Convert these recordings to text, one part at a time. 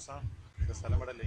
സ്ഥലം വിടല്ലേ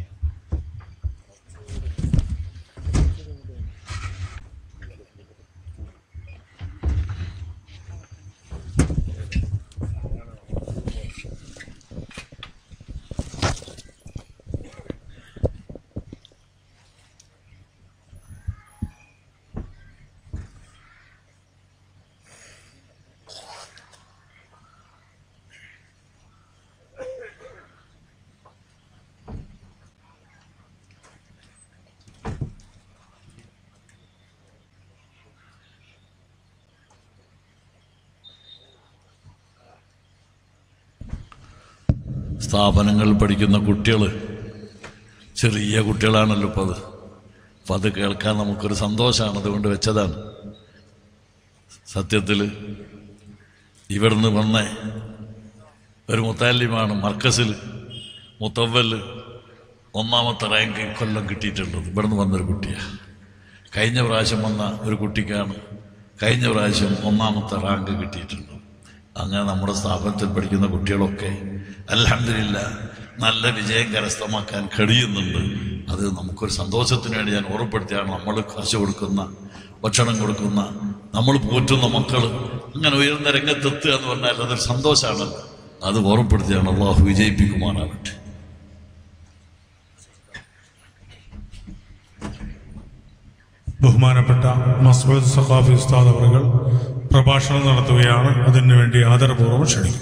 സ്ഥാപനങ്ങളിൽ പഠിക്കുന്ന കുട്ടികൾ ചെറിയ കുട്ടികളാണല്ലോ ഇപ്പോൾ അത് അപ്പം അത് കേൾക്കാൻ നമുക്കൊരു സന്തോഷമാണ് അതുകൊണ്ട് വെച്ചതാണ് സത്യത്തിൽ ഇവിടുന്ന് വന്ന ഒരു മുത്താലിമാണ് മർക്കസിൽ മുത്തവ്വല് ഒന്നാമത്തെ റാങ്ക് കൊല്ലം കിട്ടിയിട്ടുള്ളത് ഇവിടുന്ന് വന്നൊരു കുട്ടിയാണ് കഴിഞ്ഞ പ്രാവശ്യം വന്ന ഒരു കുട്ടിക്കാണ് കഴിഞ്ഞ പ്രാവശ്യം ഒന്നാമത്തെ റാങ്ക് കിട്ടിയിട്ടുള്ളത് അങ്ങനെ നമ്മുടെ സ്ഥാപനത്തിൽ പഠിക്കുന്ന കുട്ടികളൊക്കെ അലഹമില്ല നല്ല വിജയം കരസ്ഥമാക്കാൻ കഴിയുന്നുണ്ട് അത് നമുക്കൊരു സന്തോഷത്തിന് വേണ്ടി ഞാൻ ഓർമ്മപ്പെടുത്തിയാണ് നമ്മൾ കാശ് കൊടുക്കുന്ന ഭക്ഷണം കൊടുക്കുന്ന നമ്മൾ പോറ്റുന്ന മക്കൾ അങ്ങനെ ഉയർന്ന രംഗത്തെത്തുക എന്ന് പറഞ്ഞാൽ അതൊരു സന്തോഷമാണല്ലോ അത് ഓർമ്മപ്പെടുത്തിയാണ് അള്ളാഹു വിജയിപ്പിക്കുമാറാകട്ടെ ബഹുമാനപ്പെട്ട മസ്ഊദ് സഖാഫി ഉസ്താദ് അവറുകൾ പ്രഭാഷണം നടത്തുകയാണ് അതിനുവേണ്ടി ആദരപൂർവ്വം ക്ഷണിക്കും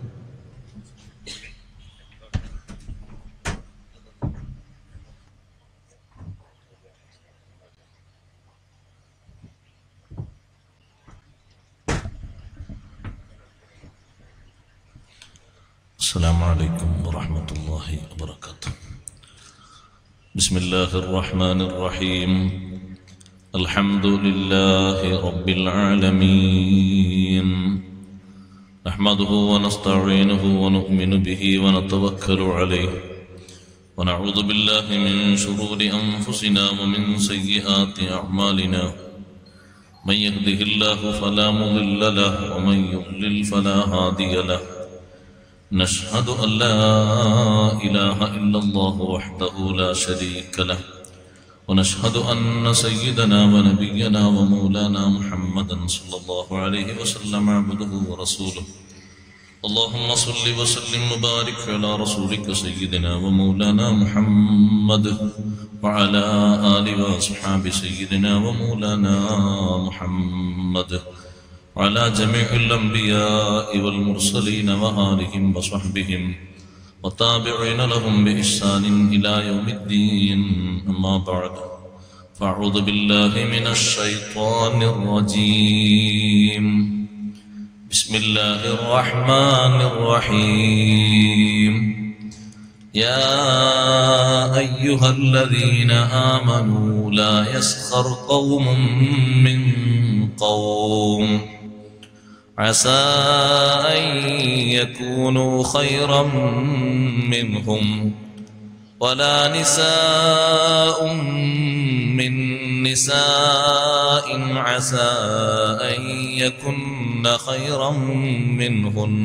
السلام عليكم ورحمة الله وبركاته بسم الله الرحمن الرحيم الحمد لله رب العالمين نحمده ونستعينه ونؤمن به ونتوكل عليه ونعوذ بالله من شرور أنفسنا ومن سيئات أعمالنا من يهده الله فلا مضل له ومن يضلل فلا هادي له نشهد أن لا إله إلا الله وحده لا شريك له ونشهد أن سيدنا ونبينا ومولانا محمدا صلى الله عليه وسلم عبده ورسوله اللهم صل وسلم وبارك على رسولك سيدنا ومولانا محمد وعلى آل وأصحاب سيدنا ومولانا محمد وعلى جميع الأنبياء والمرسلين وآلهم وصحبهم وتابعين لهم بإحسان إلى يوم الدين أما بعد فأعوذ بالله من الشيطان الرجيم بسم الله الرحمن الرحيم يا أيها الذين آمنوا لا يسخر قوم من قوم عسى أن يكونوا خيرا منهم ولا نساء من نساء عسى أن يكن خيرا منهن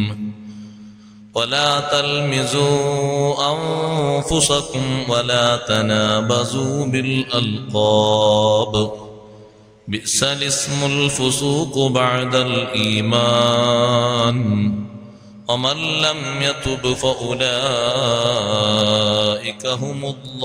ولا تلمزوا أنفسكم ولا تنابزوا بالألقاب بئس الاسم الفسوق بعد الإيمان ومن لم يتب فأولئك هم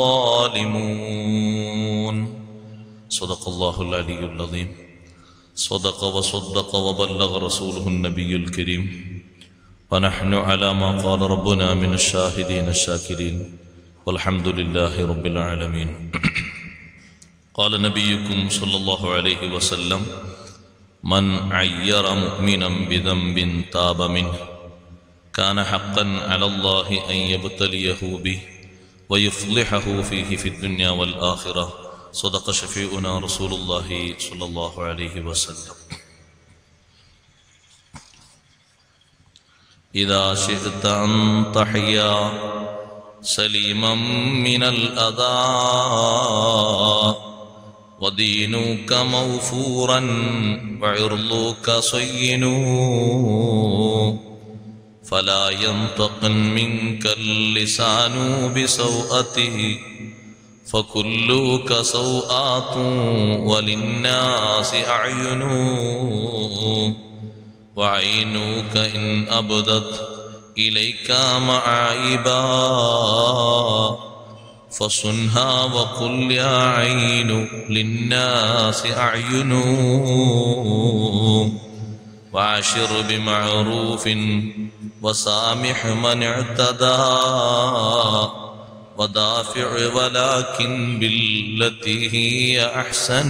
الظالمون صدق الله العلي العظيم صدق وصدق وبلغ رسوله النبي الكريم ونحن على ما قال ربنا من الشاهدين الشاكرين والحمد لله رب العالمين قال نبيكم صلى الله عليه وسلم من عير مؤمنا بذنب تاب منه كان حقا على الله أن يبتليه به ويفضحه فيه في الدنيا والآخرة صدق شفيعنا رسول الله صلى الله عليه وسلم إذا شئت أن تحيا سليما من الأذى ودينك موفورا وعرضك صين فلا ينطقن منك اللسان بسوءته فكلك سوءات وللناس أعين وعينك إن أبدت إليك معايبا فصنها وقل يا عين للناس أعين وعاشر بمعروف وسامح من اعتدى ودافع ولكن بالتي هي أحسن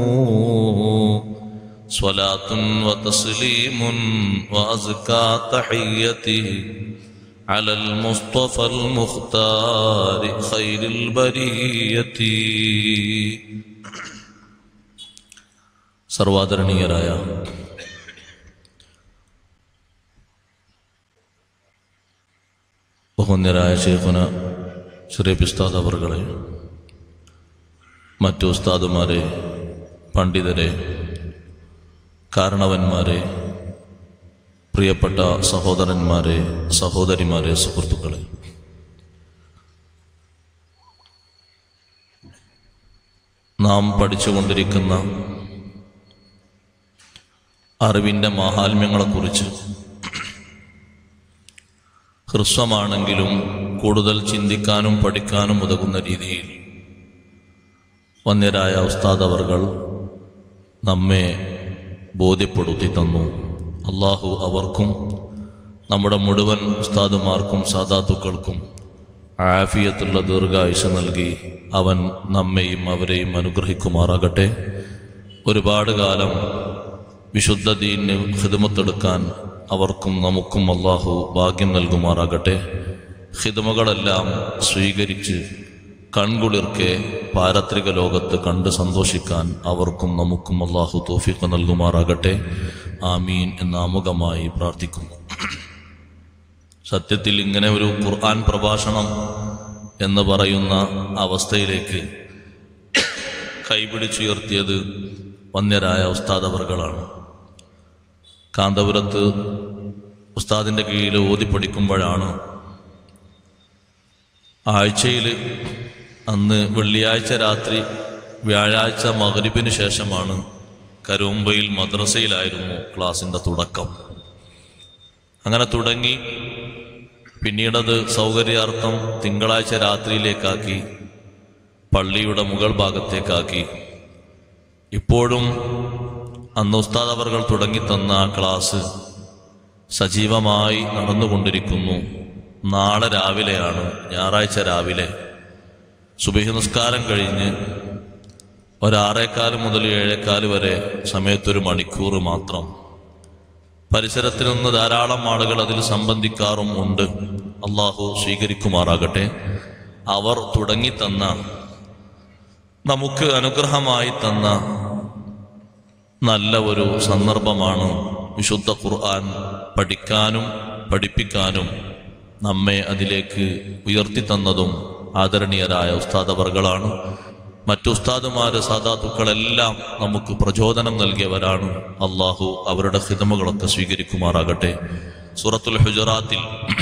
صلاة وتسليم وأزكى تحيته على المصطفى المختار خير البرية സർവാദരണീയരായ ബഹുന്യരായ ഷേഖുന ശ്രീ പിസ്താദ് അവർകളെ മറ്റു ഉസ്താദുമാരെ പണ്ഡിതരെ കാരണവന്മാരെ പ്രിയപ്പെട്ട സഹോദരന്മാരെ സഹോദരിമാരെ സുഹൃത്തുക്കളെ നാം പഠിച്ചുകൊണ്ടിരിക്കുന്ന അറിവിൻ്റെ മാഹാത്മ്യങ്ങളെക്കുറിച്ച് ഹ്രസ്വമാണെങ്കിലും കൂടുതൽ ചിന്തിക്കാനും പഠിക്കാനും ഉതകുന്ന രീതിയിൽ വന്യരായ ഉസ്താദ് അവർകൾ നമ്മെ ബോധ്യപ്പെടുത്തി തന്നു അള്ളാഹു അവർക്കും നമ്മുടെ മുഴുവൻ ഉസ്താദുമാർക്കും സാദാത്തുക്കൾക്കും ആഫിയത്തുള്ള ദീർഘായുഷ നൽകി അവൻ നമ്മെയും അവരെയും അനുഗ്രഹിക്കുമാറാകട്ടെ ഒരുപാട് കാലം വിശുദ്ധ ദീന് ഹിദമത്തെടുക്കാൻ അവർക്കും നമുക്കും അള്ളാഹു ഭാഗ്യം നൽകുമാറാകട്ടെ ഹിദമകളെല്ലാം സ്വീകരിച്ച് കൺകുളിർക്കെ പാരത്രിക ലോകത്ത് കണ്ട് സന്തോഷിക്കാൻ അവർക്കും നമുക്കും അള്ളാഹു തോഫിക്ക് നൽകുമാറാകട്ടെ ആമീൻ എന്ന ആമുഖമായി പ്രാർത്ഥിക്കുന്നു സത്യത്തിൽ ഇങ്ങനെ ഒരു ഖുർആൻ പ്രഭാഷണം എന്ന് പറയുന്ന അവസ്ഥയിലേക്ക് കൈപിടിച്ചുയർത്തിയത് വന്യരായ ഉസ്താദ് അവർകളാണ് കാന്തപുരത്ത് ഉസ്താദിന്റെ കീഴിൽ ഓതി പഠിക്കുമ്പോഴാണ് ആഴ്ചയിൽ അന്ന് വെള്ളിയാഴ്ച രാത്രി വ്യാഴാഴ്ച മകരിബിന് ശേഷമാണ് കരുമ്പയിൽ മദ്രസയിലായിരുന്നു ക്ലാസിന്റെ തുടക്കം അങ്ങനെ തുടങ്ങി പിന്നീടത് സൗകര്യാർത്ഥം തിങ്കളാഴ്ച രാത്രിയിലേക്കാക്കി പള്ളിയുടെ മുകൾ ഭാഗത്തേക്കാക്കി ഇപ്പോഴും അന്ന് ഉസ്താദ് അവർകൾ തുടങ്ങിത്തന്ന ആ ക്ലാസ് സജീവമായി നടന്നുകൊണ്ടിരിക്കുന്നു നാളെ രാവിലെയാണ് ഞായറാഴ്ച രാവിലെ സുബഹി നിസ്കാരം കഴിഞ്ഞ് ഒരാറേക്കാല് മുതൽ ഏഴേക്കാല് വരെ സമയത്തൊരു മണിക്കൂർ മാത്രം പരിസരത്തിൽ നിന്ന് ധാരാളം ആളുകൾ അതിൽ സംബന്ധിക്കാറും ഉണ്ട് അള്ളാഹു സ്വീകരിക്കുമാറാകട്ടെ അവർ തുടങ്ങിത്തന്ന നമുക്ക് അനുഗ്രഹമായി തന്ന നല്ല ഒരു സന്ദർഭമാണ് വിശുദ്ധ ഖുർആൻ പഠിക്കാനും പഠിപ്പിക്കാനും നമ്മെ അതിലേക്ക് ഉയർത്തി തന്നതും ആദരണീയരായ ഉസ്താദവർകളാണ് മറ്റു ഉസ്താദുമാര് സാധാത്തുക്കളെല്ലാം നമുക്ക് പ്രചോദനം നൽകിയവരാണ് അള്ളാഹു അവരുടെ ഹിതമകളൊക്കെ സ്വീകരിക്കുമാറാകട്ടെ സൂറത്തുൽ ഹുജറാത്തിൽ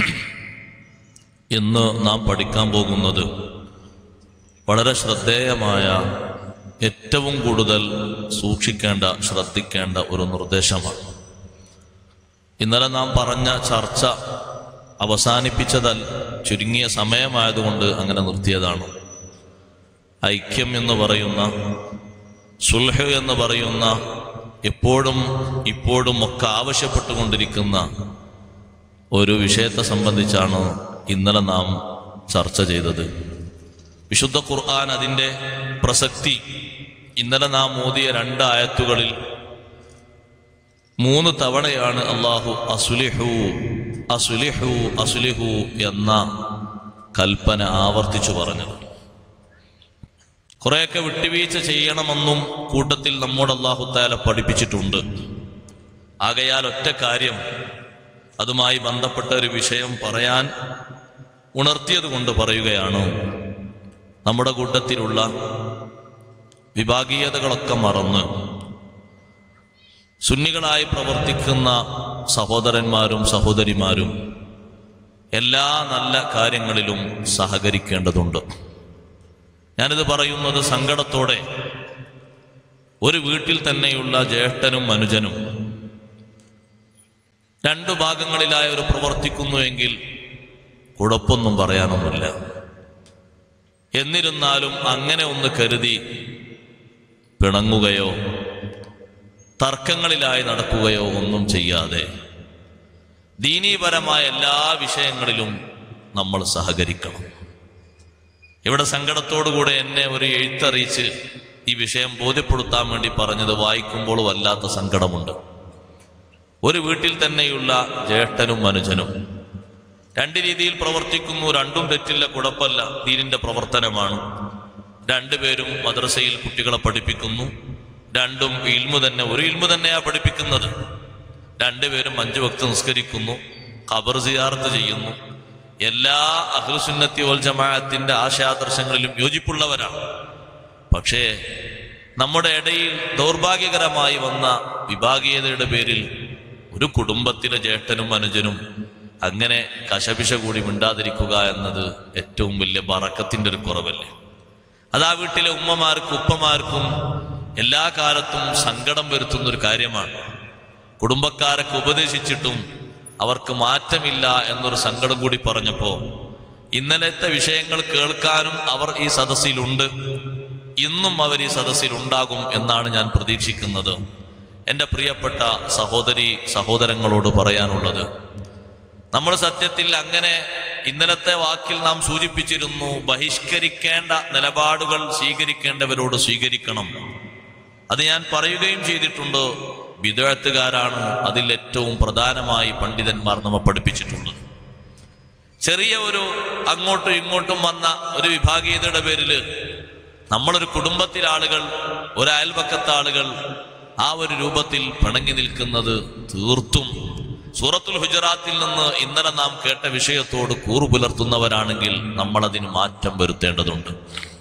ഇന്ന് നാം പഠിക്കാൻ പോകുന്നത് വളരെ ശ്രദ്ധേയമായ ഏറ്റവും കൂടുതൽ സൂക്ഷിക്കേണ്ട ശ്രദ്ധിക്കേണ്ട ഒരു നിർദ്ദേശമാണ് ഇന്നലെ നാം പറഞ്ഞ ചർച്ച അവസാനിപ്പിച്ചതൽ ചുരുങ്ങിയ സമയമായതുകൊണ്ട് അങ്ങനെ നിർത്തിയതാണ് ഐക്യം എന്ന് പറയുന്ന സുൽഹ് എന്ന് പറയുന്ന എപ്പോഴും ഇപ്പോഴും ഒക്കെ ആവശ്യപ്പെട്ടുകൊണ്ടിരിക്കുന്ന ഒരു വിഷയത്തെ സംബന്ധിച്ചാണ് ഇന്നലെ നാം ചർച്ച ചെയ്തത് വിശുദ്ധ ഖുർആൻ അതിൻ്റെ പ്രസക്തി ഇന്നലെ നാം ഓതിയ രണ്ട് ആയത്തുകളിൽ മൂന്ന് തവണയാണ് അള്ളാഹു അസുലിഹു അസുലിഹു അസുലിഹു എന്ന കൽപ്പന ആവർത്തിച്ചു പറഞ്ഞത് കുറെയൊക്കെ വിട്ടുവീഴ്ച ചെയ്യണമെന്നും കൂട്ടത്തിൽ നമ്മോട് അള്ളാഹു താല പഠിപ്പിച്ചിട്ടുണ്ട് ആകയാൽ ഒറ്റ കാര്യം അതുമായി ബന്ധപ്പെട്ട ഒരു വിഷയം പറയാൻ ഉണർത്തിയത് കൊണ്ട് പറയുകയാണ് നമ്മുടെ കൂട്ടത്തിലുള്ള വിഭാഗീയതകളൊക്കെ മറന്ന് സുന്നികളായി പ്രവർത്തിക്കുന്ന സഹോദരന്മാരും സഹോദരിമാരും എല്ലാ നല്ല കാര്യങ്ങളിലും സഹകരിക്കേണ്ടതുണ്ട് ഞാനിത് പറയുന്നത് സങ്കടത്തോടെ ഒരു വീട്ടിൽ തന്നെയുള്ള ജ്യേഷ്ഠനും അനുജനും രണ്ടു ഭാഗങ്ങളിലായി ഒരു പ്രവർത്തിക്കുന്നുവെങ്കിൽ കുഴപ്പമൊന്നും പറയാനൊന്നുമില്ല എന്നിരുന്നാലും അങ്ങനെ ഒന്ന് കരുതി പിണങ്ങുകയോ തർക്കങ്ങളിലായി നടക്കുകയോ ഒന്നും ചെയ്യാതെ ദീനീപരമായ എല്ലാ വിഷയങ്ങളിലും നമ്മൾ സഹകരിക്കണം ഇവിടെ സങ്കടത്തോടുകൂടെ എന്നെ ഒരു എഴുത്തറിയിച്ച് ഈ വിഷയം ബോധ്യപ്പെടുത്താൻ വേണ്ടി പറഞ്ഞത് വായിക്കുമ്പോൾ വല്ലാത്ത സങ്കടമുണ്ട് ഒരു വീട്ടിൽ തന്നെയുള്ള ജ്യേഷ്ഠനും അനുജനും രണ്ട് രീതിയിൽ പ്രവർത്തിക്കുന്നു രണ്ടും തെറ്റില്ല കുഴപ്പമില്ല ദീനിന്റെ പ്രവർത്തനമാണ് രണ്ടുപേരും മദ്രസയിൽ കുട്ടികളെ പഠിപ്പിക്കുന്നു രണ്ടും ഇൽമു തന്നെ ഒരു ഇൽമു തന്നെയാ പഠിപ്പിക്കുന്നത് രണ്ടുപേരും അഞ്ചു വക്ത് നിസ്കരിക്കുന്നു ഖബർ സിയാർത്ത് ചെയ്യുന്നു എല്ലാ അഹ്ലുസുന്നത്തി വൽ ജമാഅത്തിന്റെ ആശയാദർശങ്ങളിലും യോജിപ്പുള്ളവരാണ് പക്ഷേ നമ്മുടെ ഇടയിൽ ദൗർഭാഗ്യകരമായി വന്ന വിഭാഗീയതയുടെ പേരിൽ ഒരു കുടുംബത്തിലെ ജ്യേഷ്ഠനും അനുജനും അങ്ങനെ കശപിശ കൂടി മിണ്ടാതിരിക്കുക എന്നത് ഏറ്റവും വലിയ ബറക്കത്തിന്റെ ഒരു കുറവല്ലേ അത് ആ വീട്ടിലെ ഉമ്മമാർക്കും ഉപ്പമാർക്കും എല്ലാ കാലത്തും സങ്കടം വരുത്തുന്ന ഒരു കാര്യമാണ് കുടുംബക്കാരൊക്കെ ഉപദേശിച്ചിട്ടും അവർക്ക് മാറ്റമില്ല എന്നൊരു സങ്കടം കൂടി പറഞ്ഞപ്പോ ഇന്നലത്തെ വിഷയങ്ങൾ കേൾക്കാനും അവർ ഈ സദസ്സിലുണ്ട് ഇന്നും അവർ ഈ സദസ്സിൽ ഉണ്ടാകും എന്നാണ് ഞാൻ പ്രതീക്ഷിക്കുന്നത് എൻ്റെ പ്രിയപ്പെട്ട സഹോദരി സഹോദരങ്ങളോട് പറയാനുള്ളത് നമ്മൾ സത്യത്തിൽ അങ്ങനെ ഇന്നലത്തെ വാക്കിൽ നാം സൂചിപ്പിച്ചിരുന്നു ബഹിഷ്കരിക്കേണ്ട നിലപാടുകൾ സ്വീകരിക്കേണ്ടവരോട് സ്വീകരിക്കണം അത് ഞാൻ പറയുകയും ചെയ്തിട്ടുണ്ട് വിദഗ്ധക്കാരാണ് അതിൽ ഏറ്റവും പ്രധാനമായി പണ്ഡിതന്മാർ നമ്മെ പഠിപ്പിച്ചിട്ടുള്ളത് ചെറിയ ഒരു അങ്ങോട്ടും ഇങ്ങോട്ടും വന്ന ഒരു വിഭാഗീയതയുടെ പേരിൽ നമ്മളൊരു കുടുംബത്തിലെ ആളുകൾ ഒരു അയൽപക്കത്തെ ആളുകൾ ആ ഒരു രൂപത്തിൽ പിണങ്ങി നിൽക്കുന്നത് തീർത്തും സൂറത്തുൽ ഹുജറാത്തിൽ നിന്ന് ഇന്നലെ നാം കേട്ട വിഷയത്തോട് കൂറു പുലർത്തുന്നവരാണെങ്കിൽ നമ്മൾ അതിന് മാറ്റം വരുത്തേണ്ടതുണ്ട്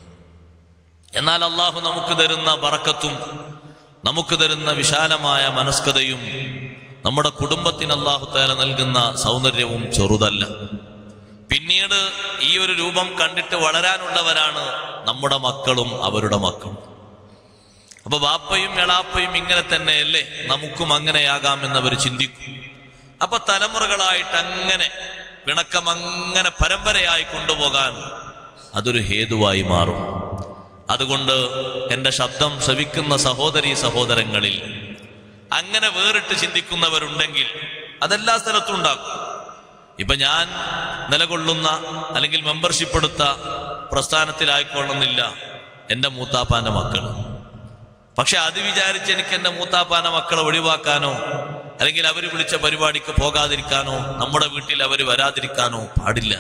എന്നാൽ അള്ളാഹു നമുക്ക് തരുന്ന ബറക്കത്തും നമുക്ക് തരുന്ന വിശാലമായ മനസ്കതയും നമ്മുടെ കുടുംബത്തിന് അള്ളാഹു താല നൽകുന്ന സൗന്ദര്യവും ചെറുതല്ല പിന്നീട് ഈ ഒരു രൂപം കണ്ടിട്ട് വളരാനുള്ളവരാണ് നമ്മുടെ മക്കളും അവരുടെ മക്കളും അപ്പൊ ബാപ്പയും എളാപ്പയും ഇങ്ങനെ തന്നെയല്ലേ നമുക്കും അങ്ങനെയാകാമെന്ന് അവർ ചിന്തിക്കും അപ്പൊ തലമുറകളായിട്ട് അങ്ങനെ പിണക്കം അങ്ങനെ പരമ്പരയായി കൊണ്ടുപോകാൻ അതൊരു ഹേതുവായി മാറും അതുകൊണ്ട് എൻ്റെ ശബ്ദം ശ്രവിക്കുന്ന സഹോദരി സഹോദരങ്ങളിൽ അങ്ങനെ വേറിട്ട് ചിന്തിക്കുന്നവരുണ്ടെങ്കിൽ അതെല്ലാ സ്ഥലത്തും ഉണ്ടാകും ഇപ്പൊ ഞാൻ നിലകൊള്ളുന്ന അല്ലെങ്കിൽ മെമ്പർഷിപ്പ് എടുത്ത പ്രസ്ഥാനത്തിലായിക്കൊള്ളുന്നില്ല എൻ്റെ മൂത്താപ്പാന്റെ മക്കൾ പക്ഷെ അത് വിചാരിച്ച് എനിക്ക് എൻ്റെ മൂത്താപ്പാന്റെ മക്കളെ ഒഴിവാക്കാനോ അല്ലെങ്കിൽ അവർ വിളിച്ച പരിപാടിക്ക് പോകാതിരിക്കാനോ നമ്മുടെ വീട്ടിൽ അവർ വരാതിരിക്കാനോ പാടില്ല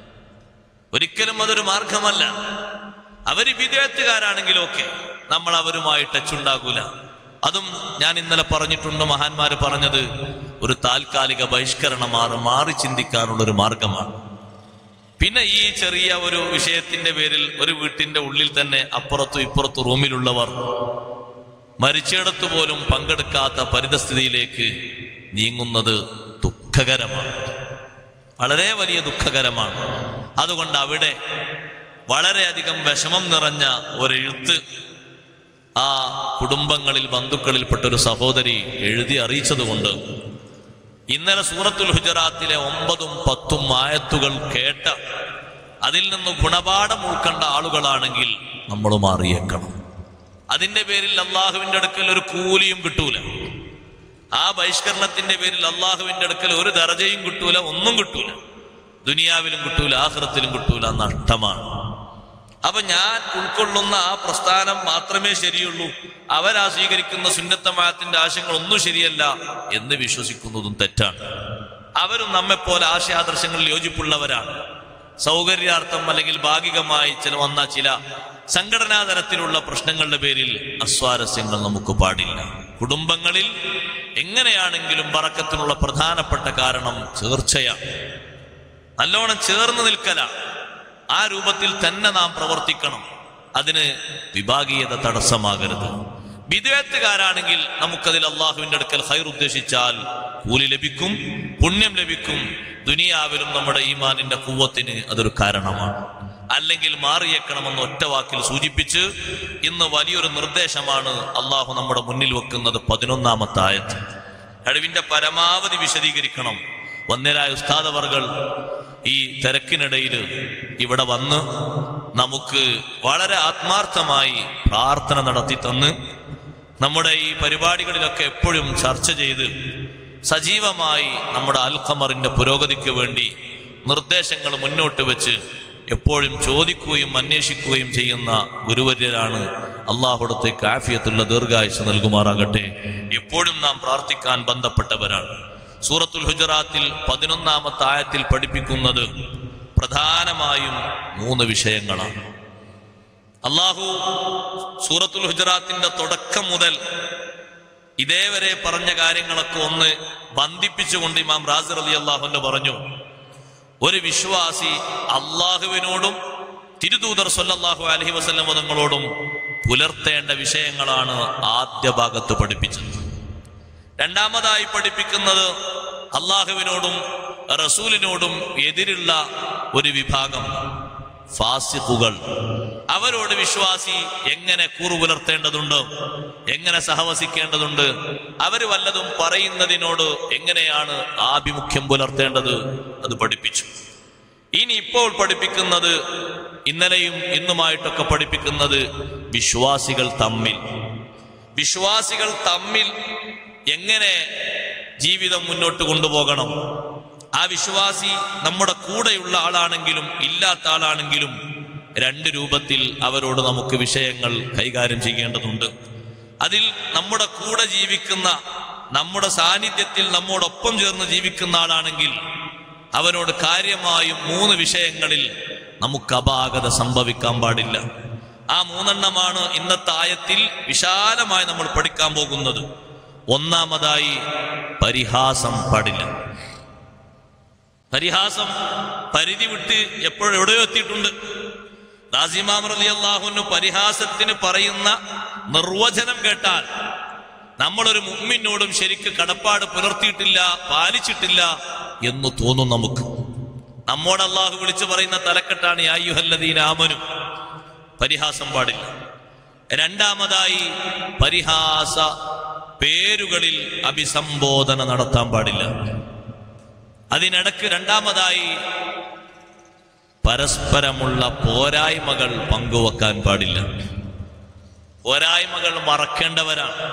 ഒരിക്കലും അതൊരു മാർഗമല്ല അവര് വിദേഹത്തുകാരാണെങ്കിലും ഒക്കെ നമ്മൾ അവരുമായി ടച്ച് ഉണ്ടാകൂല അതും ഞാൻ ഇന്നലെ പറഞ്ഞിട്ടുണ്ട് മഹാന്മാര് പറഞ്ഞത് ഒരു താൽക്കാലിക ബഹിഷ്കരണം മാറി മാറി ചിന്തിക്കാനുള്ള ഒരു മാർഗമാണ് പിന്നെ ഈ ചെറിയ ഒരു വിഷയത്തിന്റെ പേരിൽ ഒരു വീട്ടിന്റെ ഉള്ളിൽ തന്നെ അപ്പുറത്തും ഇപ്പുറത്തും റൂമിലുള്ളവർ മരിച്ചിടത്ത് പോലും പങ്കെടുക്കാത്ത പരിതസ്ഥിതിയിലേക്ക് നീങ്ങുന്നത് ദുഃഖകരമാണ് വളരെ വലിയ ദുഃഖകരമാണ് അതുകൊണ്ട് അവിടെ വളരെയധികം വിഷമം നിറഞ്ഞ ഒരെഴുത്ത് ആ കുടുംബങ്ങളിൽ ബന്ധുക്കളിൽപ്പെട്ട ഒരു സഹോദരി എഴുതി അറിയിച്ചതുകൊണ്ട് ഇന്നലെ സൂറത്തുൽ ഹുജറാത്തിലെ ഒമ്പതും പത്തും ആയത്തുകൾ കേട്ട അതിൽ നിന്ന് ഗുണപാഠം ഉൾക്കൊണ്ട ആളുകളാണെങ്കിൽ നമ്മൾ മാറിയേക്കണം അതിന്റെ പേരിൽ അള്ളാഹുവിന്റെ അടുക്കൽ ഒരു കൂലിയും കിട്ടൂല ആ ബഹിഷ്കരണത്തിന്റെ പേരിൽ അള്ളാഹുവിന്റെ അടുക്കൽ ഒരു ദർജയും കിട്ടൂല ഒന്നും കിട്ടൂല ദുനിയാവിലും കിട്ടൂല ആഹ്റത്തിലും കിട്ടൂല നഷ്ടമാണ് അപ്പൊ ഞാൻ ഉൾക്കൊള്ളുന്ന ആ പ്രസ്ഥാനം മാത്രമേ ശരിയുള്ളൂ അവരാ സ്വീകരിക്കുന്ന സുന്നത്തമായത്തിന്റെ ആശയങ്ങൾ ഒന്നും ശരിയല്ല എന്ന് വിശ്വസിക്കുന്നതും തെറ്റാണ് അവരും നമ്മെപ്പോലെ ആശയാദർശങ്ങളിൽ യോജിപ്പുള്ളവരാണ് സൗകര്യാർത്ഥം അല്ലെങ്കിൽ ഭാഗികമായി ചില വന്ന ചില സംഘടനാ തലത്തിലുള്ള പ്രശ്നങ്ങളുടെ പേരിൽ അസ്വാരസ്യങ്ങൾ നമുക്ക് പാടില്ല കുടുംബങ്ങളിൽ എങ്ങനെയാണെങ്കിലും പറക്കത്തിനുള്ള പ്രധാനപ്പെട്ട കാരണം ചേർച്ചയാണ് നല്ലോണം ചേർന്ന് നിൽക്കലാണ് ആ രൂപത്തിൽ തന്നെ നാം പ്രവർത്തിക്കണം അതിന് വിഭാഗീയത തടസ്സമാകരുത് വിദേത്തുകാരാണെങ്കിൽ നമുക്കതിൽ അള്ളാഹുവിന്റെ അടുക്കൽ ഹൈർ ഉദ്ദേശിച്ചാൽ കൂലി ലഭിക്കും പുണ്യം ലഭിക്കും ദുനിയാവിലും നമ്മുടെ ഈമാനിന്റെ കുവ്വത്തിന് അതൊരു കാരണമാണ് അല്ലെങ്കിൽ മാറിയേക്കണമെന്ന് ഒറ്റ വാക്കിൽ സൂചിപ്പിച്ച് ഇന്ന് വലിയൊരു നിർദ്ദേശമാണ് അള്ളാഹു നമ്മുടെ മുന്നിൽ വെക്കുന്നത് പതിനൊന്നാമത്തെ ആയത്ത് കഴിവിന്റെ പരമാവധി വിശദീകരിക്കണം വന്നരായ ഉസ്താദവർകൾ ഈ തിരക്കിനിടയിൽ ഇവിടെ വന്ന് നമുക്ക് വളരെ ആത്മാർത്ഥമായി പ്രാർത്ഥന നടത്തി തന്ന് നമ്മുടെ ഈ പരിപാടികളിലൊക്കെ എപ്പോഴും ചർച്ച ചെയ്ത് സജീവമായി നമ്മുടെ അൽഖമറിന്റെ പുരോഗതിക്ക് വേണ്ടി നിർദ്ദേശങ്ങൾ മുന്നോട്ട് വെച്ച് എപ്പോഴും ചോദിക്കുകയും അന്വേഷിക്കുകയും ചെയ്യുന്ന ഗുരുവര്യരാണ് അള്ളാഹുടത്തേക്ക് ആഫിയത്തുള്ള ദീർഘായുസ് നൽകുമാറാകട്ടെ എപ്പോഴും നാം പ്രാർത്ഥിക്കാൻ ബന്ധപ്പെട്ടവരാണ് സൂറത്തുൽ ഹുജറാത്തിൽ പതിനൊന്നാമത്തെ ആയത്തിൽ പഠിപ്പിക്കുന്നത് പ്രധാനമായും മൂന്ന് വിഷയങ്ങളാണ് അള്ളാഹു സൂറത്തുൽ ഹുജറാത്തിന്റെ തുടക്കം മുതൽ ഇതേവരെ പറഞ്ഞ കാര്യങ്ങളൊക്കെ ഒന്ന് ബന്ധിപ്പിച്ചുകൊണ്ട് ഇമാം റാസിർ അലി അള്ളാഹുന്ന് പറഞ്ഞു ഒരു വിശ്വാസി അള്ളാഹുവിനോടും തിരുദൂതർ സല്ലല്ലാഹു അലഹി വസല്ലം തങ്ങളോടും പുലർത്തേണ്ട വിഷയങ്ങളാണ് ആദ്യ ഭാഗത്ത് പഠിപ്പിച്ചത് രണ്ടാമതായി പഠിപ്പിക്കുന്നത് അള്ളാഹുവിനോടും റസൂലിനോടും എതിരുള്ള ഒരു വിഭാഗം ഫാസിഖുകൾ അവരോട് വിശ്വാസി എങ്ങനെ കൂറു പുലർത്തേണ്ടതുണ്ട് എങ്ങനെ സഹവസിക്കേണ്ടതുണ്ട് അവര് വല്ലതും പറയുന്നതിനോട് എങ്ങനെയാണ് ആഭിമുഖ്യം പുലർത്തേണ്ടത് അത് പഠിപ്പിച്ചു ഇനി ഇപ്പോൾ പഠിപ്പിക്കുന്നത് ഇന്നലെയും ഇന്നുമായിട്ടൊക്കെ പഠിപ്പിക്കുന്നത് വിശ്വാസികൾ തമ്മിൽ വിശ്വാസികൾ തമ്മിൽ എങ്ങനെ ജീവിതം മുന്നോട്ട് കൊണ്ടുപോകണം ആ വിശ്വാസി നമ്മുടെ കൂടെയുള്ള ആളാണെങ്കിലും ഇല്ലാത്ത ആളാണെങ്കിലും രണ്ട് രൂപത്തിൽ അവരോട് നമുക്ക് വിഷയങ്ങൾ കൈകാര്യം ചെയ്യേണ്ടതുണ്ട് അതിൽ നമ്മുടെ കൂടെ ജീവിക്കുന്ന നമ്മുടെ സാന്നിധ്യത്തിൽ നമ്മോടൊപ്പം ചേർന്ന് ജീവിക്കുന്ന ആളാണെങ്കിൽ അവനോട് കാര്യമായും മൂന്ന് വിഷയങ്ങളിൽ നമുക്ക് അപാകത സംഭവിക്കാൻ പാടില്ല ആ മൂന്നെണ്ണമാണ് ഇന്നത്തെ ആയത്തിൽ വിശാലമായി നമ്മൾ പഠിക്കാൻ പോകുന്നത് ഒന്നാമതായി പരിഹാസം പാടില്ല പരിഹാസം പരിധി വിട്ട് എപ്പോഴും എവിടെയോ എത്തിയിട്ടുണ്ട് ദാസിമാം റലി അള്ളാഹുന് പരിഹാസത്തിന് പറയുന്ന നിർവചനം കേട്ടാൽ നമ്മളൊരു മുമ്മിനോടും ശരിക്ക് കടപ്പാട് പുലർത്തിയിട്ടില്ല പാലിച്ചിട്ടില്ല എന്ന് തോന്നും നമുക്ക് നമ്മോട് അള്ളാഹു വിളിച്ചു പറയുന്ന തലക്കെട്ടാണ് യായുഹല്ലദീൻ ആമനു പരിഹാസം പാടില്ല രണ്ടാമതായി പരിഹാസ പേരുകളിൽ അഭിസംബോധന നടത്താൻ പാടില്ല അതിനിടക്ക് രണ്ടാമതായി പരസ്പരമുള്ള പോരായ്മകൾ പങ്കുവെക്കാൻ പാടില്ല പോരായ്മകൾ മറക്കേണ്ടവരാണ്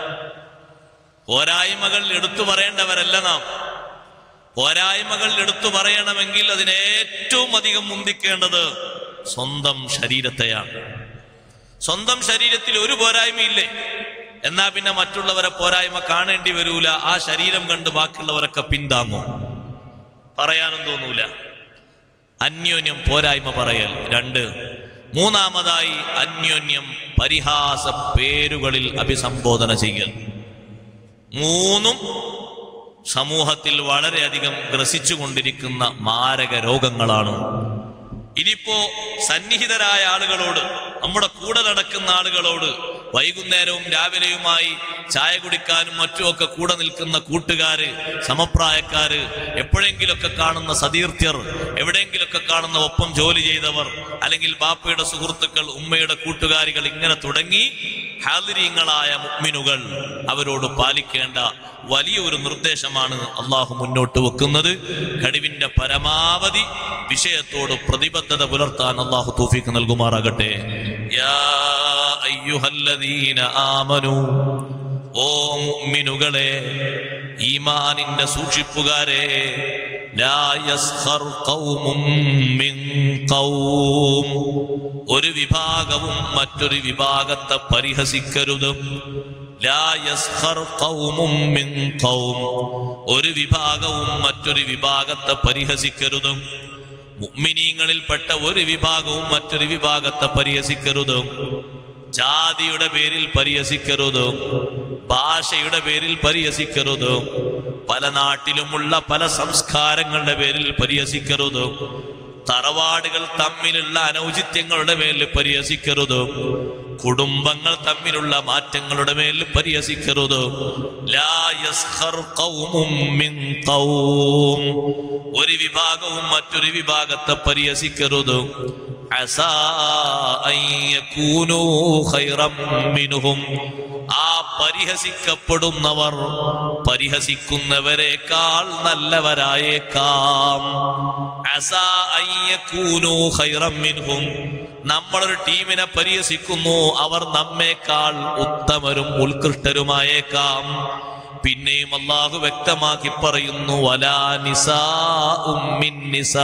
പോരായ്മകൾ എടുത്തു പറയേണ്ടവരല്ല നാം പോരായ്മകൾ എടുത്തു പറയണമെങ്കിൽ അതിന് ഏറ്റവും അധികം മുന്തിക്കേണ്ടത് സ്വന്തം ശരീരത്തെയാണ് സ്വന്തം ശരീരത്തിൽ ഒരു പോരായ്മയില്ലേ എന്നാ പിന്നെ മറ്റുള്ളവരെ പോരായ്മ കാണേണ്ടി വരൂല ആ ശരീരം കണ്ട് ബാക്കിയുള്ളവരൊക്കെ പിന്താങ്ങും പറയാനും തോന്നൂല അന്യോന്യം പോരായ്മ പറയൽ രണ്ട് മൂന്നാമതായി അന്യോന്യം പരിഹാസ പേരുകളിൽ അഭിസംബോധന ചെയ്യൽ മൂന്നും സമൂഹത്തിൽ വളരെയധികം ഗ്രസിച്ചുകൊണ്ടിരിക്കുന്ന മാരക രോഗങ്ങളാണ് ഇതിപ്പോ സന്നിഹിതരായ ആളുകളോട് നമ്മുടെ കൂടെ നടക്കുന്ന ആളുകളോട് വൈകുന്നേരവും രാവിലെയുമായി ചായ കുടിക്കാനും മറ്റുമൊക്കെ കൂടെ നിൽക്കുന്ന കൂട്ടുകാര് സമപ്രായക്കാര് എപ്പോഴെങ്കിലൊക്കെ കാണുന്ന സതീർത്ഥ്യർ എവിടെയെങ്കിലൊക്കെ കാണുന്ന ഒപ്പം ജോലി ചെയ്തവർ അല്ലെങ്കിൽ ബാപ്പയുടെ സുഹൃത്തുക്കൾ ഉമ്മയുടെ കൂട്ടുകാരികൾ ഇങ്ങനെ തുടങ്ങി ഹാലിരീങ്ങളായ മുഗ്മിനുകൾ അവരോട് പാലിക്കേണ്ട വലിയൊരു നിർദ്ദേശമാണ് അള്ളാഹു മുന്നോട്ട് വെക്കുന്നത് കഴിവിന്റെ പരമാവധി വിഷയത്തോട് പ്രതിബദ്ധത പുലർത്താൻ അള്ളാഹു തൂഫീക്ക് നൽകുമാറാകട്ടെ യാ അയ്യുഹല്ലദീന ആമനു ഓ മുഅ്മിനുകളെ ഈമാനിന്റെ സൂക്ഷിപ്പുകാരെ ലാ യസ്ഖർ ഖൗമും മിൻ ഖൗം ഒരു വിഭാഗവും മറ്റൊരു വിഭാഗത്തെ പരിഹസിക്കരുത് ലാ യസ്ഖർ ഖൗമും മിൻ ഖൗം ഒരു വിഭാഗവും മറ്റൊരു വിഭാഗത്തെ പരിഹസിക്കരുത് മുഅ്മിനീങ്ങളിൽപ്പെട്ട ഒരു വിഭാഗവും മറ്റൊരു വിഭാഗത്തെ പരിഹസിക്കരുത് ജാതിയുടെ പേരിൽ പരിഹസിക്കരുത് ഭാഷയുടെ പേരിൽ പരിഹസിക്കരുത് പല നാട്ടിലുമുള്ള പല സംസ്കാരങ്ങളുടെ പേരിൽ പരിഹസിക്കരുത് തറവാടുകൾ തമ്മിലുള്ള അനൗചിത്യങ്ങളുടെ മേൽ പരിഹസിക്കരുത് കുടുംബങ്ങൾ തമ്മിലുള്ള മാറ്റങ്ങളുടെ മേൽ പരിഹസിക്കരുത് ലാ യസ്ഖർ ഖൗമും മിൻ ഖൗം ഒരു വിഭാഗവും മറ്റൊരു വിഭാഗത്തെ പരിഹസിക്കരുത് അസാ അൻ യകൂനൂ ഖൈറം മിൻഹും ആ പരിഹസിക്കപ്പെടുന്നവർ പരിഹസിക്കുന്നവരെക്കാൾ നല്ലവരായേക്കാം അസാ അൻ യകൂനൂ ഖൈറം മിൻഹും നമ്മളൊരു ടീമിനെ പരിഹസിക്കുന്നു അവർ നമ്മേക്കാൾ ഉത്തമരും ഉത്കൃഷ്ടരുമായേക്കാം പിന്നെയും അള്ളാഹു വ്യക്തമാക്കി പറയുന്നു വലാ നിസാ ഉമ്മിൻ നിസാ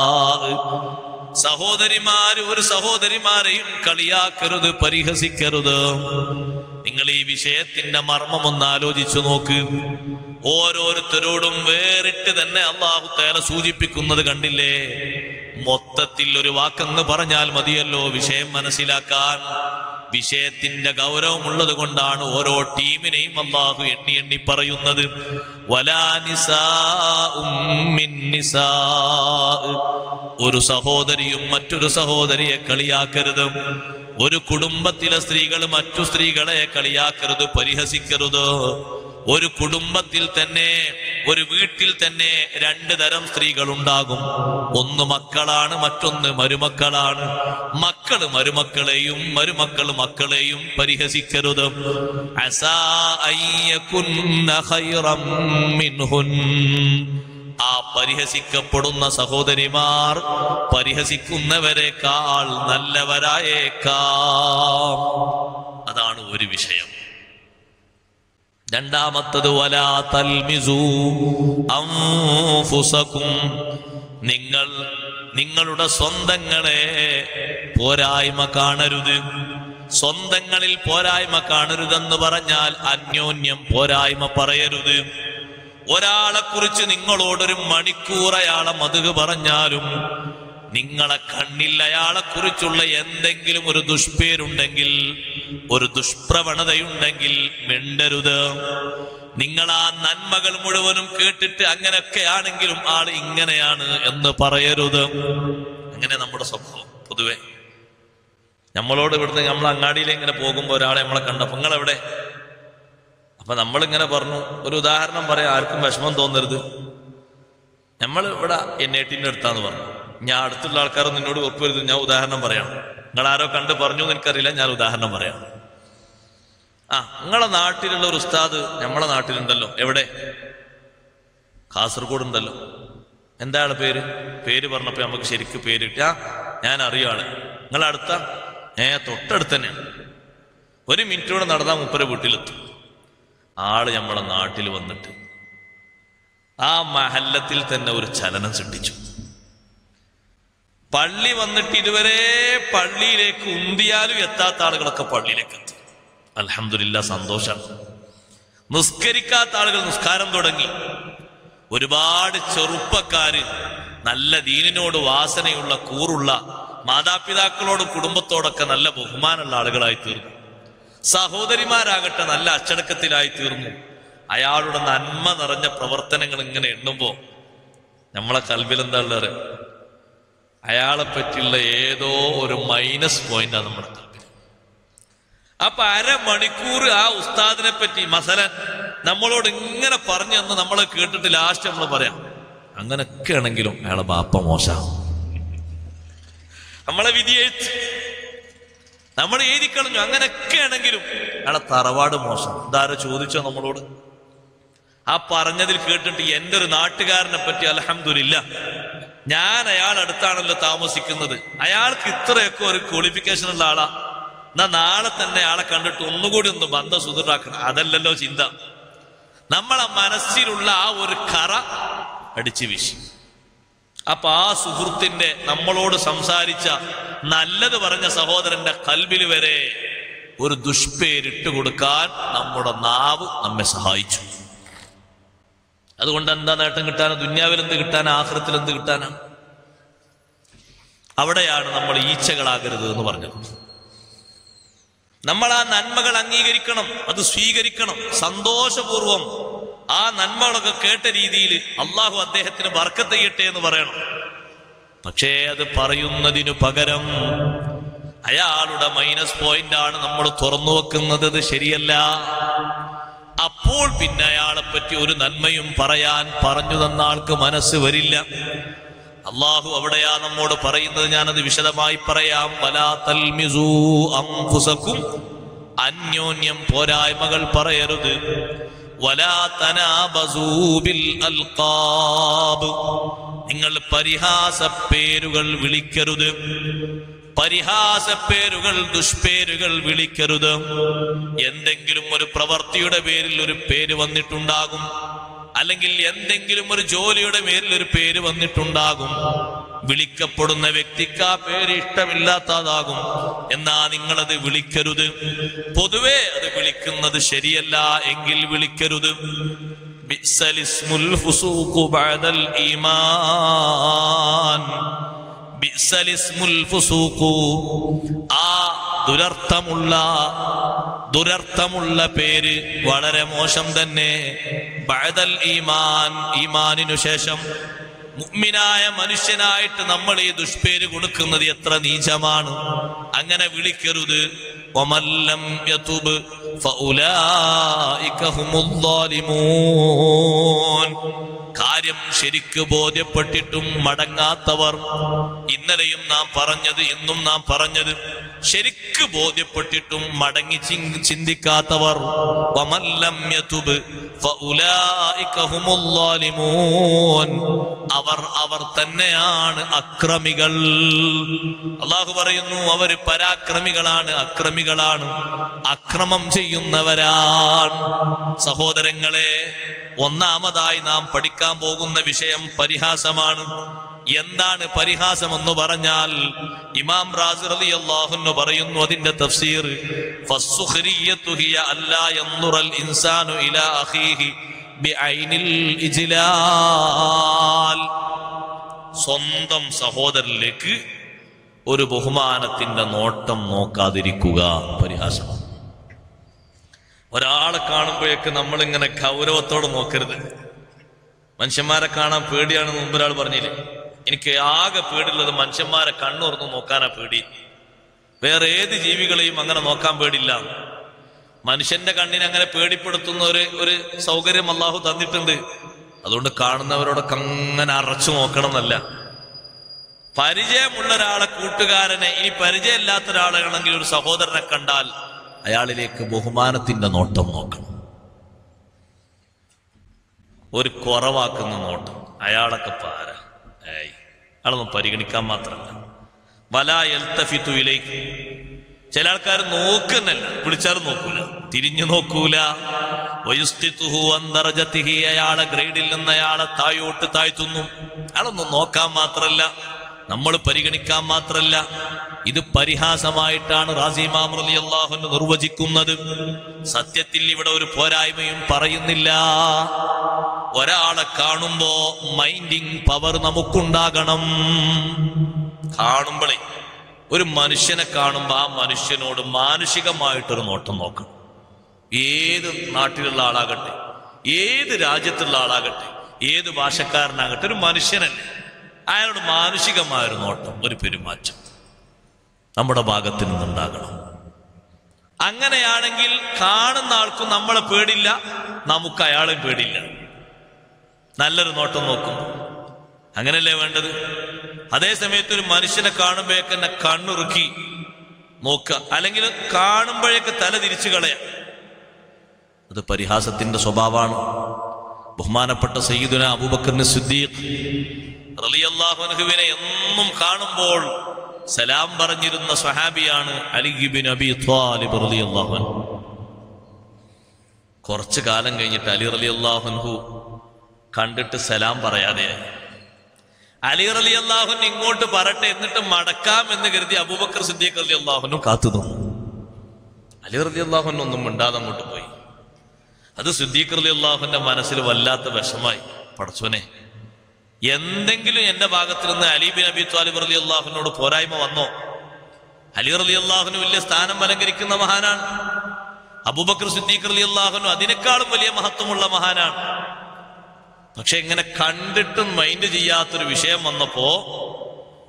സഹോദരിമാര് ഒരു സഹോദരിമാരെയും കളിയാക്കരുത് പരിഹസിക്കരുത് നിങ്ങൾ ഈ വിഷയത്തിന്റെ മർമ്മം ഒന്ന് ആലോചിച്ചു നോക്ക് ഓരോരുത്തരോടും വേറിട്ട് തന്നെ അള്ളാഹു തേല സൂചിപ്പിക്കുന്നത് കണ്ടില്ലേ മൊത്തത്തിൽ ഒരു വാക്കങ്ങ് പറഞ്ഞാൽ മതിയല്ലോ വിഷയം മനസ്സിലാക്കാൻ വിഷയത്തിന്റെ ഗൗരവമുള്ളത് കൊണ്ടാണ് ഓരോ ടീമിനെയും അള്ളാഹു എണ്ണി എണ്ണി പറയുന്നത് വലാ നിസാഉം മിൻ നിസാ. ഒരു സഹോദരിയും മറ്റൊരു സഹോദരിയെ കളിയാക്കരുത് ഒരു കുടുംബത്തിലെ സ്ത്രീകൾ മറ്റു സ്ത്രീകളെ കളിയാക്കരുത് പരിഹസിക്കരുത് ഒരു കുടുംബത്തിൽ തന്നെ ഒരു വീട്ടിൽ തന്നെ രണ്ട് തരം സ്ത്രീകൾ ഉണ്ടാകും ഒന്ന് മക്കളാണ് മറ്റൊന്ന് മരുമക്കളാണ് മക്കള് മരുമക്കളെയും മരുമക്കൾ മക്കളെയും പരിഹസിക്കരുത് അസാ അയ്യകുന്ന ഖൈറം മിൻഹുൻ ആ പരിഹസിക്കപ്പെടുന്ന സഹോദരിമാർ പരിഹസിക്കുന്നവരെക്കാൾ നല്ലവരായേക്കാം അതാണ് ഒരു വിഷയം രണ്ടാമത്തത് വലാ തൽമിസു അംഫുസകും നിങ്ങൾ നിങ്ങളുടെ സ്വന്തങ്ങളെ പോരായ്മ കാണരുത് സ്വന്തങ്ങളിൽ പോരായ്മ കാണരുതെന്ന് പറഞ്ഞാൽ അന്യോന്യം പോരായ്മ പറയരുത് ഒരാളെ കുറിച്ച് നിങ്ങളോടൊരു മണിക്കൂർ അയാളെ മതുക് പറഞ്ഞാലും നിങ്ങളെ കണ്ണിൽ അയാളെ കുറിച്ചുള്ള എന്തെങ്കിലും ഒരു ദുഷ്പേരുണ്ടെങ്കിൽ ഒരു ദുഷ്പ്രവണതയുണ്ടെങ്കിൽ മിണ്ടരുത് നിങ്ങൾ ആ നന്മകൾ മുഴുവനും കേട്ടിട്ട് അങ്ങനെയൊക്കെ ആണെങ്കിലും ആൾ ഇങ്ങനെയാണ് എന്ന് പറയരുത് അങ്ങനെ നമ്മുടെ സ്വഭാവം പൊതുവെ നമ്മളോട് ഇവിടുന്ന് നമ്മൾ അങ്ങാടിയിൽ ഇങ്ങനെ പോകുമ്പോൾ ഒരാളെ നമ്മളെ കണ്ടപ്പോൾ നിങ്ങളെവിടെ അപ്പൊ നമ്മളിങ്ങനെ പറഞ്ഞു ഒരു ഉദാഹരണം പറയാം ആർക്കും വിഷമം തോന്നരുത് നമ്മൾ ഇവിടെ എൻ എട്ടിന്റെ അടുത്താന്ന് പറഞ്ഞു ഞാൻ അടുത്തുള്ള ആൾക്കാർ നിന്നോട് ഉറപ്പുവരുത് ഞാൻ ഉദാഹരണം പറയാം നിങ്ങൾ ആരോ കണ്ട് പറഞ്ഞു എന്ന് എനിക്കറിയില്ല ഞാൻ ഉദാഹരണം പറയാം ആ നിങ്ങളെ നാട്ടിലുള്ള ഒരു ഉസ്താദ് നമ്മളെ നാട്ടിലുണ്ടല്ലോ എവിടെ കാസർഗോഡ് ഉണ്ടല്ലോ എന്താ ആളെ പേര് പേര് പറഞ്ഞപ്പോ നമുക്ക് ശരിക്കും പേര് കിട്ടി ആ ഞാൻ അറിയാളെ നിങ്ങളെ അടുത്ത ഏ തൊട്ടടുത്ത് തന്നെയാണ് ഒരു മിനിറ്റോടെ നടന്നാൽ മുപ്പര വീട്ടിലെത്തും ആള് നമ്മളെ നാട്ടിൽ വന്നിട്ട് ആ മഹല്ലത്തിൽ തന്നെ ഒരു ചലനം സൃഷ്ടിച്ചു പള്ളി വന്നിട്ട് ഇതുവരെ പള്ളിയിലേക്ക് ഉന്തിയാലും എത്താത്ത ആളുകളൊക്കെ പള്ളിയിലേക്ക് എത്തി അലഹമില്ല സന്തോഷം നിസ്കരിക്കാത്ത ആളുകൾ നിസ്കാരം തുടങ്ങി ഒരുപാട് ചെറുപ്പക്കാര് നല്ല ദീനിനോട് വാസനയുള്ള കൂറുള്ള മാതാപിതാക്കളോടും കുടുംബത്തോടൊക്കെ നല്ല ബഹുമാനമുള്ള ആളുകളായി തീർന്നു സഹോദരിമാരാകട്ടെ നല്ല അച്ചടക്കത്തിലായി തീർന്നു അയാളുടെ നന്മ നിറഞ്ഞ പ്രവർത്തനങ്ങൾ ഇങ്ങനെ എണ്ണുമ്പോ നമ്മളെ കൽവിൽ എന്താ ഉള്ളത് അയാളെ പറ്റിയുള്ള ഏതോ ഒരു മൈനസ് പോയിന്റാണ് നമ്മുടെ കൽവിൽ അപ്പൊ അരമണിക്കൂർ ആ ഉസ്താദിനെ പറ്റി മസലൻ നമ്മളോട് ഇങ്ങനെ പറഞ്ഞു എന്ന് നമ്മൾ കേട്ടിട്ട് ലാസ്റ്റ് നമ്മൾ പറയാം അങ്ങനൊക്കെ ആണെങ്കിലും അയാളെ ബാപ്പ മോശ നമ്മളെ വിധി എഴുത്ത് നമ്മൾ എഴുതിക്കളഞ്ഞു അങ്ങനെയൊക്കെ ആണെങ്കിലും അയാളെ തറവാട് മോശം ഇതാരോ ചോദിച്ചോ നമ്മളോട് ആ പറഞ്ഞതിൽ കേട്ടിട്ട് എൻ്റെ ഒരു നാട്ടുകാരനെ പറ്റി അലഹമില്ല ഞാൻ അയാൾ അടുത്താണല്ലോ താമസിക്കുന്നത് അയാൾക്ക് ഇത്രയൊക്കെ ഒരു ക്വാളിഫിക്കേഷൻ ഉള്ള ആളാ എന്നാ നാളെ തന്നെ ആളെ കണ്ടിട്ട് ഒന്നുകൂടി ഒന്ന് ബന്ധം സുദൃഢാക്കണം അതല്ലല്ലോ ചിന്ത നമ്മളെ മനസ്സിലുള്ള ആ ഒരു കറ അടിച്ചു വീശി അപ്പൊ ആ സുഹൃത്തിന്റെ നമ്മളോട് സംസാരിച്ച നല്ലത് പറഞ്ഞ സഹോദരന്റെ കൽവിൽ വരെ ഒരു ദുഷ്പേരിട്ട് കൊടുക്കാൻ നമ്മുടെ നാവ് നമ്മെ സഹായിച്ചു അതുകൊണ്ട് എന്താ നേട്ടം കിട്ടാനാ ദുന്യാവിൽ എന്ത് കിട്ടാനാ ആഹ്രത്തിൽ എന്ത് കിട്ടാനാ അവിടെയാണ് നമ്മൾ ഈച്ചകളാകരുത് എന്ന് പറഞ്ഞത് നമ്മൾ ആ നന്മകൾ അംഗീകരിക്കണം അത് സ്വീകരിക്കണം സന്തോഷപൂർവം ആ നന്മകളൊക്കെ കേട്ട രീതിയിൽ അള്ളാഹു അദ്ദേഹത്തിന് വർക്കത്ത് ചെയ്യട്ടെ എന്ന് പറയണം പക്ഷേ അത് പറയുന്നതിനു പകരം അയാളുടെ മൈനസ് പോയിന്റ് ആണ് നമ്മൾ തുറന്നു വെക്കുന്നത് അത് ശരിയല്ല അപ്പോൾ പിന്നെ അയാളെ പറ്റി ഒരു നന്മയും പറയാൻ പറഞ്ഞു തന്ന ആൾക്ക് മനസ്സ് വരില്ല അള്ളാഹു അവിടെയാ നമ്മോട് പറയുന്നത് ഞാനത് വിശദമായി പറയാം വലാ തൽമിസൂ അംഫുസക്കും അന്യോന്യം പോരായ്മകൾ പറയരുത് വലാ തനാബസൂ ബിൽ അൽഖാബ് നിങ്ങൾ പരിഹാസ പേരുകൾ വിളിക്കരുത് പരിഹാസ പേരുകൾ ദുഷ്പേരുകൾ വിളിക്കരുത് എന്തെങ്കിലും ഒരു പ്രവൃത്തിയുടെ പേരിൽ ഒരു പേര് വന്നിട്ടുണ്ടാകും അല്ലെങ്കിൽ എന്തെങ്കിലും ഒരു ജോലിയുടെ പേരിൽ ഒരു പേര് വന്നിട്ടുണ്ടാകും വിളിക്കപ്പെടുന്ന വ്യക്തിക്ക് ആ പേര് ഇഷ്ടമില്ലാത്തതാകും എന്നാ നിങ്ങളത് വിളിക്കരുത് പൊതുവെ അത് വിളിക്കുന്നത് ശരിയല്ല എങ്കിൽ വിളിക്കരുത് ബിഅ്സലിസ്മുൽ ഫുസൂഖു ബഅദൽ ഈമാൻ ബിഅ്സലിസ്മുൽ ഫുസൂഖു ആ ദുരർത്ഥമുള്ള ദുരർത്ഥമുള്ള പേര് വളരെ മോശം തന്നെ ബഅദൽ ഈമാൻ ഈമാനിനു ശേഷം മുഅ്മിനായ മനുഷ്യനായിട്ട് നമ്മൾ ഈ ദുഷ്പേര് കൊടുക്കുന്നത് എത്ര നീചമാണ് അങ്ങനെ വിളിക്കരുത് വമല്ലം യതുബ് ഫഉലായിക ഹുമുദ്ദാലിമൂൻ കാര്യം ശരിക്ക് ബോധ്യപ്പെട്ടിട്ടും മടങ്ങാത്തവർ ഇന്നലെയും നാം പറഞ്ഞത് ഇന്നും നാം പറഞ്ഞത് ശരിക്ക് ബോധ്യപ്പെട്ടിട്ടും മടങ്ങി ചിൻ- ചിന്തിക്കാത്തവർ വമല്ലം യതുബ് ഫഉലായിക ഹുമുദ്ദാലിമൂൻ അവർ അവർ തന്നെയാണ് അക്രമികൾ അള്ളാഹു പറയുന്നു അവര് പരാക്രമികളാണ് അക്രമികളാണ് അക്രമം ചെയ്യുന്നവരാണ് സഹോദരങ്ങളെ ഒന്നാമതായി നാം പഠിക്കാൻ പോകുന്ന വിഷയം പരിഹാസമാണ് എന്താണ് പരിഹാസം എന്ന് പറഞ്ഞാൽ ഇമാം റാസി റളിയല്ലാഹു പറയുന്നു അതിന്റെ തഫ്സീർ ഫസ്സുഖ്രിയത്തു ഹിയ അല്ലാ യൻദുറൽ ഇൻസാനു ഇലാ അഖീഹി ബിഐനിൽ ഇജ്ലാൽ സ്വന്തം സഹോദരനിലേക്ക് ഒരു ബഹുമാനത്തിന്റെ നോട്ടം നോക്കാതിരിക്കുക പരിഹാസമാണ് ഒരാളെ കാണുമ്പോഴേക്ക് നമ്മളിങ്ങനെ ഗൗരവത്തോടെ നോക്കരുത് മനുഷ്യന്മാരെ കാണാൻ പേടിയാണെന്ന് മുമ്പ് ഒരാൾ പറഞ്ഞില്ലേ എനിക്ക് ആകെ പേടിയുള്ളത് മനുഷ്യന്മാരെ കണ്ണുറന്ന് നോക്കാനാ പേടി വേറെ ഏത് ജീവികളെയും അങ്ങനെ നോക്കാൻ പേടില്ല മനുഷ്യന്റെ കണ്ണിനെ അങ്ങനെ പേടിപ്പെടുത്തുന്ന ഒരു ഒരു സൗകര്യം അള്ളാഹു തന്നിട്ടുണ്ട് അതുകൊണ്ട് കാണുന്നവരോടൊക്കെ അങ്ങനെ അറച്ചു നോക്കണം എന്നല്ല പരിചയമുള്ള ഒരാളെ കൂട്ടുകാരനെ ഇനി പരിചയമില്ലാത്ത ഒരാളാണെങ്കിൽ ഒരു സഹോദരനെ കണ്ടാൽ അയാളിലേക്ക് ബഹുമാനത്തിന്റെ നോട്ടം നോക്കണം ഒരു കുറവാക്കുന്ന നോട്ടം അയാളൊക്കെ പാര ഏയ് അയാളൊന്നും പരിഗണിക്കാൻ മാത്രമല്ല വല എൽത്തഫിത്തുയിലേക്ക് ചില ആൾക്കാർ നോക്കുന്നല്ല വിളിച്ചാലും നോക്കൂല തിരിഞ്ഞു നോക്കൂല വയുസ്തിത്തുഹു അന്തർജത്തിഹി അയാളെ ഗ്രേഡിൽ നിന്ന് അയാളെ തായോട്ട് താഴ്ത്തുന്നു അയാളൊന്നും നോക്കാൻ മാത്രല്ല നമ്മൾ പരിഗണിക്കാൻ മാത്രല്ല ഇത് പരിഹാസമായിട്ടാണ് റാസിമാം റലി അള്ളാഹുന് നിർവചിക്കുന്നത് സത്യത്തിൽ ഇവിടെ ഒരു പോരായ്മയും പറയുന്നില്ല ഒരാളെ കാണുമ്പോ മൈൻഡിങ് പവർ നമുക്കുണ്ടാകണം കാണുമ്പോഴേ ഒരു മനുഷ്യനെ കാണുമ്പോൾ ആ മനുഷ്യനോട് മാനുഷികമായിട്ടൊരു നോട്ടം നോക്കണം ഏത് നാട്ടിലുള്ള ആളാകട്ടെ ഏത് രാജ്യത്തുള്ള ആളാകട്ടെ ഏത് ഭാഷക്കാരനാകട്ടെ ഒരു മനുഷ്യനല്ലേ അയാളോട് മാനുഷികമായൊരു നോട്ടം ഒരു പെരുമാറ്റം നമ്മുടെ ഭാഗത്ത് നിന്നുണ്ടാകണം അങ്ങനെയാണെങ്കിൽ കാണുന്ന ആൾക്കും നമ്മളെ പേടില്ല നമുക്ക് അയാളെ പേടില്ല നല്ലൊരു നോട്ടം നോക്കും അങ്ങനല്ലേ വേണ്ടത് അതേ സമയത്ത് ഒരു മനുഷ്യനെ കാണുമ്പോഴേക്ക് തന്നെ കണ്ണുറുക്കി നോക്കുക അല്ലെങ്കിൽ കാണുമ്പോഴേക്ക് തല തിരിച്ചു കളയാം അത് പരിഹാസത്തിന്റെ സ്വഭാവമാണ് ബഹുമാനപ്പെട്ട സയ്യിദുന അബൂബക്കറിന് സിദ്ദീഖ് റളിയല്ലാഹു അൻഹുവിനെ എന്നും കാണുമ്പോൾ സലാം പറഞ്ഞിരുന്ന സ്വഹാബിയാണ് അലി ബിൻ അബി ത്വാലിബ് റളിയല്ലാഹു അൻഹു കുറച്ചു കാലം കഴിഞ്ഞിട്ട് അലി റളിയല്ലാഹു അൻഹു കണ്ടിട്ട് സലാം പറയാതെയായി അലി റലി അള്ളാഹുൻ ഇങ്ങോട്ട് പറട്ടെ എന്നിട്ട് മടക്കാം എന്ന് കരുതി അബൂബക്കർ സിദ്ദീഖ് അലി അള്ളാഹുനും കാത്തു നിന്നു അലി റലി അള്ളാഹുൻ ഒന്നും മിണ്ടാതെ അങ്ങോട്ട് പോയി അത് സിദ്ദീഖ് അലി അള്ളാഹുന്റെ മനസ്സിൽ വല്ലാത്ത വിഷമായി പടച്ചോനെ എന്തെങ്കിലും എന്റെ ഭാഗത്ത് നിന്ന് Ali bin Abi Talib Ali അള്ളാഹുനോട് പോരായ്മ വന്നോ അലി റലി അള്ളാഹുന് വലിയ സ്ഥാനം അലങ്കരിക്കുന്ന മഹാനാണ് അബൂബക്കർ സിദ്ദീഖ് അലി അള്ളാഹുനും അതിനേക്കാളും വലിയ മഹത്വമുള്ള മഹാനാണ് പക്ഷെ ഇങ്ങനെ കണ്ടിട്ടും മൈൻഡ് ചെയ്യാത്തൊരു വിഷയം വന്നപ്പോ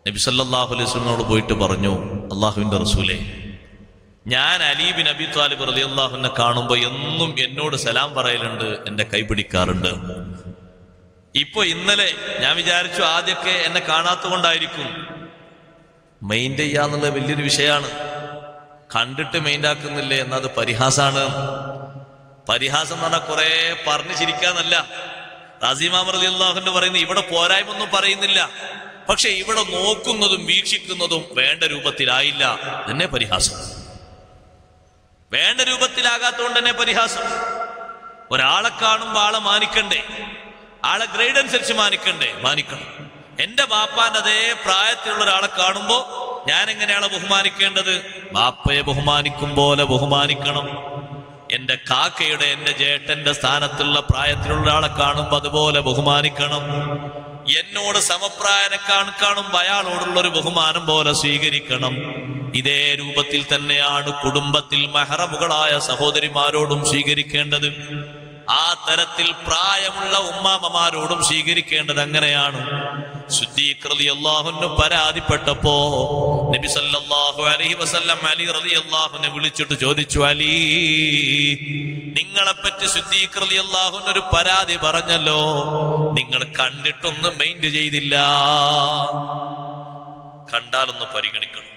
നബി സല്ലല്ലാഹു അലൈഹി വസല്ലമയോട് പോയിട്ട് പറഞ്ഞു അള്ളാഹുവിന്റെ റസൂലേ ഞാൻ അലീബിൻ അബി താലിബ് റലി അള്ളാഹുവിനെ കാണുമ്പോൾ എന്നും എന്നോട് സലാം പറയലുണ്ട് എന്റെ കൈ പിടിക്കാറുണ്ട് ഇപ്പൊ ഇന്നലെ ഞാൻ വിചാരിച്ചു ആദ്യമൊക്കെ എന്നെ കാണാത്തതുകൊണ്ടായിരിക്കും മെയിൻ്റെ ചെയ്യാന്നുള്ളത് വലിയൊരു വിഷയമാണ് കണ്ടിട്ട് മെയിൻ്റാക്കുന്നില്ലേ എന്നത് പരിഹാസാണ് പരിഹാസം എന്ന് പറഞ്ഞാൽ കുറെ പറഞ്ഞു ചിരിക്കാന്നല്ല റാസിമാം റലി അള്ളാഹുന്റെ പറയുന്നത് ഇവിടെ പോരായ്മ ഒന്നും പറയുന്നില്ല പക്ഷെ ഇവിടെ നോക്കുന്നതും വീക്ഷിക്കുന്നതും വേണ്ട രൂപത്തിലായില്ല തന്നെ പരിഹാസം വേണ്ട രൂപത്തിലാകാത്തതുകൊണ്ട് തന്നെ പരിഹാസം ഒരാളെ കാണുമ്പോൾ ആളെ മാനിക്കണ്ടേ ആളെ ഗ്രേഡ് അനുസരിച്ച് മാനിക്കണ്ടേ മാനിക്കണം എന്റെ ബാപ്പാന്റെ അതേ പ്രായത്തിലുള്ള ഒരാളെ കാണുമ്പോ ഞാൻ എങ്ങനെയാണ് ബഹുമാനിക്കേണ്ടത് ബാപ്പയെ ബഹുമാനിക്കും പോലെ ബഹുമാനിക്കണം എന്റെ കാക്കയുടെ എന്റെ ജേട്ടന്റെ സ്ഥാനത്തുള്ള പ്രായത്തിലുള്ള ഒരാളെ കാണുമ്പോൾ അതുപോലെ ബഹുമാനിക്കണം എന്നോട് സമപ്രായനെ കാണ കാണുമ്പോൾ അയാളോടുള്ള ഒരു ബഹുമാനം പോലെ സ്വീകരിക്കണം ഇതേ രൂപത്തിൽ തന്നെയാണ് കുടുംബത്തിൽ മെഹറമുകളായ സഹോദരിമാരോടും സ്വീകരിക്കേണ്ടത് ആ തരത്തിൽ പ്രായമുള്ള ഉമ്മാമമാരോടും സ്വീകരിക്കേണ്ടത് അങ്ങനെയാണ് അള്ളാഹുന് പരാതിപ്പെട്ടപ്പോ നബി സല്ലല്ലാഹു അലൈഹി വസല്ലം അലി റലി അള്ളാഹുനെ വിളിച്ചിട്ട് ചോദിച്ചു അലി നിങ്ങളെപ്പറ്റി സുദ്ദീഖ് റലി അള്ളാഹുന് ഒരു പരാതി പറഞ്ഞല്ലോ നിങ്ങൾ കണ്ടിട്ടൊന്നും മൈൻഡ് ചെയ്തില്ല കണ്ടാലൊന്ന് പരിഗണിക്കണം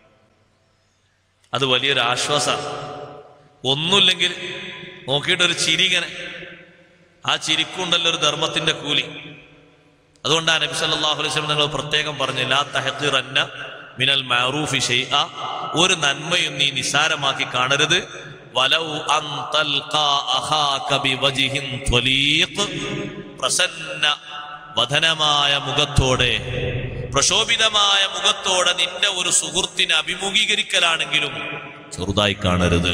അത് വലിയൊരു ആശ്വാസമാണ് ഒന്നുമില്ലെങ്കിൽ നോക്കിയിട്ടൊരു ചിരി ഇങ്ങനെ ആ ചിരിക്കുണ്ടല്ലോ ഒരു ധർമ്മത്തിന്റെ കൂലി അതുകൊണ്ടാണ് നബി സല്ലല്ലാഹു അലൈഹി വസല്ലം നിങ്ങൾ പ്രത്യേകം പറഞ്ഞു ലാ തഹഖിറന്ന മിനൽ മഅറൂഫി ഷൈഅ ഒരു നന്മയും നീ നിസാരമാക്കി കാണരുത് വലൗ അൻ തൽഖാ അഖാക ബിവജ്ഹിൻ ത്വലീഖ് പ്രസന്ന വദനമായ മുഖത്തോടെ പ്രശോഭിതമായ മുഖത്തോടെ നിന്റെ ഒരു സുഹൃത്തിനെ അഭിമുഖീകരിക്കലാണെങ്കിലും ചെറുതായി കാണരുത്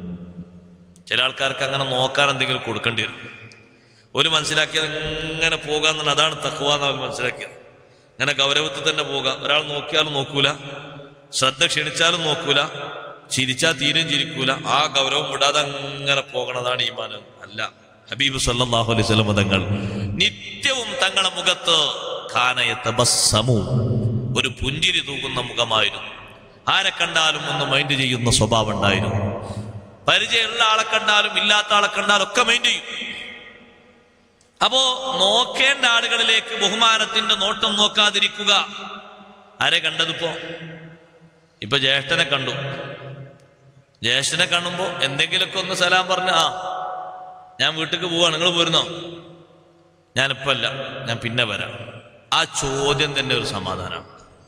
ചില ആൾക്കാർക്ക് അങ്ങനെ നോക്കാൻ എന്തെങ്കിലും കൊടുക്കേണ്ടി വരും ഒരു മനസ്സിലാക്കിയത് ഇങ്ങനെ പോകാന്നുള്ള അതാണ് തക്കുവ എന്ന് അവർ മനസ്സിലാക്കിയത് അങ്ങനെ ഗൗരവത്തിൽ തന്നെ പോകാം ഒരാൾ നോക്കിയാലും നോക്കൂല ശ്രദ്ധ ക്ഷണിച്ചാലും നോക്കൂല ചിരിച്ചാൽ തീരെയും ചിരിക്കൂല ആ ഗൗരവം വിടാതെ അങ്ങനെ പോകണതാണ് ഈമാൻ അല്ല ഹബീബ് സല്ലല്ലാഹു അലൈഹി വസല്ലം തങ്ങൾ നിത്യവും തങ്ങളുടെ മുഖത്ത് ഖാനയത്ത ബസ്സമു ഒരു പുഞ്ചിരി തൂകുന്ന മുഖമായിരുന്നു ആരെ കണ്ടാലും ഒന്ന് മൈൻഡ് ചെയ്യുന്ന സ്വഭാവം ഉണ്ടായിരുന്നു പരിചയമുള്ള ആളെ കണ്ടാലും ഇല്ലാത്ത ആളെ കണ്ടാലും ഒക്കെ മൈൻഡ് ചെയ്യും അപ്പോ നോക്കേണ്ട ആളുകളിലേക്ക് ബഹുമാനത്തിന്റെ നോട്ടം നോക്കാതിരിക്കുക ആരെ കണ്ടതിപ്പോ ഇപ്പൊ ജ്യേഷ്ഠനെ കണ്ടു ജ്യേഷ്ഠനെ കാണുമ്പോ എന്തെങ്കിലുമൊക്കെ ഒന്ന് സലാം പറഞ്ഞ ആ ഞാൻ വീട്ടിലേക്ക് പോവാ നിങ്ങൾ പോരുന്നോ ഞാനിപ്പോ അല്ല ഞാൻ പിന്നെ വരാം ആ ചോദ്യം തന്നെ ഒരു സമാധാനം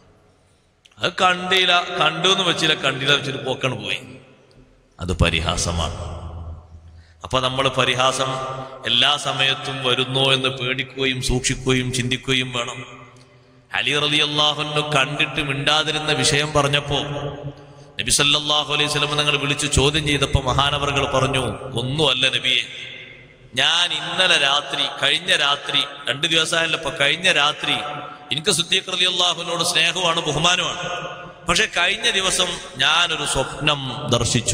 അത് കണ്ടില്ല കണ്ടു എന്ന് വെച്ചില്ല കണ്ടില്ല വെച്ചിട്ട് പോക്കണ് പോയി അത് പരിഹാസമാണ് അപ്പൊ നമ്മൾ പരിഹാസം എല്ലാ സമയത്തും വരുന്നോ എന്ന് പേടിക്കുകയും സൂക്ഷിക്കുകയും ചിന്തിക്കുകയും വേണം അലി റലി അള്ളാഹുന്നു കണ്ടിട്ട് മിണ്ടാതിരുന്ന വിഷയം പറഞ്ഞപ്പോ നബി സല്ലല്ലാഹു അലൈഹി സ്വലം നിങ്ങൾ വിളിച്ചു ചോദ്യം ചെയ്തപ്പോ മഹാനവറുകൾ പറഞ്ഞു ഒന്നുമല്ല നബിയെ ഞാൻ ഇന്നലെ രാത്രി കഴിഞ്ഞ രാത്രി രണ്ടു ദിവസമായല്ലോ ഇപ്പൊ കഴിഞ്ഞ രാത്രി എനിക്ക് സുദ്ദീഖ് റലി അള്ളാഹുവിനോട് സ്നേഹമാണ് ബഹുമാനമാണ് പക്ഷെ കഴിഞ്ഞ ദിവസം ഞാനൊരു സ്വപ്നം ദർശിച്ചു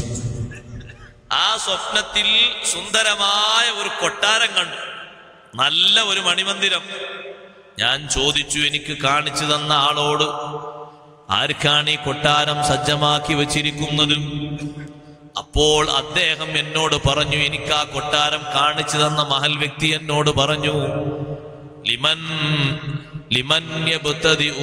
ആ സ്വപ്നത്തിൽ സുന്ദരമായ ഒരു കൊട്ടാരം കണ്ടു നല്ല ഒരു മണിമന്ദിരം ഞാൻ ചോദിച്ചു എനിക്ക് കാണിച്ചു തന്ന ആളോട് ആർക്കാണ് ഈ കൊട്ടാരം സജ്ജമാക്കി വച്ചിരിക്കുന്നത് അപ്പോൾ അദ്ദേഹം എന്നോട് പറഞ്ഞു എനിക്ക് ആ കൊട്ടാരം കാണിച്ചു തന്ന മഹൽ വ്യക്തി എന്നോട് പറഞ്ഞു ലിമൻ ലിമൻ യബ്തദിഉ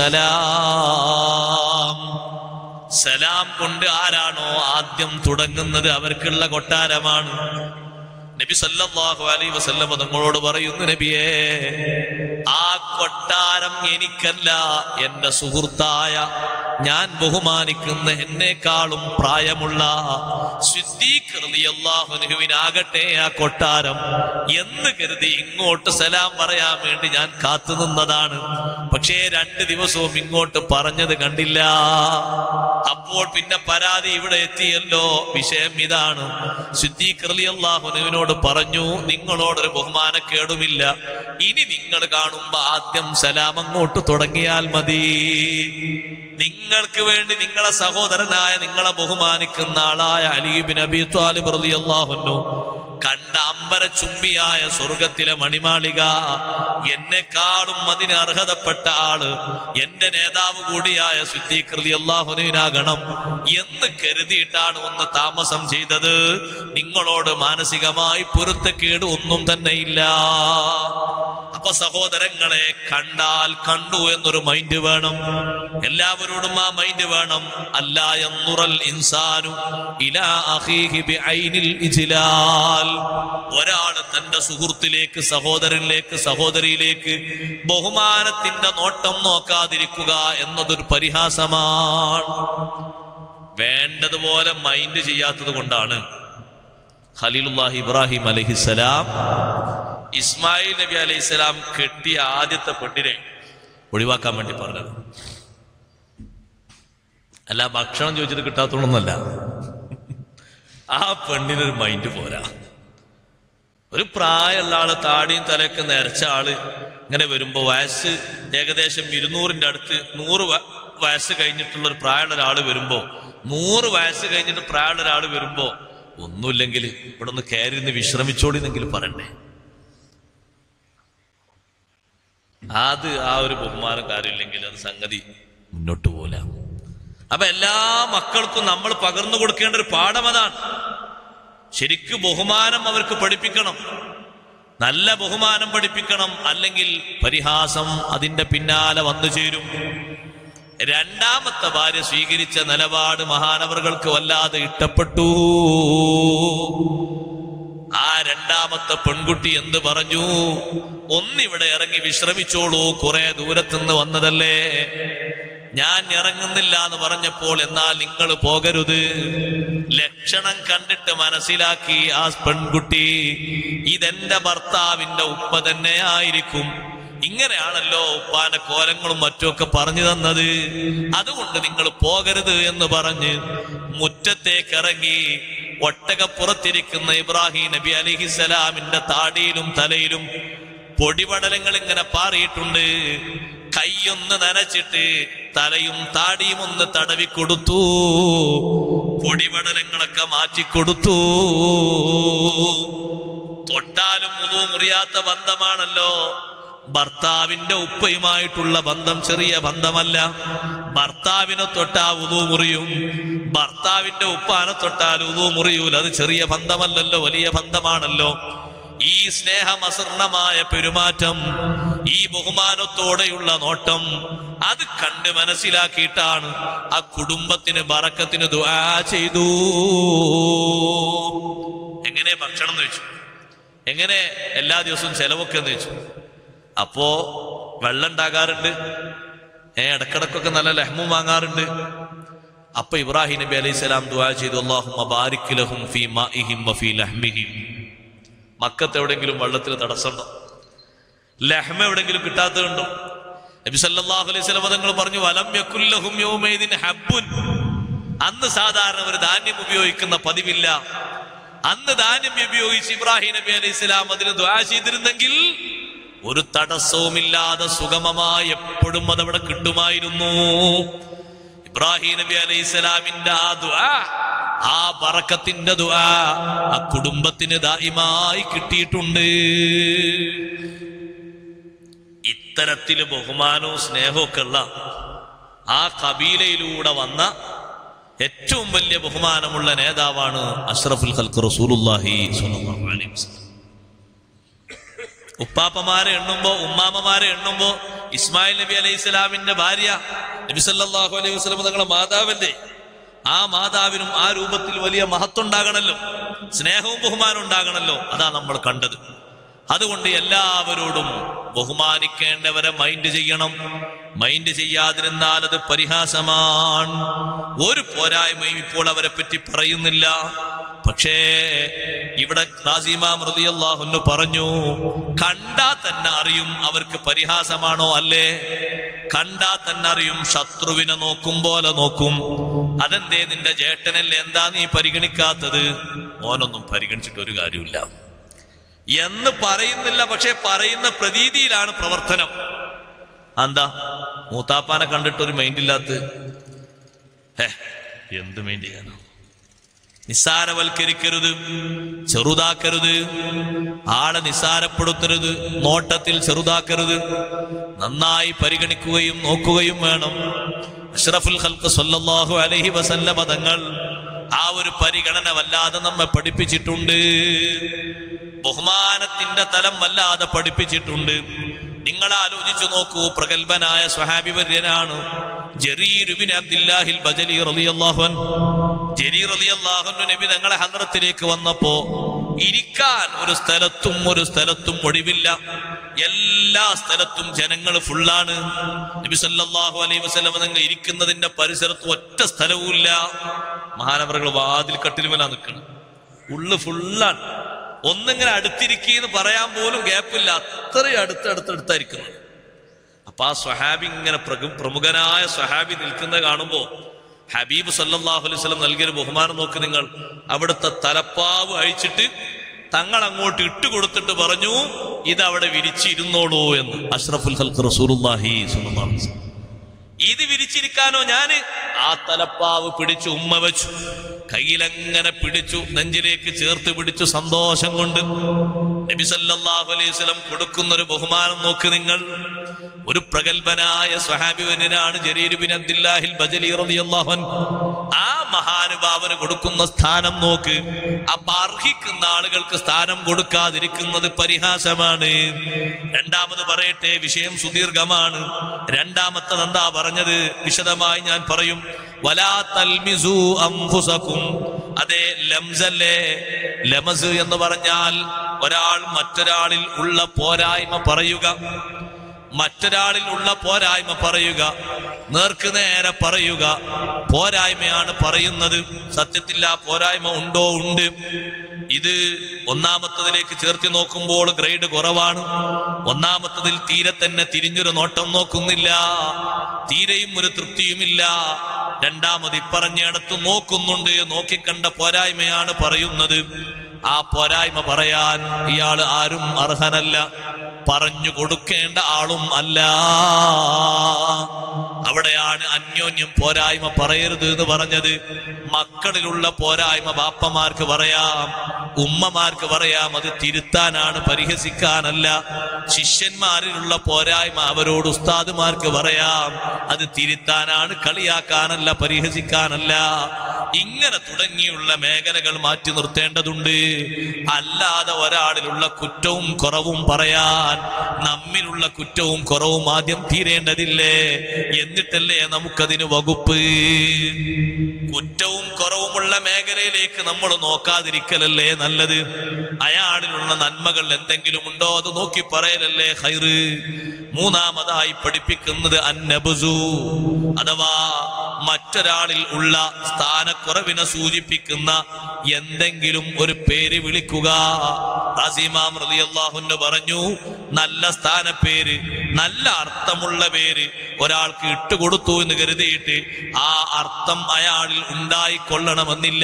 ബിസ്സലാം സലാം കൊണ്ട് ആരാണോ ആദ്യം തുടങ്ങുന്നത് അവർക്കുള്ള കൊട്ടാരമാണ് നബി സല്ലല്ലാഹു അലൈഹി വസല്ലം തങ്ങളോട് പറയുന്നു നബിയേ ആ കൊട്ടാരം എനിക്കല്ല എന്റെ സുഹൃത്തായ ഞാൻ ബഹുമാനിക്കുന്ന എന്നെക്കാളും പ്രായമുള്ള സിദ്ദീഖ് റളിയല്ലാഹു അൻഹുവിനാകട്ടെ ആ കൊട്ടാരം എന്ന് കരുതി ഇങ്ങോട്ട് സലാം പറയാൻ വേണ്ടി ഞാൻ കാത്തു നിന്നതാണ് പക്ഷേ രണ്ട് ദിവസവും ഇങ്ങോട്ട് പറഞ്ഞത് കണ്ടില്ല അപ്പോൾ പിന്നെ പരാതി ഇവിടെ എത്തിയല്ലോ വിഷയം ഇതാണ് സിദ്ദീഖ് റളിയല്ലാഹു അൻഹുവിനോട് പറഞ്ഞു നിങ്ങളോടൊരു ബഹുമാനക്കേടുമില്ല ഇനി നിങ്ങൾ കാണുമ്പോ ആദ്യം സലാം അങ്ങോട്ട് തുടങ്ങിയാൽ മതി നിങ്ങൾക്ക് വേണ്ടി നിങ്ങളെ സഹോദരനായ നിങ്ങളെ ബഹുമാനിക്കുന്ന ആളായ അലീബിൻ അബി ത്വാലിബ് റളിയല്ലാഹു അൻഹു കണ്ട അമ്പര ചുംബിയായ സ്വർഗത്തിലെ മണിമാളിക എന്നെക്കാളും അതിന് അർഹതപ്പെട്ട ആള് എന്റെ നേതാവ് കൂടിയായ സിദ്ദീഖ്രതി അള്ളാഹുനാകണം എന്ന് കരുതിയിട്ടാണ് ഒന്ന് താമസം ചെയ്തത് നിങ്ങളോട് മാനസികമായി പൊരുത്തക്കേട് ഒന്നും തന്നെയില്ല അപ്പൊ സഹോദരങ്ങളെ കണ്ടാൽ കണ്ടു എന്നൊരു മൈൻഡ് വേണം എല്ലാവരോടും ആ മൈൻഡ് വേണം അല്ല എന്നുറൽ ഇൻസാനു ഇലാ അഖീഹി ബിഐനിൽ ഇജ്ലാൽ ഒരാള് തന്റെ സുഹൃത്തിലേക്ക് സഹോദരനിലേക്ക് സഹോദരിയിലേക്ക് ബഹുമാനത്തിന്റെ നോട്ടം നോക്കാതിരിക്കുക എന്നതൊരു പരിഹാസമാണ് വേണ്ടതുപോലെ മൈൻഡ് ചെയ്യാത്തത് കൊണ്ടാണ് ഖലീലുല്ലാഹി ഇബ്രാഹിം അലഹിസലാം ഇസ്മായിൽ നബി അലൈഹിസ്സലാം കെട്ടിയ ആദ്യത്തെ പെണ്ണിനെ ഒഴിവാക്കാൻ വേണ്ടി പറഞ്ഞത് അല്ല ഭക്ഷണം ചോദിച്ചിട്ട് കിട്ടാത്തോളൊന്നല്ല ആ പെണ്ണിനൊരു മൈൻഡ് പോരാ ഒരു പ്രായമുള്ള ആള് താടിയും തലയൊക്കെ നിരച്ച ആള് ഇങ്ങനെ വരുമ്പോ വയസ്സ് ഏകദേശം ഇരുന്നൂറിന്റെ അടുത്ത് നൂറ് വ- വയസ്സ് കഴിഞ്ഞിട്ടുള്ള ഒരു പ്രായമുള്ള ഒരാള് വരുമ്പോ നൂറ് വയസ്സ് കഴിഞ്ഞിട്ട് പ്രായമുള്ള ഒരാള് വരുമ്പോ ഒന്നുമില്ലെങ്കിൽ ഇവിടെ ഒന്ന് കയറി നിന്ന് വിശ്രമിച്ചോളിന്നെങ്കിൽ പറയണ്ടേ അത് ആ ഒരു ബഹുമാനം കാര്യമില്ലെങ്കിൽ അത് സംഗതി മുന്നോട്ട് പോല അപ്പൊ എല്ലാ മക്കൾക്കും നമ്മൾ പകർന്നു കൊടുക്കേണ്ട ഒരു പാഠം അതാണ് ശരിക്ക് ബഹുമാനം അവർക്ക് പഠിപ്പിക്കണം നല്ല ബഹുമാനം പഠിപ്പിക്കണം അല്ലെങ്കിൽ പരിഹാസം അതിന്റെ പിന്നാലെ വന്നു ചേരും രണ്ടാമത്തെ ഭാര്യ സ്വീകരിച്ച നിലപാട് മഹാനവറുകൾക്ക് വല്ലാതെ ഇഷ്ടപ്പെട്ടു ആ രണ്ടാമത്തെ പെൺകുട്ടി എന്ത് പറഞ്ഞു ഒന്നിവിടെ ഇറങ്ങി വിശ്രമിച്ചോളൂ കുറെ ദൂരത്തുനിന്ന് വന്നതല്ലേ ഞാൻ ഇറങ്ങുന്നില്ല എന്ന് പറഞ്ഞപ്പോൾ എന്നാൽ നിങ്ങൾ പോകരുത് ലക്ഷണം കണ്ടിട്ട് മനസ്സിലാക്കി ആ പെൺകുട്ടി ഇതെന്റെ ഭർത്താവിന്റെ ഉപ്പ തന്നെ ആയിരിക്കും ഇങ്ങനെയാണല്ലോ ഉപ്പാന്റെ കോലങ്ങളും മറ്റുമൊക്കെ പറഞ്ഞു തന്നത് അതുകൊണ്ട് നിങ്ങൾ പോകരുത് എന്ന് പറഞ്ഞ് മുറ്റത്തേക്ക് ഇറങ്ങി ഒട്ടകപ്പുറത്തിരിക്കുന്ന ഇബ്രാഹിം നബി അലിഹിസലാമിന്റെ താടിയിലും തലയിലും പൊടിപടലങ്ങൾ ഇങ്ങനെ പാറിയിട്ടുണ്ട് കൈയൊന്ന് നനച്ചിട്ട് തലയും താടിയും ഒന്ന് തടവി കൊടുത്തു പൊടിപടലങ്ങളൊക്കെ മാറ്റിക്കൊടുത്തു തൊട്ടാലും മുതു മുറിയാത്ത ബന്ധമാണല്ലോ ഭർത്താവിന്റെ ഉപ്പയുമായിട്ടുള്ള ബന്ധം ചെറിയ ബന്ധമല്ല ഭർത്താവിനെ തൊട്ടാ ഉതു മുറിയും ഭർത്താവിന്റെ ഉപ്പാനെ തൊട്ടാൽ ഉതു മുറിയൂല അത് ചെറിയ ബന്ധമല്ലല്ലോ വലിയ ബന്ധമാണല്ലോ ഈ സ്നേഹമസൃണമായ പെരുമാറ്റം ഈ ബഹുമാനത്തോടെയുള്ള നോട്ടം അത് കണ്ട് മനസ്സിലാക്കിയിട്ടാണ് ആ കുടുംബത്തിന് ബറക്കത്തിന് ദുആ ചെയ്തു എങ്ങനെ ഭക്ഷണം എന്ന് വെച്ചു എങ്ങനെ എല്ലാ ദിവസവും ചെലവൊക്കെ എന്ന് വെച്ചു അപ്പോ വെള്ളം ഉണ്ടാകാറുണ്ട് ഏ ഇടക്കിടക്കൊക്കെ നല്ല ലഹ്മും വാങ്ങാറുണ്ട് അപ്പൊ ഇബ്രാഹിം നബി അലൈഹി സ്വലാം ദുആ ചെയ്തു അല്ലാഹുമ്മ ബാരിക് ലഹും ഫീ മാഇഹിം വഫീ ലഹ്മിഹിം മക്കത്ത് എവിടെങ്കിലും വെള്ളത്തിന് തടസ്സമുണ്ടോ ലഹ്മ എവിടെങ്കിലും കിട്ടാത്തതുണ്ടോ നബി സല്ലല്ലാഹു അലൈഹി വസല്ലം തങ്ങൾ പറഞ്ഞു വലം യകുല്ലഹും യൗമൈദിൻ ഹബ്ബുൻ അന്ന് സാധാരണ ഒരു ധാന്യം ഉപയോഗിക്കുന്ന പതിവില്ല അന്ന് ധാന്യം ഉപയോഗിച്ച് ഇബ്രാഹിം നബി അലൈഹി സ്വലാം അതിന് ദ്വാ ചെയ്തിരുന്നെങ്കിൽ ഒരു തടസ്സവുമില്ലാതെ സുഗമമായി എപ്പോഴും അതവിടെ കിട്ടുമായിരുന്നു ഇബ്രാഹിം നബി അലൈഹി സ്വലാമിന്റെ ആ ദുആ ആ ബറക്കത്തിന്റെ ദുആ ആ കുടുംബത്തിന് ദായിമായി കിട്ടിയിട്ടുണ്ട് ഇത്തരത്തില് ബഹുമാനവും സ്നേഹവും ഒക്കെ ഉള്ള ആ കബീലയിലൂടെ വന്ന ഏറ്റവും വലിയ ബഹുമാനമുള്ള നേതാവാണ് അഷ്റഫുൽ ഖൽക്ക് റസൂലുള്ളാഹി സ്വല്ലല്ലാഹു അലൈഹി വസല്ലം ഉപ്പാപ്പമാരെ എണ്ണുമ്പോ ഉമ്മാമ്മമാരെ എണ്ണുമ്പോ ഇസ്മായിൽ നബി അലൈഹി സ്വലാമിന്റെ ഭാര്യ നബി സല്ലല്ലാഹു അലൈഹി വസല്ലം തങ്ങളുടെ മാതാവല്ലേ ആ മാതാവിനും ആ രൂപത്തിൽ വലിയ മഹത്വം ഉണ്ടാകണല്ലോ സ്നേഹവും ബഹുമാനവും ഉണ്ടാകണല്ലോ അതാ നമ്മൾ കണ്ടത് അതുകൊണ്ട് എല്ലാവരോടും ബഹുമാനിക്കേണ്ടവരെ മൈൻഡ് ചെയ്യണം മൈൻഡ് ചെയ്യാതിരുന്നാൽ അത് പരിഹാസമാണ് ഒരു പോരായ്മയും ഇപ്പോൾ അവരെ പറ്റി പറയുന്നില്ല പക്ഷേ ഇവിടെ ഖാസിമാം റളിയല്ലാഹു പറഞ്ഞു കണ്ടാ തന്നെ അറിയും അവർക്ക് പരിഹാസമാണോ അല്ലേ കണ്ടാ തന്നെ അറിയും ശത്രുവിനെ നോക്കും പോലെ നോക്കും അതെന്തേ നിന്റെ ജേട്ടനല്ലേ എന്താ നീ പരിഗണിക്കാത്തത് മോനൊന്നും പരിഗണിച്ചിട്ട് ഒരു കാര്യമില്ല എന്ന് പറയുന്നില്ല പക്ഷെ പറയുന്ന പ്രതീതിയിലാണ് പ്രവർത്തനം എന്താ മൂത്താപ്പാനെ കണ്ടിട്ട് ഒരു മൈൻഡ് ഇല്ലാത്ത ഏ എന്ത് മൈൻഡ് ചെയ്യാനോ നിസ്സാരവൽക്കരിക്കരുത് ചെറുതാക്കരുത് ആളെ നിസ്സാരപ്പെടുത്തരുത് നോട്ടത്തിൽ ചെറുതാക്കരുത് നന്നായി പരിഗണിക്കുകയും നോക്കുകയും വേണം അഷ്റഫുൽ ഖൽക്ക് സല്ലല്ലാഹു അലൈഹി വസല്ലമ തങ്ങൾ ആ ഒരു പരിഗണന വല്ലാതെ നമ്മെ പഠിപ്പിച്ചിട്ടുണ്ട് ബഹുമാനത്തിന്റെ തലം വല്ലാതെ പഠിപ്പിച്ചിട്ടുണ്ട് നിങ്ങൾ ആലോചിച്ചു നോക്കൂ പ്രഗത്ഭനായ സ്വഹാബി വര്യനാണ് ജറീറുബിൻ അബ്ദുല്ലാഹിൽ ബജലി റളിയല്ലാഹു അൻഹു ജരീർ റളിയല്ലാഹു അൻഹു നബി തങ്ങളെ ഹദ്റത്തിലേക്ക് വന്നപ്പോ ഇരിക്കാൻ ഒരു സ്ഥലത്തും ഒരു സ്ഥലത്തും ഒഴിവില്ല എല്ലാ സ്ഥലത്തും ജനങ്ങൾ ഫുള്ളാണ് നബി സല്ലല്ലാഹു അലൈഹി വസല്ലം നിങ്ങൾ ഇരിക്കുന്നതിന്റെ പരിസരത്ത് ഒറ്റ സ്ഥലവുമില്ല മഹാനവറുകൾ വാതിൽ കട്ടിലുമല നിൽക്കണം ഉള്ളു ഫുള്ളാണ് ഒന്നിങ്ങനെ അടുത്തിരിക്കുന്നു പറയാൻ പോലും ഗ്യാപ്പില്ല അത്രയും അടുത്തടുത്തടുത്തായിരിക്കുന്നത് അപ്പൊ ആ സ്വഹാബി ഇങ്ങനെ പ്രഗു- പ്രമുഖനായ സ്വഹാബി നിൽക്കുന്നത് കാണുമ്പോ ഹബീബ് സല്ലല്ലാഹു അലൈഹി വസല്ലം നൽകിയൊരു ബഹുമാനം നോക്ക് നിങ്ങൾ അവിടുത്തെ തലപ്പാവ് അഴിച്ചിട്ട് തങ്ങൾ അങ്ങോട്ട് ഇട്ടുകൊടുത്തിട്ട് പറഞ്ഞു ഇത് അവിടെ വിരിച്ചിരുന്നോളൂ എന്ന് അഷ്റഫുൽ ഹൽക്ക് റസൂലുള്ളാഹി സ്വല്ലല്ലാഹു അലൈഹി വസല്ലം ഇത് വിരിച്ചിരിക്കാനോ ഞാന് ആ തലപ്പാവ് പിടിച്ചു ഉമ്മ വെച്ചു കയ്യിലങ്ങനെ പിടിച്ചു നെഞ്ചിലേക്ക് ചേർത്ത് പിടിച്ചു സന്തോഷം കൊണ്ട് നബി സല്ലല്ലാഹു അലൈഹി വസല്ലം കൊടുക്കുന്ന ഒരു ബഹുമാനം നോക്ക് നിങ്ങൾ ഒരു പ്രഗത്ഭനായ സ്വഹാബിവനാണ് ജരീർ ബിൻ അബ്ദുല്ലാഹിൽ ബജലി റളിയല്ലാഹു അൻഹു ആ മഹാനുഭാവന് കൊടുക്കുന്ന സ്ഥാനം നോക്ക് അപ്പൊ അർഹിക്കുന്ന ആളുകൾക്ക് സ്ഥാനം കൊടുക്കാതിരിക്കുന്നത് പരിഹാസമാണ് രണ്ടാമത് പറയട്ടെ വിഷയം സുദീർഘമാണ് രണ്ടാമത്തത് എന്താ പറഞ്ഞത് വിശദമായി ഞാൻ പറയും വലാ തൽമിസു അംഫുസക്കും അതെ ലംസല്ലേ ലമസ് എന്ന് പറഞ്ഞാൽ ഒരാൾ മറ്റൊരാളിൽ ഉള്ള പോരായ്മ പറയുക മറ്റൊരാളിൽ ഉള്ള പോരായ്മ പറയുക നേർക്ക് നേരെ പറയുക പോരായ്മയാണ് പറയുന്നത് സത്യത്തിൽ ആ പോരായ്മ ഉണ്ടോ ഉണ്ട് ഇത് ഒന്നാമത്തതിലേക്ക് ചേർത്തി നോക്കുമ്പോൾ ഗ്രേഡ് കുറവാണ് ഒന്നാമത്തതിൽ തീരെ തന്നെ തിരിഞ്ഞൊരു നോട്ടം നോക്കുന്നില്ല തീരെയും ഒരു തൃപ്തിയുമില്ല രണ്ടാമത് ഇപ്പറഞ്ഞിടത്ത് നോക്കുന്നുണ്ട് നോക്കിക്കണ്ട പോരായ്മയാണ് പറയുന്നത് ആ പോരായ്മ പറയാൻ ഇയാൾ ആരും അർഹനല്ല പറഞ്ഞു കൊടുക്കേണ്ട ആളും അല്ല അവിടെയാണ് അന്യോന്യം പോരായ്മ പറയരുത് എന്ന് പറഞ്ഞത് മക്കളിലുള്ള പോരായ്മ ബാപ്പമാർക്ക് പറയാം ഉമ്മമാർക്ക് പറയാം അത് തിരുത്താനാണ് പരിഹസിക്കാനല്ല ശിഷ്യന്മാരിലുള്ള പോരായ്മ അവരോട് ഉസ്താദുമാർക്ക് പറയാം അത് തിരുത്താനാണ് കളിയാക്കാനല്ല പരിഹസിക്കാനല്ല ഇങ്ങനെ തുടങ്ങിയുള്ള മേഖലകൾ മാറ്റി നിർത്തേണ്ടതുണ്ട് അല്ലാതെ ഒരാളിലുള്ള കുറ്റവും കുറവും പറയാൻ നമ്മിലുള്ള കുറ്റവും കുറവും ആദ്യം തീരേണ്ടതില്ലേ എന്നിട്ടല്ലേ നമുക്കതിന് വകുപ്പ് കുറ്റവും കുറവുമുള്ള മേഖലയിലേക്ക് നമ്മൾ നോക്കാതിരിക്കലല്ലേ നല്ലത് അയാളിലുള്ള നന്മകൾ എന്തെങ്കിലും ഉണ്ടോ അത് നോക്കി പറയലല്ലേ ഹൈറ് മൂന്നാമതായി പഠിപ്പിക്കുന്നത് അന്നബുസു അഥവാ മറ്റൊരാളിൽ ഉള്ള സ്ഥാനക്കുറവിനെ സൂചിപ്പിക്കുന്ന എന്തെങ്കിലും ഒരു പേര് വിളിക്കുക റാസിമാം റളിയല്ലാഹുവിന് പറഞ്ഞു നല്ല സ്ഥാനപ്പേര് നല്ല അർത്ഥമുള്ള പേര് ഒരാൾക്ക് ഇട്ടുകൊടുത്തു എന്ന് കരുതിയിട്ട് ആ അർത്ഥം അയാളിൽ ഉണ്ടായിക്കൊള്ളണമെന്നില്ല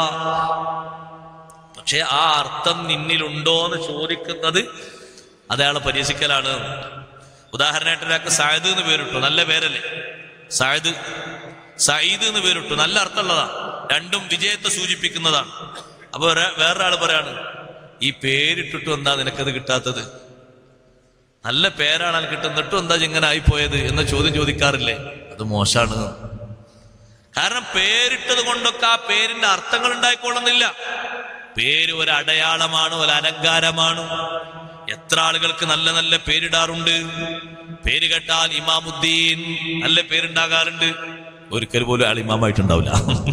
പക്ഷെ ആ അർത്ഥം നിന്നിലുണ്ടോ എന്ന് ചോദിക്കുന്നത് അത് അയാളെ പരിഹസിക്കലാണ് ഉദാഹരണമായിട്ട് ഒരാൾക്ക് സായദ് എന്ന് പേരിട്ടു നല്ല പേരല്ലേ സായദ് സയ്യിദ് എന്ന് പേരിട്ടു നല്ല അർത്ഥമുള്ളതാ രണ്ടും വിജയത്തെ സൂചിപ്പിക്കുന്നതാണ് അപ്പൊ ഒരാ- വേറൊരാൾ പറയാണ് ഈ പേരിട്ടിട്ടും എന്താ നിനക്കത് കിട്ടാത്തത് നല്ല പേരാണ് അത് കിട്ടുന്നിട്ടും എന്താ ഇങ്ങനെ ആയിപ്പോയത് എന്ന ചോദ്യം ചോദിക്കാറില്ലേ അത് മോശാണ് കാരണം പേരിട്ടത് കൊണ്ടൊക്കെ ആ പേരിന്റെ അർത്ഥങ്ങൾ ഉണ്ടായിക്കൊള്ളുന്നില്ല പേര് ഒരു അടയാളമാണ് ഒരു അലങ്കാരമാണ് എത്ര ആളുകൾക്ക് നല്ല നല്ല പേരിടാറുണ്ട് പേര് കേട്ടാൽ ഇമാമുദ്ദീൻ നല്ല പേരുണ്ടാകാറുണ്ട് ഒരിക്കൽ പോലും ആൾ ഇമാമായിട്ടുണ്ടാവില്ല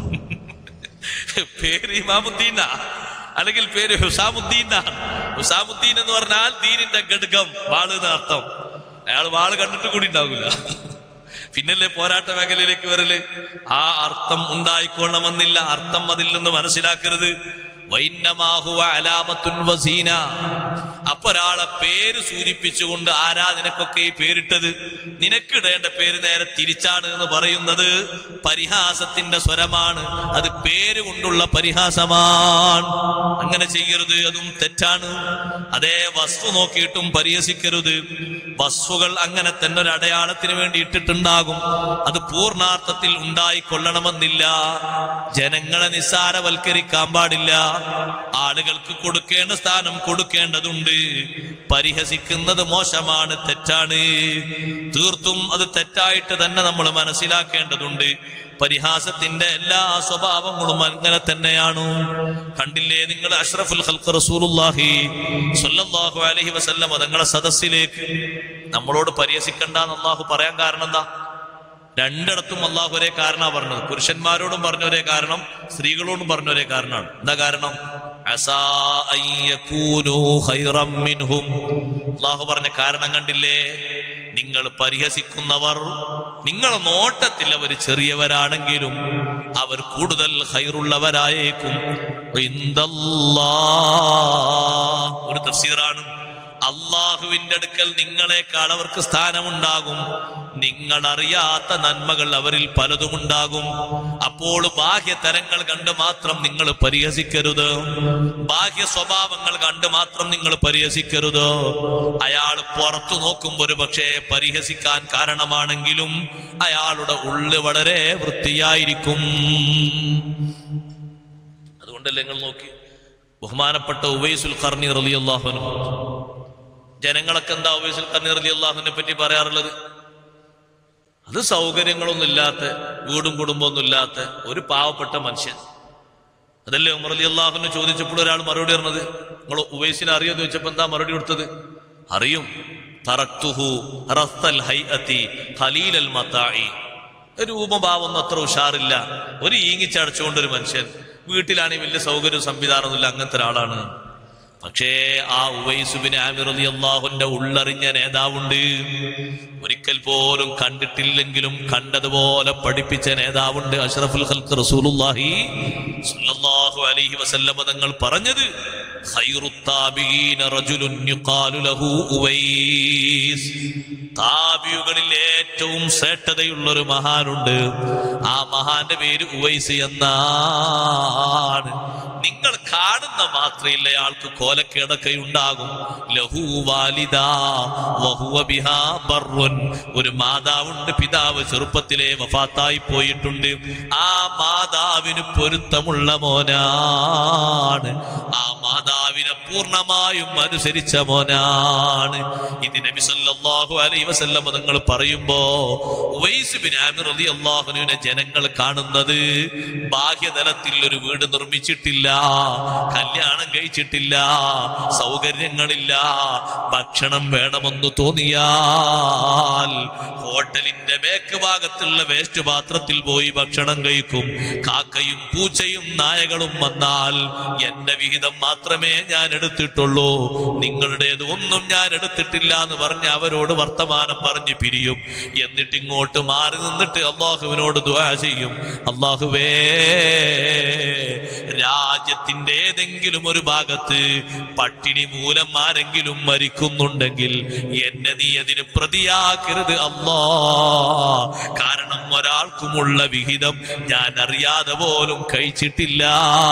പേര് ഇമാമുദ്ദീനാ അല്ലെങ്കിൽ പേര് ഹുസാമുദ്ദീനാണ് ഹുസാമുദ്ദീൻ എന്ന് പറഞ്ഞാൽ ദീനിന്റെ ഘടകം വാള് എന്ന അർത്ഥം അയാൾ വാള് കണ്ടിട്ട് കൂടി ഉണ്ടാവില്ല പിന്നല്ലേ പോരാട്ട മേഖലയിലേക്ക് വരല് ആ അർത്ഥം ഉണ്ടായിക്കൊള്ളണമെന്നില്ല അർത്ഥം അതിൽ നിന്ന് മനസ്സിലാക്കരുത് വൈന്നമാഹുവ അലാമത്തുൻ വസീന ആ അപ്പൊ ഒരാളെ പേര് സൂചിപ്പിച്ചുകൊണ്ട് ആരാ നിനക്കൊക്കെ ഈ പേരിട്ടത് നിനക്കിടേണ്ട പേര് നേരെ തിരിച്ചാണ് എന്ന് പറയുന്നത് പരിഹാസത്തിന്റെ സ്വരമാണ് അത് പേര് കൊണ്ടുള്ള പരിഹാസമാണ് അങ്ങനെ ചെയ്യരുത് അതും തെറ്റാണ് അതേ വസ്തു നോക്കിയിട്ടും പരിഹസിക്കരുത് വസ്തുകൾ അങ്ങനെ തന്നെ ഒരു അടയാളത്തിന് വേണ്ടി ഇട്ടിട്ടുണ്ടാകും അത് പൂർണാർത്ഥത്തിൽ ഉണ്ടായിക്കൊള്ളണമെന്നില്ല ജനങ്ങളെ നിസ്സാരവൽക്കരിക്കാൻ പാടില്ല ആളുകൾക്ക് കൊടുക്കേണ്ട സ്ഥാനം കൊടുക്കേണ്ടതുണ്ട് പരിഹസിക്കുന്നത് മോശമാണ് തെറ്റാണ് തീർത്തും അത് തെറ്റായിട്ട് തന്നെ നമ്മൾ മനസ്സിലാക്കേണ്ടതുണ്ട് പരിഹാസത്തിന്റെ എല്ലാ സ്വഭാവങ്ങളും അങ്ങനെ തന്നെയാണ് കണ്ടില്ലേ നിങ്ങൾ അഷ്റഫുൽ ഖൽഖ് റസൂലുള്ളാഹി സ്വല്ലല്ലാഹു അലൈഹി വസല്ലം തങ്ങളെ സദസ്സിലേക്ക് നമ്മളോട് പരിഹസിക്കണ്ടെന്ന് അള്ളാഹു പറയാൻ കാരണം എന്താ രണ്ടിടത്തും അള്ളാഹു ഒരേ കാരണമാണ് പറഞ്ഞത് പുരുഷന്മാരോടും പറഞ്ഞ ഒരേ കാരണം സ്ത്രീകളോടും പറഞ്ഞ ഒരേ കാരണമാണ് എന്താ കാരണം അസാ അൻ യകൂനൂ ഖൈറം മിൻഹും. അള്ളാഹു പറഞ്ഞ കാരണം കണ്ടില്ലേ നിങ്ങൾ പരിഹസിക്കുന്നവർ നിങ്ങളെ നോട്ടത്തിൽ അവർ ചെറിയവരാണെങ്കിലും അവർ കൂടുതൽ ഹൈറുള്ളവരായേക്കും ഇന്ദല്ലാഹ്. ഒരു തഫ്സീറാണ് അള്ളാഹുവിന്റെ അടുക്കൽ നിങ്ങളെക്കാൾ അവർക്ക് സ്ഥാനമുണ്ടാകും നിങ്ങൾ അറിയാത്ത നന്മകൾ അവരിൽ പലതുമുണ്ടാകും അപ്പോൾ ബാഹ്യ തരങ്ങൾ കണ്ട് മാത്രം നിങ്ങൾ പരിഹസിക്കരുത് ബാഹ്യ സ്വഭാവങ്ങൾ കണ്ട് മാത്രം നിങ്ങൾ പരിഹസിക്കരുത് അയാൾ പുറത്തു നോക്കുമ്പോൾ ഒരു പക്ഷേ പരിഹസിക്കാൻ കാരണമാണെങ്കിലും അയാളുടെ ഉള്ള് വളരെ വൃത്തിയായിരിക്കും അതുകൊണ്ടല്ലേ നിങ്ങൾ നോക്കി ബഹുമാനപ്പെട്ട ഉവൈസുൽ ഖർണി റളിയല്ലാഹു അൻഹു ജനങ്ങളൊക്കെ എന്താ ഉവൈസുൽ ഖർണി റളിയല്ലാഹുവിനെ പറ്റി പറയാറുള്ളത് അത് സൗകര്യങ്ങളൊന്നും ഇല്ലാത്ത വീടും കുടുംബമൊന്നും ഇല്ലാത്ത ഒരു പാവപ്പെട്ട മനുഷ്യൻ അതല്ലേ ഉമർ അലി അള്ളാഹുവിനെ ചോദിച്ചപ്പോൾ ഒരാൾ മറുപടി പറഞ്ഞത് നിങ്ങൾ ഉവൈസിനെ അറിയോ എന്ന് ചോദിച്ചപ്പോ എന്താ മറുപടി കൊടുത്തത് അറിയും തറക്തുഹു റസ്തൽ ഹൈഅത്തി ഖലീലൽ മതാഇ രൂപഭാവമൊന്നും അത്ര ഉഷാറില്ല ഒരു ഈങ്ങിച്ചടച്ചുകൊണ്ട് ഒരു മനുഷ്യൻ വീട്ടിലാണെങ്കിൽ വലിയ സൗകര്യം സംവിധാനമൊന്നുമില്ല അങ്ങനത്തെ ഒരാളാണ് പക്ഷേ ആ ഉവൈസുബിന് ആമിർ അലി അള്ളാഹുന്റെ ഉള്ളറിഞ്ഞ നേതാവുണ്ട് ഒരിക്കൽ പോലും കണ്ടിട്ടില്ലെങ്കിലും കണ്ടതുപോലെ പഠിപ്പിച്ച നേതാവുണ്ട് അഷ്റഫുൽ ഖൽഖ് റസൂലുള്ളാഹി സ്വല്ലല്ലാഹു അലൈഹി വസല്ലമ തങ്ങൾ പറഞ്ഞത് ഖൈറു താബിഈന റജുലുൻ യുഖാലു ലഹു ഉവൈസ് താബിയുകളിൽ ഏറ്റവും ശ്രേഷ്ഠതയുള്ള ഒരു മഹാനുണ്ട് ആ മഹാന്റെ പേര് ഉവൈസ് എന്നാണ് നിങ്ങൾ കാണുന്ന മാത്രയില്ല അയാൾക്ക് കോലക്കേടൊക്കെ ഉണ്ടാകും ലഹു വാലിദ വഹുവ ബിഹാ ബർറുൻ ഒരു മാതാവുണ്ട് പിതാവ് ചെറുപ്പത്തിലെ വഫാത്തായി പോയിട്ടുണ്ട് ആ മാതാവിന് പൊരുത്തമുള്ള മോനാണ് ആ മാതാവിനെ പൂർണ്ണമായും അനുസരിച്ച മോനാണ് ഇത് നബി സല്ലല്ലാഹു അലൈഹി വസല്ലം നിങ്ങൾ പറയുമ്പോ ഉവൈസ് ബിൻ ആമിർ റളിയല്ലാഹുവിനെ ജനങ്ങൾ കാണുന്നത് ബാഹ്യതലത്തിൽ ഒരു വീട് നിർമ്മിച്ചിട്ടില്ല കല്യാണം കഴിച്ചിട്ടില്ല സൗകര്യങ്ങളില്ല ഭക്ഷണം വേണമെന്ന് തോന്നിയാൽ ഹോട്ടലിന്റെ മേക്ക് ഭാഗത്തുള്ള വേസ്റ്റ് പാത്രത്തിൽ പോയി ഭക്ഷണം കഴിക്കും കാക്കയും പൂച്ചയും നായകളും വന്നാൽ എന്റെ വിഹിതം മാത്രമേ ഞാൻ എടുത്തിട്ടുള്ളൂ നിങ്ങളുടേത് ഒന്നും ഞാൻ എടുത്തിട്ടില്ല എന്ന് പറഞ്ഞ് അവരോട് വർത്തമാനം പറഞ്ഞ് പിരിയും എന്നിട്ട് ഇങ്ങോട്ട് മാറി നിന്നിട്ട് അള്ളാഹുവിനോട് ദുആ ചെയ്യും അള്ളാഹുവേ രാജ്യത്തിന്റെ ഏതെങ്കിലും ഒരു ഭാഗത്ത് പട്ടിണി മൂലം ആരെങ്കിലും മരിക്കുന്നുണ്ടെങ്കിൽ എന്നെ നീ അതിന് പ്രതിയാക്കരുത് അല്ലാ കാരണം ഒരാൾക്കുമുള്ള വിഹിതം ഞാൻ അറിയാതെ പോലും കഴിച്ചിട്ടില്ല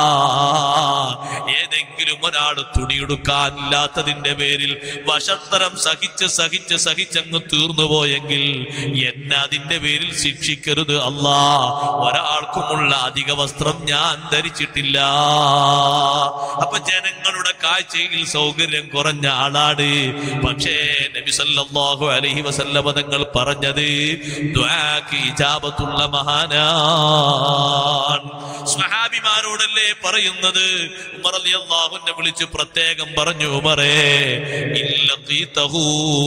ഏതെങ്കിലും ഒരാൾ തുണിയെടുക്കാനില്ലാത്തതിന്റെ പേരിൽ വശത്തരം സഹിച്ച് സഹിച്ച് സഹിച്ചങ്ങ് തീർന്നു പോയെങ്കിൽ എന്നെ അതിന്റെ പേരിൽ ശിക്ഷിക്കരുത് അല്ലാ ഒരാൾക്കുമുള്ള അധിക വസ്ത്രം ഞാൻ ധരിച്ചിട്ടില്ല അപ്പൊ ജനങ്ങളുടെ കാഴ്ചയിൽ സൗകര്യം കുറഞ്ഞ ആളാണ് പക്ഷേ നബി സല്ലല്ലാഹു അലൈഹി വസല്ലമ തങ്ങൾ പറഞ്ഞത് ദുആക്ക് ഇജാബത്തുള്ള മഹാനാൻ സ്വഹാബിമാരോടല്ലേ പറയുന്നത് ഉമർ റളിയല്ലാഹുവിനെ വിളിച്ച് പ്രത്യേകം പറഞ്ഞു ഉമറേ ഇല്ലഖീതഹു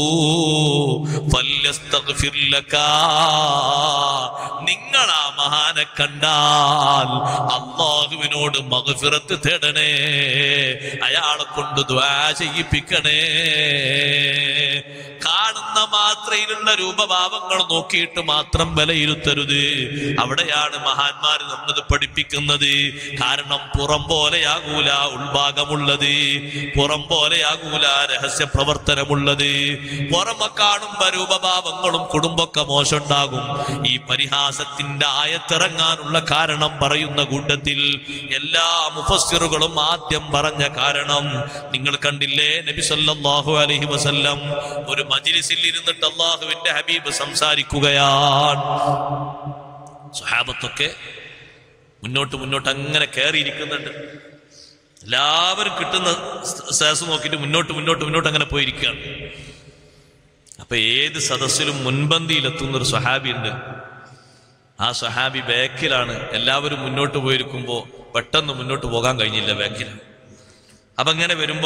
ഫല്യസ്തഗ്ഫിർ ലക നിങ്ങൾ ആ മഹാനെ കണ്ടാൽ അള്ളാഹുവിനോട് മഗ്ഫിറത്ത് തേടണേ അയാളെ കൊണ്ട് ദ്വാ ചെയ്യിപ്പിക്കണേ കാണുന്ന കാണുന്ന മാത്രയിലുള്ള രൂപഭാവങ്ങൾ നോക്കിയിട്ട് മാത്രം വിലയിരുത്തരുത് അവിടെയാണ് മഹാന്മാർ നമ്മത് പഠിപ്പിക്കുന്നത് കാരണം പുറം പോലെയാകൂല ഉൾഭാഗമുള്ളത് പുറം പോലെയാകൂല രഹസ്യ പ്രവർത്തനമുള്ളത് പുറമെ കാണുമ്പോ രൂപഭാവങ്ങളും കുടുംബമൊക്കെ മോശമുണ്ടാകും ഈ പരിഹാസത്തിന്റെ ആയത്തിറങ്ങാനുള്ള കാരണം പറയുന്ന കൂട്ടത്തിൽ എല്ലാ മുഫസ്സിറുകളും ആദ്യം പറഞ്ഞ കാരണം നിങ്ങൾ കണ്ടില്ലേ നബി സല്ലല്ലാഹു അലൈഹി വസല്ലം ഒരു മജ്ലിസിൽ ഇരുന്നിട്ട് അള്ളാഹുവിന്റെ ഹബീബ് സംസാരിക്കുകയാണ് സ്വഹാബത്തൊക്കെ മുന്നോട്ട് മുന്നോട്ട് അങ്ങനെ കയറിയിരിക്കുന്നുണ്ട് എല്ലാവരും കിട്ടുന്ന സേസ് നോക്കിയിട്ട് മുന്നോട്ട് മുന്നോട്ട് മുന്നോട്ട് അങ്ങനെ പോയിരിക്കുകയാണ് അപ്പൊ ഏത് സദസ്സിലും മുൻപന്തിയിലെത്തുന്ന ഒരു സ്വഹാബി ഉണ്ട് ആ സ്വഹാബി ബാക്കിലാണ് എല്ലാവരും മുന്നോട്ട് പോയിരിക്കുമ്പോ പെട്ടെന്ന് മുന്നോട്ട് പോകാൻ കഴിഞ്ഞില്ല ബാക്കിൽ അപ്പൊ ഇങ്ങനെ വരുമ്പോ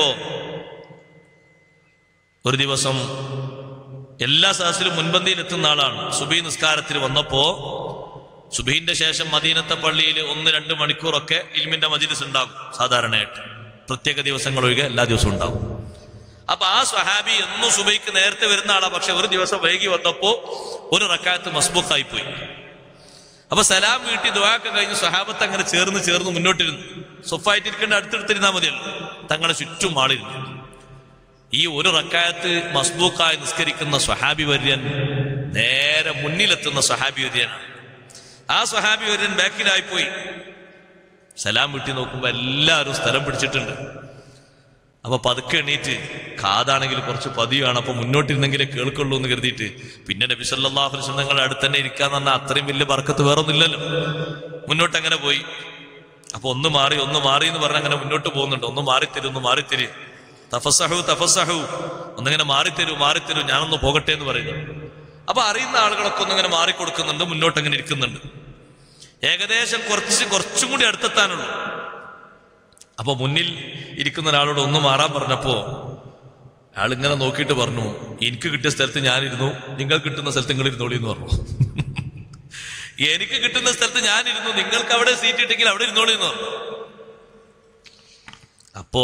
ഒരു ദിവസം എല്ലാ സദസ്സിലും മുൻപന്തിയിൽ എത്തുന്ന ആളാണ് സുബി നിസ്കാരത്തിൽ വന്നപ്പോ സുബീന്റെ ശേഷം മദീനത്തെ പള്ളിയിൽ ഒന്ന് രണ്ട് മണിക്കൂറൊക്കെ ഇൽമിന്റെ മജിലിസ് ഉണ്ടാകും സാധാരണയായിട്ട് പ്രത്യേക ദിവസങ്ങൾ ഒഴികെ എല്ലാ ദിവസവും ഉണ്ടാകും അപ്പൊ ആ സ്വഹാബി എന്നും സുബൈക്ക് നേരത്തെ വരുന്ന ആളാ പക്ഷെ ഒരു ദിവസം വൈകി വന്നപ്പോ ഒരു റക്കായത്ത് മസ്ബൂക്കായി പോയി അപ്പൊ സലാം വീട്ടി ദുവാക്ക് കഴിഞ്ഞ് സ്വഹാബത്ത് അങ്ങനെ ചേർന്ന് ചേർന്ന് മുന്നോട്ടിരുന്നു സ്വഫായിട്ടിരിക്കേണ്ട അടുത്തെടുത്തിരുന്നാൽ മതിയല്ലോ തങ്ങളെ ചുറ്റും ആളിരുന്നു ഈ ഒരു റക്കായത്ത് മസ്ബൂക്കായി നിസ്കരിക്കുന്ന സ്വഹാബി വര്യൻ നേരെ മുന്നിലെത്തുന്ന സ്വഹാബി വര്യനാണ് ആ സ്വഹാബി വര്യൻ ബാക്കിലായി പോയി സലാം വീട്ടി നോക്കുമ്പോ എല്ലാവരും സ്ഥലം പിടിച്ചിട്ടുണ്ട് അപ്പൊ പതുക്കെ എണീറ്റ് കാതാണെങ്കിൽ കുറച്ച് പതിയാണ് അപ്പൊ മുന്നോട്ടിരുന്നെങ്കിലേ കേൾക്കുള്ളൂ എന്ന് കരുതിയിട്ട് പിന്നെ നബി സല്ലല്ലാഹു അലൈഹി വസല്ലം നിങ്ങളുടെ അടുത്ത് തന്നെ ഇരിക്കാന്ന് പറഞ്ഞാൽ അത്രയും വലിയ ബർക്കത്ത് വേറെ ഒന്നുമില്ലല്ലോ മുന്നോട്ട് അങ്ങനെ പോയി അപ്പൊ ഒന്ന് മാറി ഒന്ന് മാറി എന്ന് പറഞ്ഞ് അങ്ങനെ മുന്നോട്ട് പോകുന്നുണ്ട് ഒന്ന് മാറിത്തരും ഒന്ന് മാറിത്തരും തഫസഹു തഫസഹു ഒന്നിങ്ങനെ മാറിത്തരൂ മാറിത്തരൂ ഞാനൊന്ന് പോകട്ടെ എന്ന് പറയുന്നു അപ്പൊ അറിയുന്ന ആളുകളൊക്കെ ഒന്നിങ്ങനെ മാറിക്കൊടുക്കുന്നുണ്ട് മുന്നോട്ട് അങ്ങനെ ഇരിക്കുന്നുണ്ട് ഏകദേശം കുറച്ച് കുറച്ചും കൂടി അടുത്തെത്താനുള്ളൂ അപ്പൊ മുന്നിൽ ഇരിക്കുന്ന ഒരാളോട് ഒന്ന് മാറാൻ പറഞ്ഞപ്പോ അയാളിങ്ങനെ നോക്കിയിട്ട് പറഞ്ഞു എനിക്ക് കിട്ടിയ സ്ഥലത്ത് ഞാനിരുന്നു നിങ്ങൾ കിട്ടുന്ന സ്ഥലത്ത് നിങ്ങൾ ഇരുന്നോളി എന്ന് പറഞ്ഞു എനിക്ക് കിട്ടുന്ന സ്ഥലത്ത് ഞാനിരുന്നു നിങ്ങൾക്ക് അവിടെ സീറ്റ് ഇട്ടെങ്കിൽ അവിടെ ഇരുന്നോളി എന്ന് പറഞ്ഞു അപ്പോ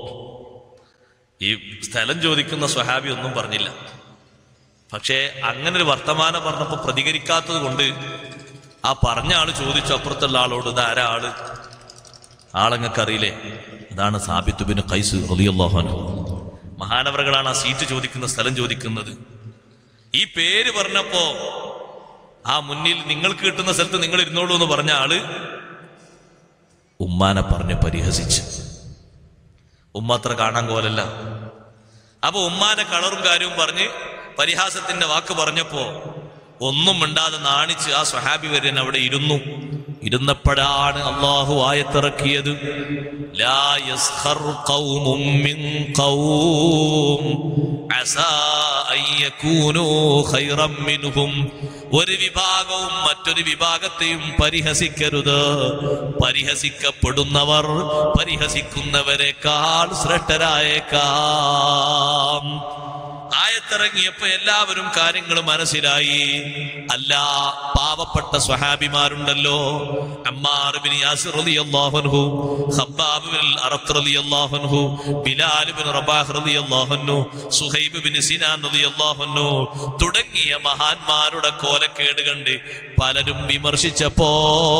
ഈ സ്ഥലം ചോദിക്കുന്ന സ്വഹാബി ഒന്നും പറഞ്ഞില്ല പക്ഷേ അങ്ങനെ ഒരു വർത്തമാനം പറഞ്ഞപ്പോ പ്രതികരിക്കാത്തത് കൊണ്ട് ആ പറഞ്ഞ ആള് ചോദിച്ചു അപ്പുറത്തുള്ള ആളോട് ഇത് ആരാ ആള് ആളങ്ങക്ക് അറിയില്ലേ അതാണ് സാബിത്തുബിന് കൈസ് റളിയല്ലാഹു മഹാനവറുകളാണ് ആ സീറ്റ് ചോദിക്കുന്ന സ്ഥലം ചോദിക്കുന്നത് ഈ പേര് പറഞ്ഞപ്പോ ആ മുന്നിൽ നിങ്ങൾക്ക് കിട്ടുന്ന സ്ഥലത്ത് നിങ്ങൾ ഇരുന്നോളൂ എന്ന് പറഞ്ഞ ആള് ഉമ്മാനെ പറഞ്ഞ് പരിഹസിച്ച് ഉമ്മ അത്ര കാണാൻ കോലല്ല അപ്പൊ ഉമ്മാന്റെ കളറും കാര്യവും പറഞ്ഞ് പരിഹാസത്തിന്റെ വാക്ക് പറഞ്ഞപ്പോ ഒന്നും മിണ്ടാതെ നാണിച്ച് ആ സ്വഹാബി വര്യൻ അവിടെ ഇരുന്നു ഇരുന്നപ്പോഴാണ് അള്ളാഹു ആയത്തിറക്കിയത് ലാ യസ്ഖർ ഖൗമും മിൻ ഖൗം അസാ അൻ യകൂനൂ ഖൈറൻ മിൻഹും ഒരു വിഭാഗവും മറ്റൊരു വിഭാഗത്തെയും പരിഹസിക്കരുത് പരിഹസിക്കപ്പെടുന്നവർ പരിഹസിക്കുന്നവരെക്കാൾ ശ്രേഷ്ഠരായേക്കാം ആയത്തിറങ്ങിയപ്പോ എല്ലാവരും കാര്യങ്ങൾ മനസ്സിലായി അല്ല പാവപ്പെട്ട സ്വഹാബിമാരുണ്ടല്ലോ അമ്മാർ ബിൻ യാസിർ റളിയല്ലാഹു അൻഹു ഖബ്ബാബ് ബിൻ അറത്ത് റളിയല്ലാഹു അൻഹു ബിലാൽ ബിൻ റബാഹ് റളിയല്ലാഹു അൻഹു സുഹൈബ് ബിൻ സിനാൻ റളിയല്ലാഹു അൻഹു തുടങ്ങിയ മഹാന്മാരുടെ കോലക്കേട് കണ്ട് പലരും വിമർശിച്ചപ്പോ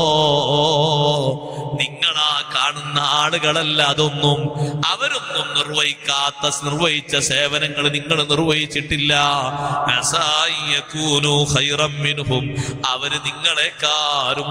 നിങ്ങളാ കാണുന്ന ആളുകളല്ല അതൊന്നും അവരൊന്നും നിർവഹിക്കാത്ത നിർവഹിച്ച സേവനങ്ങൾ നിങ്ങൾ നിർവഹിച്ചിട്ടില്ല അസായിയകൂനു ഖൈറം മിൻഹും അവര് നിങ്ങളെക്കാരും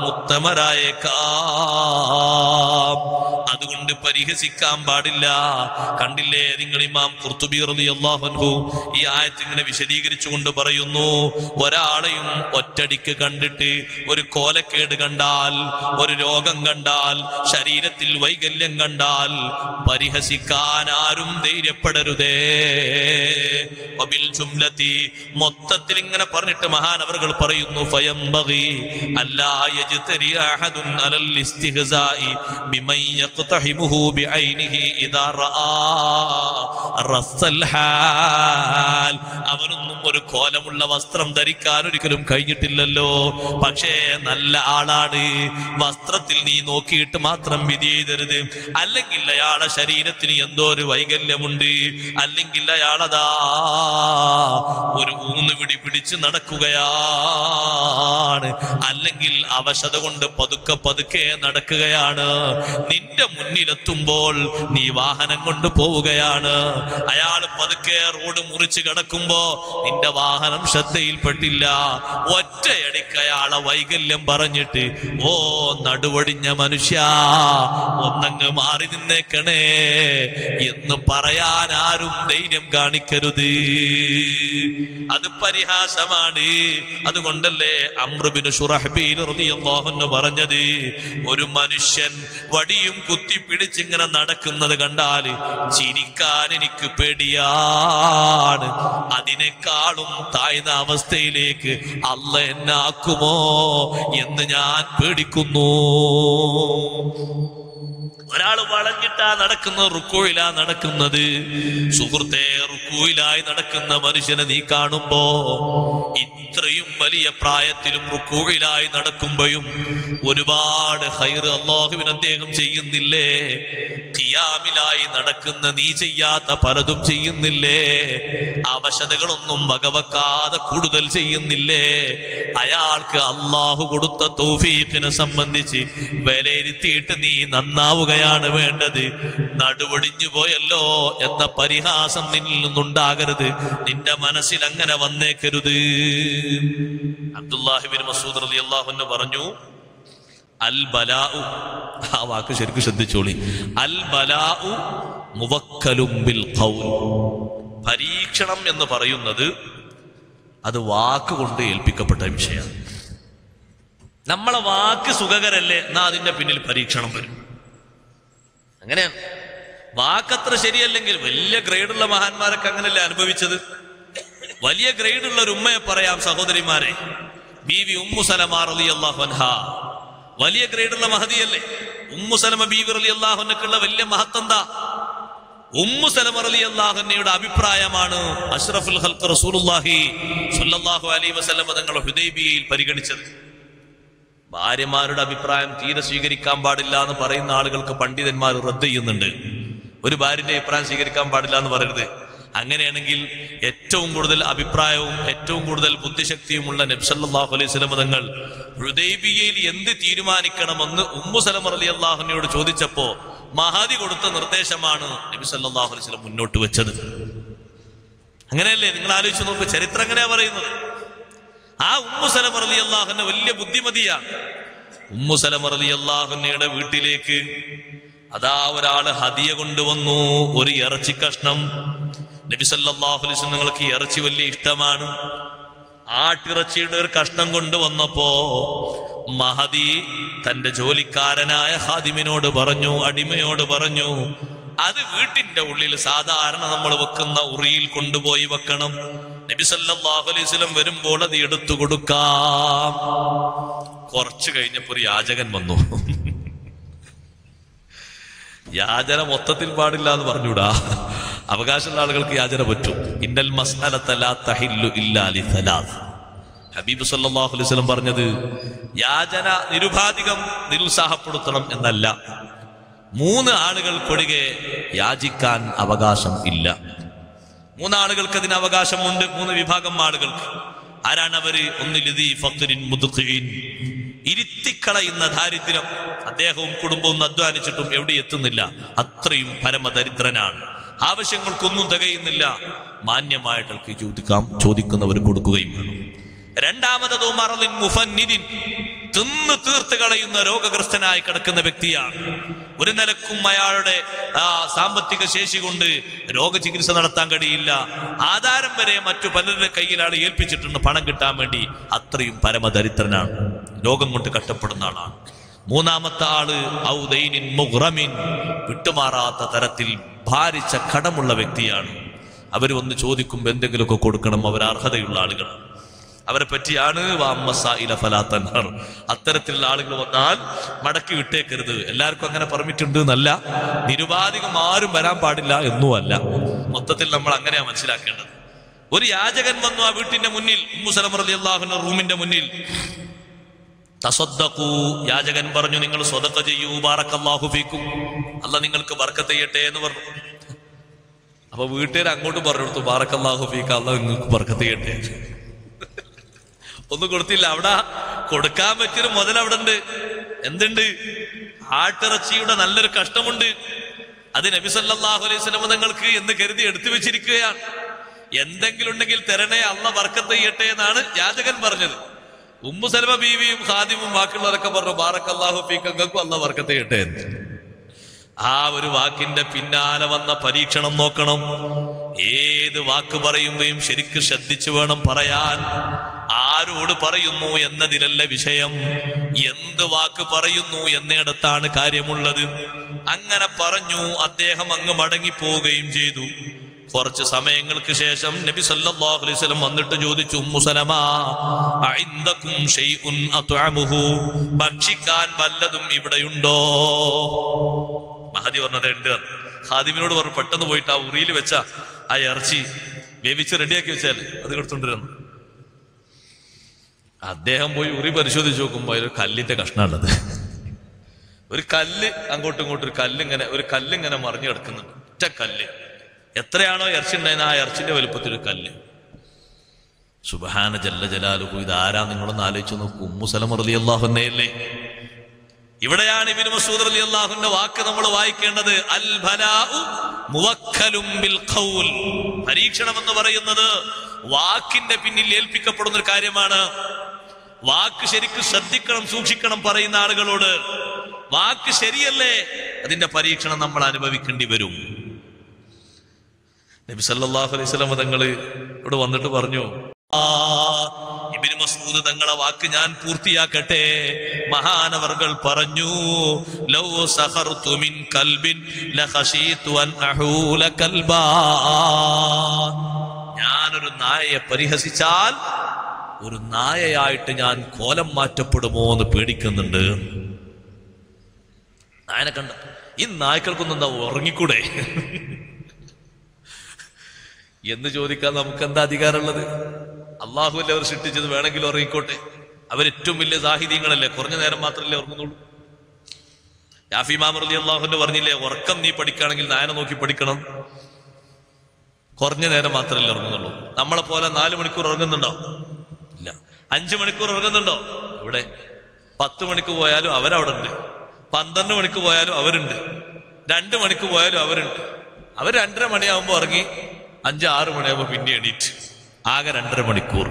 ഉത്തമരായേക്കാം അതുകൊണ്ട് പരിഹസിക്കാൻ പാടില്ല കണ്ടില്ലേ നിങ്ങൾ ഇമാം ഖുർത്തുബി റളിയല്ലാഹു അൻഹു ഈ ആയത്ത് ഇങ്ങനെ വിശദീകരിച്ചുകൊണ്ട് പറയുന്നു ഒരാളെയും ഒറ്റടിക്ക് കണ്ടിട്ട് ഒരു കോലക്കേട് കണ്ടാൽ ഒരു രോഗം കണ്ടാൽ ശരീരത്തിൽ വൈകല്യം കണ്ടാൽ പരിഹസിക്കാൻ ആരും ധൈര്യപ്പെടരുതേ വബിൽ ജുംലത്തി മൊത്തത്തിൽ ഇങ്ങനെ പറഞ്ഞിട്ട് മഹാനവറുകൾ പറയുന്നു ഫയംബഗി അല്ലാ യജ്തരി അഹദുൻ അലൽ ഇസ്തിഹ്സാഇ ബിമൻ യഖ്തഹിമുഹു ബിഐനിഹി ഇദാ റആ റസ്സൽ ഹാൽ അവനൊന്നും ഒരു കോലമുള്ള വസ്ത്രം ധരിക്കാൻ ഒരിക്കലും കഴിഞ്ഞിട്ടില്ലല്ലോ പക്ഷേ നല്ല ആളാണ് വസ്ത്രത്തിൽ നീ നോക്കിയിട്ട് മാത്രം വിധി ചെയ്തരുത് അല്ലെങ്കിൽ അയാളെ ശരീരത്തിന് എന്തോ ഒരു വൈകല്യമുണ്ട് അല്ലെങ്കിൽ അയാളതാ ഒരു ഊന്നുപിടി പിടിച്ച് നടക്കുകയാണ് അല്ലെങ്കിൽ അവശത കൊണ്ട് പതുക്കെ പതുക്കെ നടക്കുകയാണ് നിന്റെ മുന്നിലെത്തുമ്പോൾ നീ വാഹനം കൊണ്ട് പോവുകയാണ് അയാൾ പതുക്കെ റോഡ് മുറിച്ച് കിടക്കുമ്പോ നിന്റെ വാഹനം ശ്രദ്ധയിൽപ്പെട്ടില്ല ഒറ്റയടിക്ക് അയാളെ വൈകല്യം പറഞ്ഞിട്ട് ഓ നടുവടിഞ്ഞ മനുഷ്യ ഒന്നങ്ങ് മാറി നിന്നേക്കണേ എന്ന് പറയാൻ ആരും ധൈര്യം കാണിക്കരുത് അത് പരിഹാസമാണ് അതുകൊണ്ടല്ലേ അമ്രുബിന് ഷുറഹബീൽ റളിയല്ലാഹു അൻഹു പറഞ്ഞത് ഒരു മനുഷ്യൻ വടിയും കുത്തി പിടിച്ചിങ്ങനെ നടക്കുന്നത് കണ്ടാൽ ചിരിക്കാൻ എനിക്ക് പേടിയാണ് അതിനേക്കാളും താഴ്ന്ന അവസ്ഥയിലേക്ക് അല്ല എന്നാക്കുമോ എന്ന് ഞാൻ പേടിക്കുന്നു ഒരാൾ വളഞ്ഞിട്ടാ നടക്കുന്നത് റുക്കോയിലാ നടക്കുന്നത് സുഹൃത്തെ റുക്കോയിലായി നടക്കുന്ന മനുഷ്യനെ നീ കാണുമ്പോ ഇത്രയും വലിയ പ്രായത്തിലും റുക്കോയിലായി നടക്കുമ്പോഴും ഒരുപാട് ഹൈർ അള്ളാഹുവിന് അദ്ദേഹം ചെയ്യുന്നില്ലേ ഖിയാമിലായി നടക്കുന്ന നീ ചെയ്യാത്ത പലതും ചെയ്യുന്നില്ലേ അവശതകളൊന്നും വകവെക്കാതെ കൂടുതൽ ചെയ്യുന്നില്ലേ അയാൾക്ക് അള്ളാഹു കൊടുത്ത തൗഫീഖിനെ സംബന്ധിച്ച് വിലയിരുത്തിയിട്ട് നീ നന്നാവുകയാണ് വേണ്ടത് നടുവൊടിഞ്ഞു പോയല്ലോ എന്ന പരിഹാസം നിന്നിൽ നിന്നുണ്ടാകരുത് നിന്റെ മനസ്സിൽ അങ്ങനെ വന്നേക്കരുത് അബ്ദുല്ലാഹിബിൻ മസൂദ് റലി അള്ളാഹുന്ന് പറഞ്ഞു അൽ ബലാഉ ആ വാക്ക് ശരിക്കും ശ്രദ്ധിച്ചോളി അൽ ബലാഉ മുവക്കലും ബിൽ ഖൗൽ പരീക്ഷണം എന്ന് പറയുന്നത് അത് വാക്കുകൊണ്ട് ഏൽപ്പിക്കപ്പെട്ട വിഷയമാണ് നമ്മളെ വാക്ക് സുഖകരല്ലേ എന്നാ അതിന്റെ പിന്നിൽ പരീക്ഷണം വരും അങ്ങനെയാണ് വാക്കത്ര ശരിയല്ലെങ്കിൽ വലിയ ഗ്രേഡുള്ള മഹാന്മാരൊക്കെ അങ്ങനെയല്ലേ അനുഭവിച്ചത് വലിയ ഗ്രേഡുള്ള ഒരു ഉമ്മയെ പറയാം സഹോദരിമാരെ ബീവി ഉമ്മു സലമ റളിയല്ലാഹു അൻഹ വലിയ ഗ്രേഡുള്ള മഹദിയല്ലേ ഉമ്മു സലമ ബീവി റളിയല്ലാഹുനക്കുള്ള വലിയ മഹത്തെന്താ ഉമ്മു സലമ റളിയല്ലാഹുന്നയുടെ അഭിപ്രായമാണ് അഷ്റഫുൽ ഹൽക്ക് റസൂലുള്ളാഹി സ്വല്ലല്ലാഹു അലൈഹി വസല്ലം തങ്ങൾ ഹുദൈബിയയിൽ പരിഗണിച്ചത് ഭാര്യമാരുടെ അഭിപ്രായം തീരെ സ്വീകരിക്കാൻ പാടില്ല എന്ന് പറയുന്ന ആളുകൾക്ക് പണ്ഡിതന്മാർ റദ്ദ് ചെയ്യുന്നുണ്ട് ഒരു ഭാര്യന്റെ അഭിപ്രായം സ്വീകരിക്കാൻ പാടില്ല എന്ന് പറയരുത് അങ്ങനെയാണെങ്കിൽ ഏറ്റവും കൂടുതൽ അഭിപ്രായവും ഏറ്റവും കൂടുതൽ ബുദ്ധിശക്തിയുമുള്ള നബ്സല്ലാഹു അലൈഹി സ്വലം തങ്ങൾ ഹൃദയബിയയിൽ എന്ത് തീരുമാനിക്കണമെന്ന് ഉമ്മു സലമർ അലി അള്ളാഹുനോട് ചോദിച്ചപ്പോ മഹാദി കൊടുത്ത നിർദ്ദേശമാണ് നബി സല്ലാഹു അലൈഹി സ്വലം മുന്നോട്ട് വെച്ചത് അങ്ങനെയല്ലേ നിങ്ങൾ ആലോചിച്ച് നോക്ക് ചരിത്രം എങ്ങനെയാ പറയുന്നത് ആ ഉമ്മു സലമർ അലി അള്ളാഹുന്ന വലിയ ബുദ്ധിമതിയാണ് ഉമ്മു സലമർ അലി അള്ളാഹുന്നയുടെ വീട്ടിലേക്ക് അതാ ഒരാള് ഹദിയ കൊണ്ടുവന്നു ഒരു ഇറച്ചി കഷ്ണം നബി സല്ലല്ലാഹു അലൈഹി വസല്ലം നിങ്ങൾക്ക് ഈ ഇറച്ചി വലിയ ഇഷ്ടമാണ് ആട്ടിറച്ചിയുടെ ഒരു കഷ്ണം കൊണ്ടുവന്നപ്പോ മഹദി തന്റെ ജോലിക്കാരനായ ഹാദിമിനോട് പറഞ്ഞു അടിമയോട് പറഞ്ഞു അത് വീട്ടിന്റെ ഉള്ളിൽ സാധാരണ നമ്മൾ വെക്കുന്ന ഉറിയിൽ കൊണ്ടുപോയി വെക്കണം നബി സല്ലല്ലാഹു അലൈഹി വസല്ലം വരുമ്പോൾ അത് എടുത്തു കൊടുക്കാം കുറച്ചു കഴിഞ്ഞപ്പോ ഒരു യാചകൻ വന്നു യാചന മൊത്തത്തിൽ പാടില്ല എന്ന് പറഞ്ഞൂടാ അവകാശമുള്ള ആളുകൾക്ക് യാചന പറ്റും ഇന്നൽ മസ്അലത്തലാ തഹില്ലു ഇല്ലാ ലിസലാസ് ഹബീബ് സല്ലല്ലാഹു അലൈഹി വസല്ലം പറഞ്ഞത് യാചന നിരുപാധികം നിരുത്സാഹപ്പെടുത്തണം എന്നല്ല മൂന്ന് ആളുകൾക്കൊഴികെ യാചിക്കാൻ അവകാശം ഇല്ല മൂന്നാളുകൾക്ക് അതിന് അവകാശമുണ്ട് മൂന്ന് വിഭാഗം ആളുകൾക്ക് ആരാണ് അവര് ഒന്നിലിതി ഫക്രിൻ മുതുഖീൻ ഇരുത്തിക്കളയുന്ന ദാരിദ്ര്യം അദ്ദേഹവും കുടുംബവും അധ്വാനിച്ചിട്ടും എവിടെ എത്തുന്നില്ല അത്രയും പരമദരിദ്രനാണ് ആവശ്യങ്ങൾക്കൊന്നും തികയുന്നില്ല മാന്യമായിട്ടൾക്ക് ചോദിക്കാം ചോദിക്കുന്നവർ കൊടുക്കുകയും വേണം രണ്ടാമതതോ മറലിൻ മുഫന്നിദിൻ തിന്ന് തീർത്ത് കളയുന്ന രോഗഗ്രസ്തനായി കിടക്കുന്ന വ്യക്തിയാണ് ഒരു നിലക്കും അയാളുടെ ആ, സാമ്പത്തിക ശേഷി കൊണ്ട് രോഗചികിത്സ നടത്താൻ കഴിയില്ല ആധാരം വരെ മറ്റു പലരുടെ കയ്യിലാണ് ഏൽപ്പിച്ചിട്ടുണ്ട് പണം കിട്ടാൻ വേണ്ടി അത്രയും പരമദരിദ്രനാണ് രോഗം കൊണ്ട് കഷ്ടപ്പെടുന്ന ആളാണ് മൂന്നാമത്തെ ആള് ഔദൈനിൻ മുഗ്റമിൻ വിട്ടുമാറാത്ത തരത്തിൽ ഭാരിച്ച കടമുള്ള വ്യക്തിയാണ് അവർ വന്ന് ചോദിക്കുമ്പോൾ എന്തെങ്കിലുമൊക്കെ കൊടുക്കണം അവർ അർഹതയുള്ള ആളുകളാണ് അവരെ പറ്റിയാണ് വാമ്മസായില ഫലാത്തൻഹർ അത്തരത്തിലുള്ള ആളുകൾ വന്നാൽ മടക്കി വിട്ടേക്കരുത് എല്ലാവർക്കും അങ്ങനെ പെർമിറ്റ് ഉണ്ട് എന്നല്ല നിരുപാധികം ആരും വരാൻ പാടില്ല എന്നുമല്ല മൊത്തത്തിൽ നമ്മൾ അങ്ങനെയാ മനസ്സിലാക്കേണ്ടത് ഒരു യാചകൻ വന്നു ആ വീട്ടിന്റെ മുന്നിൽ ഉമ്മുസലമർ അലി അള്ളാഹുന്റെ റൂമിന്റെ മുന്നിൽ തസദ്ദഖൂ യാചകൻ പറഞ്ഞു നിങ്ങൾ സ്വതക്ക ചെയ്യൂ ബാറക്കല്ലാഹു ഫീക്കും അല്ല നിങ്ങൾക്ക് ബർക്കത്ത് ചെയ്യട്ടെ എന്ന് പറഞ്ഞു അപ്പൊ വീട്ടുകാർ അങ്ങോട്ട് പറഞ്ഞു കൊടുത്തു ബാറക്കല്ലാഹു ഫീക്ക് അള്ളാഹ് നിങ്ങൾക്ക് ബർക്കത്ത് ചെയ്യട്ടെ ഒന്നും കൊടുത്തില്ല അവിടെ കൊടുക്കാൻ പറ്റിയൊരു മുതൽ അവിടെ ഉണ്ട് എന്തുണ്ട് ആട്ടിറച്ചിയുടെ നല്ലൊരു കഷ്ടമുണ്ട് അത് നബി സല്ലല്ലാഹു അലൈഹി വസല്ലം തങ്ങൾക്ക് എന്ന് കരുതി എടുത്തു വെച്ചിരിക്കുകയാണ് എന്തെങ്കിലും ഉണ്ടെങ്കിൽ തരണേ അള്ള വർക്കത്ത് ചെയ്യട്ടെ എന്നാണ് യാചകൻ പറഞ്ഞത് ഉമ്മു സലമ ബീവിയും ഖാദിമും ബാക്കിയുള്ളവരൊക്കെ പറഞ്ഞു ബാറക്കല്ലാഹു ഫീക്കും അള്ള വർക്കത്ത് ചെയ്യട്ടെ എന്ന് ആ ഒരു വാക്കിന്റെ പിന്നാലെ വന്ന പരീക്ഷണം നോക്കണം ഏത് വാക്ക് പറയുമ്പോഴും ശരിക്ക് ശ്രദ്ധിച്ചു വേണം പറയാൻ ആരോട് പറയുന്നു എന്നതിലല്ല വിഷയം എന്ത് വാക്ക് പറയുന്നു എന്നിടത്താണ് കാര്യമുള്ളത് അങ്ങനെ പറഞ്ഞു അദ്ദേഹം അങ്ങ് മടങ്ങിപ്പോവുകയും ചെയ്തു കുറച്ച് സമയങ്ങൾക്ക് ശേഷം നബി സല്ലല്ലാഹു അലൈഹി വസല്ലം വന്നിട്ട് ചോദിച്ചു ഉമ്മു സലമാ അഇന്ദകും ഷൈഉൻ അത്അമുഹു ഭക്ഷിക്കാൻ വല്ലതും ഇവിടെയുണ്ടോ മഹദി പറഞ്ഞത് ഉണ്ട് ഹാദിമിനോട് പറഞ്ഞു പെട്ടെന്ന് പോയിട്ട് ആ ഉറിയിൽ വെച്ച ആ ഇറച്ചി വേവിച്ച് റെഡിയാക്കി വെച്ചാൽ അത് കൊടുത്തോണ്ടിരുന്നു അദ്ദേഹം പോയി ഉറി പരിശോധിച്ച് നോക്കുമ്പോൾ അതിൽ കല്ലിന്റെ കഷ്ണമുള്ളത് ഒരു കല്ല് അങ്ങോട്ടും ഇങ്ങോട്ടും ഒരു കല്ലിങ്ങനെ ഒരു കല്ലിങ്ങനെ മറിഞ്ഞു കിടക്കുന്നുണ്ട് ഒറ്റ കല്ല് എത്രയാണോ ഇറച്ചി ഉണ്ടായിരുന്ന ആ ഇറച്ചിന്റെ വലുപ്പത്തിൽ ഒരു കല്ല് സുബഹാന ജല്ല ജലാലുഹു ഇതാരാ നിങ്ങളൊന്ന് ആലോചിച്ച് നോക്കൂ ഉമ്മു സലമ റലി അള്ളാഹുന്നയല്ലേ ഇവിടെയാണ് ഇബിന് മസൂദ് അലി അള്ളാഹുന്റെ വാക്ക് നമ്മൾ വായിക്കേണ്ടത് അൽ ബലാഉ മുവക്കലും ബിൽ ഖൗൽ പരീക്ഷണം എന്ന് പറയുന്നത് വാക്കിന്റെ പിന്നിൽ ഏൽപ്പിക്കപ്പെടുന്ന ഒരു കാര്യമാണ് വാക്ക് ശരിക്കും ശ്രദ്ധിക്കണം സൂക്ഷിക്കണം പറയുന്ന ആളുകളോട് വാക്ക് ശരിയല്ലേ അതിന്റെ പരീക്ഷണം നമ്മൾ അനുഭവിക്കേണ്ടി വരും നബി സല്ലല്ലാഹു അലൈഹി വസല്ലം തങ്ങള് ഇവിടെ വന്നിട്ട് പറഞ്ഞു ആ ഇബ്നു മസ്ഊദ് തങ്ങളെ വാക്ക് ഞാൻ പൂർത്തിയാക്കട്ടെ മഹാനവർകൾ പറഞ്ഞു ലൗ സഖർതു മിൻ കൽബിൻ ലഖശീതു അൻ അഹൂല കൽബാ ഞാനൊരു നായയെ പരിഹസിച്ചാൽ ഒരു നായയായിട്ട് ഞാൻ കോലം മാറ്റപ്പെടുമോ എന്ന് പേടിക്കുന്നുണ്ട് നായനെ കണ്ട ഈ നായ്ക്കൾക്കൊന്നും എന്താ ഉറങ്ങിക്കൂടെ എന്ന് ചോദിക്കാൻ നമുക്ക് എന്താ അധികാരമുള്ളത് അള്ളാഹു അല്ലേ അവർ സൃഷ്ടിച്ചത് വേണമെങ്കിൽ ഉറങ്ങിക്കോട്ടെ അവരേറ്റവും വലിയ സാഹിത്യങ്ങളല്ലേ കുറഞ്ഞ നേരം മാത്രമല്ലേ ഉറങ്ങുന്നുള്ളൂ യാഫി മാമർലി അള്ളാഹുന്റെ പറഞ്ഞില്ലേ ഉറക്കം നീ പഠിക്കുകയാണെങ്കിൽ നായനെ നോക്കി പഠിക്കണം കുറഞ്ഞ നേരം മാത്രമല്ലേ ഉറങ്ങുന്നുള്ളൂ നമ്മളെ പോലെ നാല് മണിക്കൂർ ഉറങ്ങുന്നുണ്ടോ ഇല്ല അഞ്ചു മണിക്കൂർ ഉറങ്ങുന്നുണ്ടോ ഇവിടെ പത്ത് മണിക്ക് പോയാലും അവരവിടെ ഉണ്ട് പന്ത്രണ്ട് മണിക്ക് പോയാലും അവരുണ്ട് രണ്ട് മണിക്ക് പോയാലും അവരുണ്ട് അവർ രണ്ടര മണിയാകുമ്പോൾ ഉറങ്ങി അഞ്ച് ആറ് മണിയാകുമ്പോൾ പിന്നെ എണീറ്റ് ആകെ രണ്ടര മണിക്കൂർ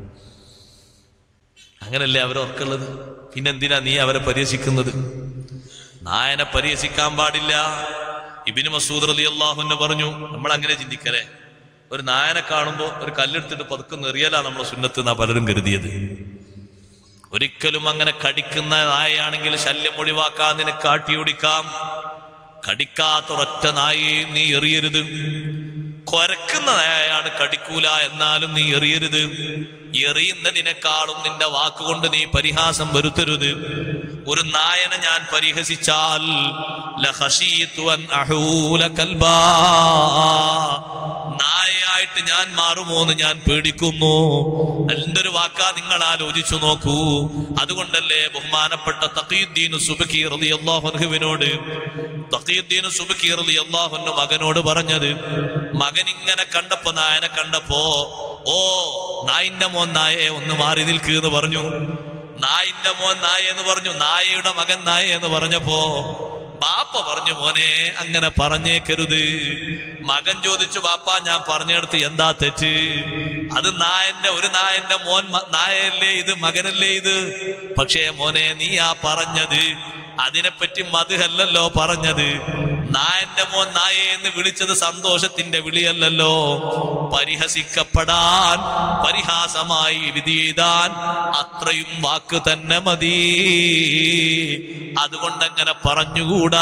അങ്ങനല്ലേ അവർ ഉറക്കുള്ളത് പിന്നെന്തിനാ നീ അവരെ പരിഹസിക്കുന്നത് നായനെ പരിഹസിക്കാൻ പാടില്ല ഇബിന് മസൂദ് അലി അള്ളാഹുന്നെ പറഞ്ഞു നമ്മൾ അങ്ങനെ ചിന്തിക്കലേ ഒരു നായനെ കാണുമ്പോ ഒരു കല്ലെടുത്തിട്ട് പതുക്കെ എറിയലാ നമ്മളെ സുന്നത്ത് എന്നാ പലരും കരുതിയത് ഒരിക്കലും അങ്ങനെ കടിക്കുന്ന നായയാണെങ്കിൽ ശല്യം ഒഴിവാക്കാൻ നിനക്ക് കാട്ടിയോടിക്കാം കടിക്കാത്ത ഒരൊറ്റ നായയെയും നീ എറിയരുത് കൊരക്കുന്ന നായയാണ് കടിക്കൂല എന്നാലും നീ എറിയരുത് എറിയുന്നതിനേക്കാളും നിന്റെ വാക്കുകൊണ്ട് നീ പരിഹാസം വരുത്തരുത് ഒരു നായനെ ഞാൻ പരിഹസിച്ചാൽ ലഖശീതു അൻ അഹൂല കൽബാ. നായയായിട്ട് ഞാൻ മാറുമോ എന്ന് ഞാൻ പേടിക്കുന്നു എന്തൊരു വാക്കാ നിങ്ങൾ ആലോചിച്ചു നോക്കൂ അതുകൊണ്ടല്ലേ ബഹുമാനപ്പെട്ട തഖീദ്ദീൻ സുബക്കി റളിയല്ലാഹു അൻഹുവിനോട് തഖീദ്ദീൻ സുബക്കി റളിയല്ലാഹു അൻഹു മകനോട് പറഞ്ഞത് മകൻ ഇങ്ങനെ കണ്ടപ്പോ നായനെ കണ്ടപ്പോ ഓ നായിന്റെ മോൻ നായയെ ഒന്ന് മാറി നിൽക്കുക എന്ന് പറഞ്ഞു നായിന്റെ മോൻ നായ എന്ന് പറഞ്ഞു നായയുടെ മകൻ നായ എന്ന് പറഞ്ഞപ്പോ ബാപ്പ പറഞ്ഞു മോനെ അങ്ങനെ പറഞ്ഞേക്കരുത് മകൻ ചോദിച്ചു ബാപ്പ ഞാൻ പറഞ്ഞെടുത്ത് എന്താ തെറ്റ് അത് നായന്റെ ഒരു നായന്റെ മോൻ മ- നായയല്ലേ ഇത് മകനല്ലേ ഇത് പക്ഷേ മോനെ നീ ആ പറഞ്ഞത് അതിനെപ്പറ്റി മധുഹല്ലല്ലോ പറഞ്ഞത് നായന്റെ മോൻ നായെ എന്ന് വിളിച്ചത് സന്തോഷത്തിന്റെ വിളിയല്ലല്ലോ പരിഹസിക്കപ്പെടാൻ പരിഹാസമായി വിധി ചെയ്താൻ അത്രയും വാക്ക് തന്നെ മതി അതുകൊണ്ടങ്ങനെ പറഞ്ഞുകൂടാ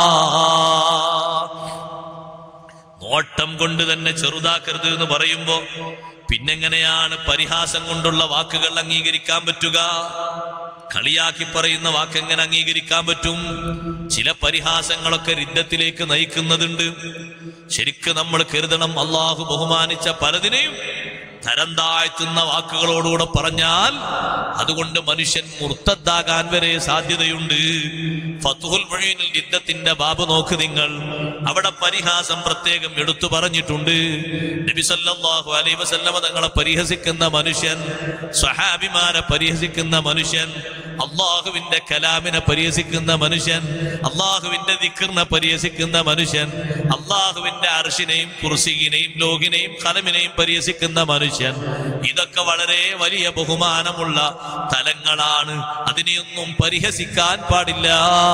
നോട്ടം കൊണ്ട് തന്നെ ചെറുതാക്കരുത് എന്ന് പറയുമ്പോ പിന്നെങ്ങനെയാണ് പരിഹാസം കൊണ്ടുള്ള വാക്കുകൾ അംഗീകരിക്കാൻ പറ്റുക കളിയാക്കി പറയുന്ന വാക്ക് എങ്ങനെ അംഗീകരിക്കാൻ പറ്റും ചില പരിഹാസങ്ങളൊക്കെ രിദ്ധത്തിലേക്ക് നയിക്കുന്നതുണ്ട് ശരിക്ക് നമ്മൾ കരുതണം അള്ളാഹു ബഹുമാനിച്ച പലതിനെയും തരം താഴ്ത്തുന്ന വാക്കുകളോടുകൂടെ പറഞ്ഞാൽ അതുകൊണ്ട് മനുഷ്യൻ മുർത്തദ്ദാകാൻ വരെ സാധ്യതയുണ്ട് ഫത്തുഹുൽ മൊഴീനിൽ യുദ്ധത്തിന്റെ ബാബ് നോക്ക് നിങ്ങൾ അവിടെ പരിഹാസം പ്രത്യേകം എടുത്തു പറഞ്ഞിട്ടുണ്ട് നബി സല്ലല്ലാഹു അലൈഹി വസല്ലമ തങ്ങളെ പരിഹസിക്കുന്ന മനുഷ്യൻ സ്വഹാബിമാരെ പരിഹസിക്കുന്ന മനുഷ്യൻ അള്ളാഹുവിന്റെ കലാമിനെ പരിഹസിക്കുന്ന മനുഷ്യൻ അള്ളാഹുവിന്റെ ദിക്കറിനെ പരിഹസിക്കുന്ന മനുഷ്യൻ അള്ളാഹുവിന്റെ അർഷിനെയും കുർസിയിനെയും ലോകിനെയും കലമിനെയും പരിഹസിക്കുന്ന മനുഷ്യൻ ഇതൊക്കെ വളരെ വലിയ ബഹുമാനമുള്ള തലങ്ങളാണ് അതിനെയൊന്നും പരിഹസിക്കാൻ പാടില്ല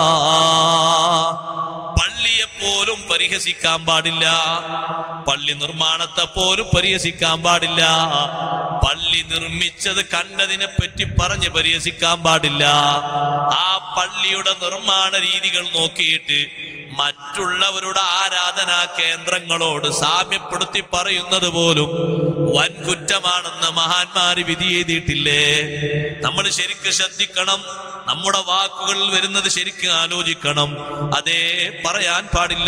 പള്ളിയെ പോലും പരിഹസിക്കാൻ പാടില്ല പള്ളി നിർമ്മാണത്തെ പോലും പരിഹസിക്കാൻ പാടില്ല പള്ളി നിർമ്മിച്ചത് കണ്ടതിനെ പറ്റി പറഞ്ഞ് പരിഹസിക്കാൻ പാടില്ല ആ പള്ളിയുടെ നിർമ്മാണ രീതികൾ നോക്കിയിട്ട് മറ്റുള്ളവരുടെ ആരാധനാ കേന്ദ്രങ്ങളോട് സാമ്യപ്പെടുത്തി പറയുന്നത് പോലും വൻ കുറ്റമാണെന്ന് മഹാന്മാര് വിധി എഴുതിയിട്ടില്ലേ നമ്മൾ ശരിക്കും ശ്രദ്ധിക്കണം നമ്മുടെ വാക്കുകളിൽ വരുന്നത് ശരിക്കും ആലോചിക്കണം അതേ പറയാൻ പാടില്ല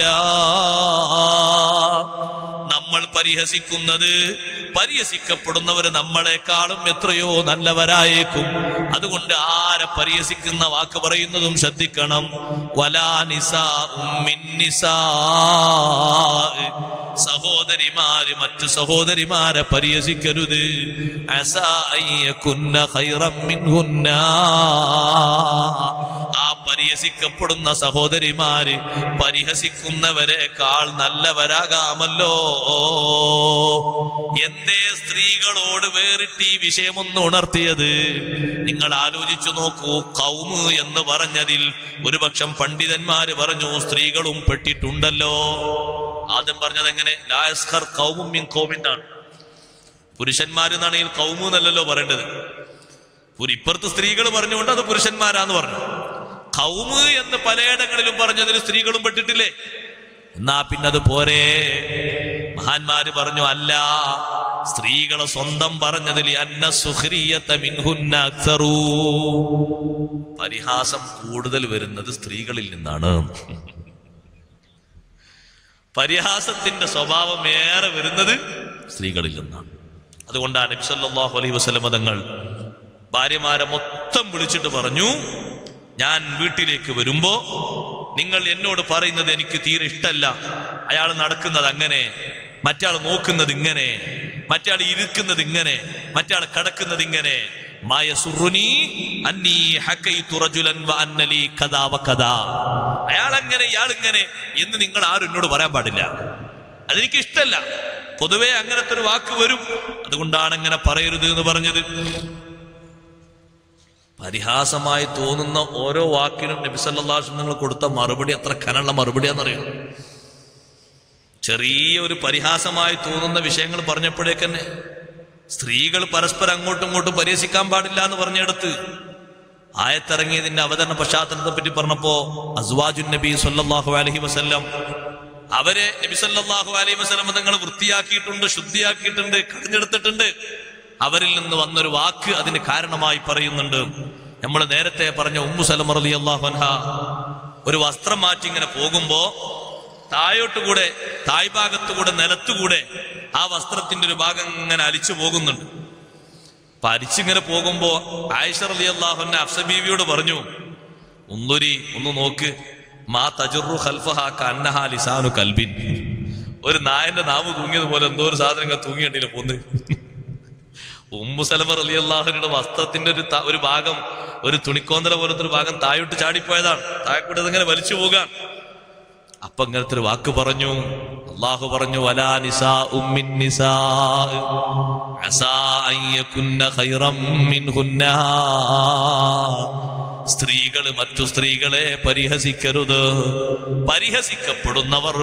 നമ്മൾ പരിഹസിക്കുന്നത് പരിഹസിക്കപ്പെടുന്നവർ നമ്മളെക്കാളും എത്രയോ നല്ലവരായേക്കും അതുകൊണ്ട് ആരെ പരിഹസിക്കുന്ന വാക്ക് പറയുന്നതും ശ്രദ്ധിക്കണം വലാ നിസാ ഉമ്മിൻ നിസാ സഹോദരിമാര് മറ്റു സഹോദരിമാരെ പരിഹസിക്കരുത് അസാ അയ്യകുന്ന ഖൈറം മിൻഹുന്ന ആ പരിഹസിക്കപ്പെടുന്ന സഹോദരിമാര് പരിഹസിക്കുന്നവരെക്കാൾ നല്ലവരാകാമല്ലോ എന്തേ സ്ത്രീകളോട് വേറിട്ട് ഈ വിഷയമൊന്ന് ഉണർത്തിയത് നിങ്ങൾ ആലോചിച്ചു നോക്കൂ കൗമ് എന്ന് പറഞ്ഞതിൽ ഒരുപക്ഷം പണ്ഡിതന്മാര് പറഞ്ഞു സ്ത്രീകളും പെട്ടിട്ടുണ്ടല്ലോ ആദ്യം പറഞ്ഞത് എങ്ങനെ ലായസ്ഖർ കൗമും മിൻ കൗമിന്നാണ് പുരുഷന്മാരെന്നാണെങ്കിൽ കൗമു എന്നല്ലല്ലോ പറയേണ്ടത് ഒരു- ഇപ്പുറത്ത് സ്ത്രീകൾ പറഞ്ഞുകൊണ്ട് അത് പുരുഷന്മാരാന്ന് പറഞ്ഞു കൗമ് എന്ന് പലയിടങ്ങളിലും പറഞ്ഞതിൽ സ്ത്രീകളും പെട്ടിട്ടില്ലേ എന്നാ പിന്നെ അത് പോരെ മഹാന്മാര് പറഞ്ഞു അല്ല സ്ത്രീകളെ സ്വന്തം പറഞ്ഞതിൽ അന്ന സുഹ്രിയത്ത മിൻഹുന്ന അക്സറൂ പരിഹാസം കൂടുതൽ വരുന്നത് സ്ത്രീകളിൽ നിന്നാണ് പരിഹാസത്തിന്റെ സ്വഭാവം ഏറെ വരുന്നത് സ്ത്രീകളിൽ നിന്നാണ് അതുകൊണ്ടാണ് നബി സല്ലല്ലാഹു അലൈഹി വസല്ലമ തങ്ങൾ ഭാര്യമാരെ മൊത്തം വിളിച്ചിട്ട് പറഞ്ഞു ഞാൻ വീട്ടിലേക്ക് വരുമ്പോ നിങ്ങൾ എന്നോട് പറയുന്നത് എനിക്ക് തീരെ ഇഷ്ടല്ല അയാൾ നടക്കുന്നത് അങ്ങനെ മറ്റാൾ നോക്കുന്നത് ഇങ്ങനെ മറ്റാൾ ഇരിക്കുന്നത് ഇങ്ങനെ മറ്റാൾ കിടക്കുന്നത് ഇങ്ങനെ മാ യസുറുനി അന്നീ ഹക്കൈതു റജുലൻ വ അന്നലി കദാ വ കദാ. അയാൾ അങ്ങനെ ഇയാൾ ഇങ്ങനെ എന്ന് നിങ്ങൾ ആരും എന്നോട് പറയാൻ പാടില്ല അതെനിക്ക് ഇഷ്ടല്ല പൊതുവെ അങ്ങനത്തെ ഒരു വാക്ക് വരും അതുകൊണ്ടാണ് അങ്ങനെ പറയരുത് എന്ന് പറഞ്ഞത് പരിഹാസമായി തോന്നുന്ന ഓരോ വാക്കിനും നബി സല്ലല്ലാഹു അലൈഹി വസല്ലം നിങ്ങൾ കൊടുത്ത മറുപടി അത്ര കനുള്ള മറുപടിയാണെന്നറിയാം ചെറിയ ഒരു പരിഹാസമായി തോന്നുന്ന വിഷയങ്ങൾ പറഞ്ഞപ്പോഴേക്കന്നെ സ്ത്രീകൾ പരസ്പരം അങ്ങോട്ടും ഇങ്ങോട്ടും പരിഹസിക്കാൻ പാടില്ല എന്ന് പറഞ്ഞെടുത്ത് ആയത്തിറങ്ങിയതിന്റെ അവതരണ പശ്ചാത്തലത്തെ പറ്റി പറഞ്ഞപ്പോ അസ്വാജുൻ നബി സല്ലല്ലാഹു അലൈഹി വസല്ലം അവരെ നബി സല്ലല്ലാഹു അലൈഹി വസല്ലം തങ്ങൾ വൃത്തിയാക്കിയിട്ടുണ്ട് ശുദ്ധിയാക്കിയിട്ടുണ്ട് കടിഞ്ഞെടുത്തിട്ടുണ്ട് അവരിൽ നിന്ന് വന്നൊരു വാക്ക് അതിന് കാരണമായി പറയുന്നുണ്ട് നമ്മൾ നേരത്തെ പറഞ്ഞ ഉമ്മു സലമ റളി അള്ളാഹു അൻഹ ഒരു വസ്ത്രം മാറ്റി ഇങ്ങനെ പോകുമ്പോ താഴോട്ടുകൂടെ തായ്ഭാഗത്തുകൂടെ നിലത്തുകൂടെ ആ വസ്ത്രത്തിന്റെ ഒരു ഭാഗം ഇങ്ങനെ അലിച്ചു പോകുന്നുണ്ട് അപ്പൊ അരിച്ചിങ്ങനെ പോകുമ്പോ ആയിഷ റലി അള്ളാഹുന്നെ അഫ്സബീവിയോട് പറഞ്ഞു ഒന്നൊരി ഒന്ന് നോക്ക് മാ തജുറു ഖൽഫഹ കന്നഹ ലിസാനു കൽബിൻ ഒരു നായന്റെ നാവ് തൂങ്ങിയത് പോലെ എന്തോ ഒരു സാധനം ഇങ്ങനെ തൂങ്ങിയിട്ടില്ല പോന്ന് ഉമ്മു സലമ റലി അള്ളാഹുരുടെ വസ്ത്രത്തിന്റെ ഒരു ത- ഒരു ഭാഗം ഒരു തുണിക്കോന്തല പോലത്തെ ഒരു ഭാഗം താഴോട്ട് ചാടിപ്പോയതാണ് താഴെക്കൂടെ ഇതിങ്ങനെ വലിച്ചു പോകാൻ അപ്പൊ ഇങ്ങനത്തെ ഒരു വാക്ക് പറഞ്ഞു അള്ളാഹു പറഞ്ഞു വലാ നിസാ ഉമ്മിൻ നിസാ അസാ അൻ യകുന്ന ഖൈറം മിൻഹുന്ന സ്ത്രീകൾ മറ്റു സ്ത്രീകളെ പരിഹസിക്കരുത് പരിഹസിക്കപ്പെടുന്നവർ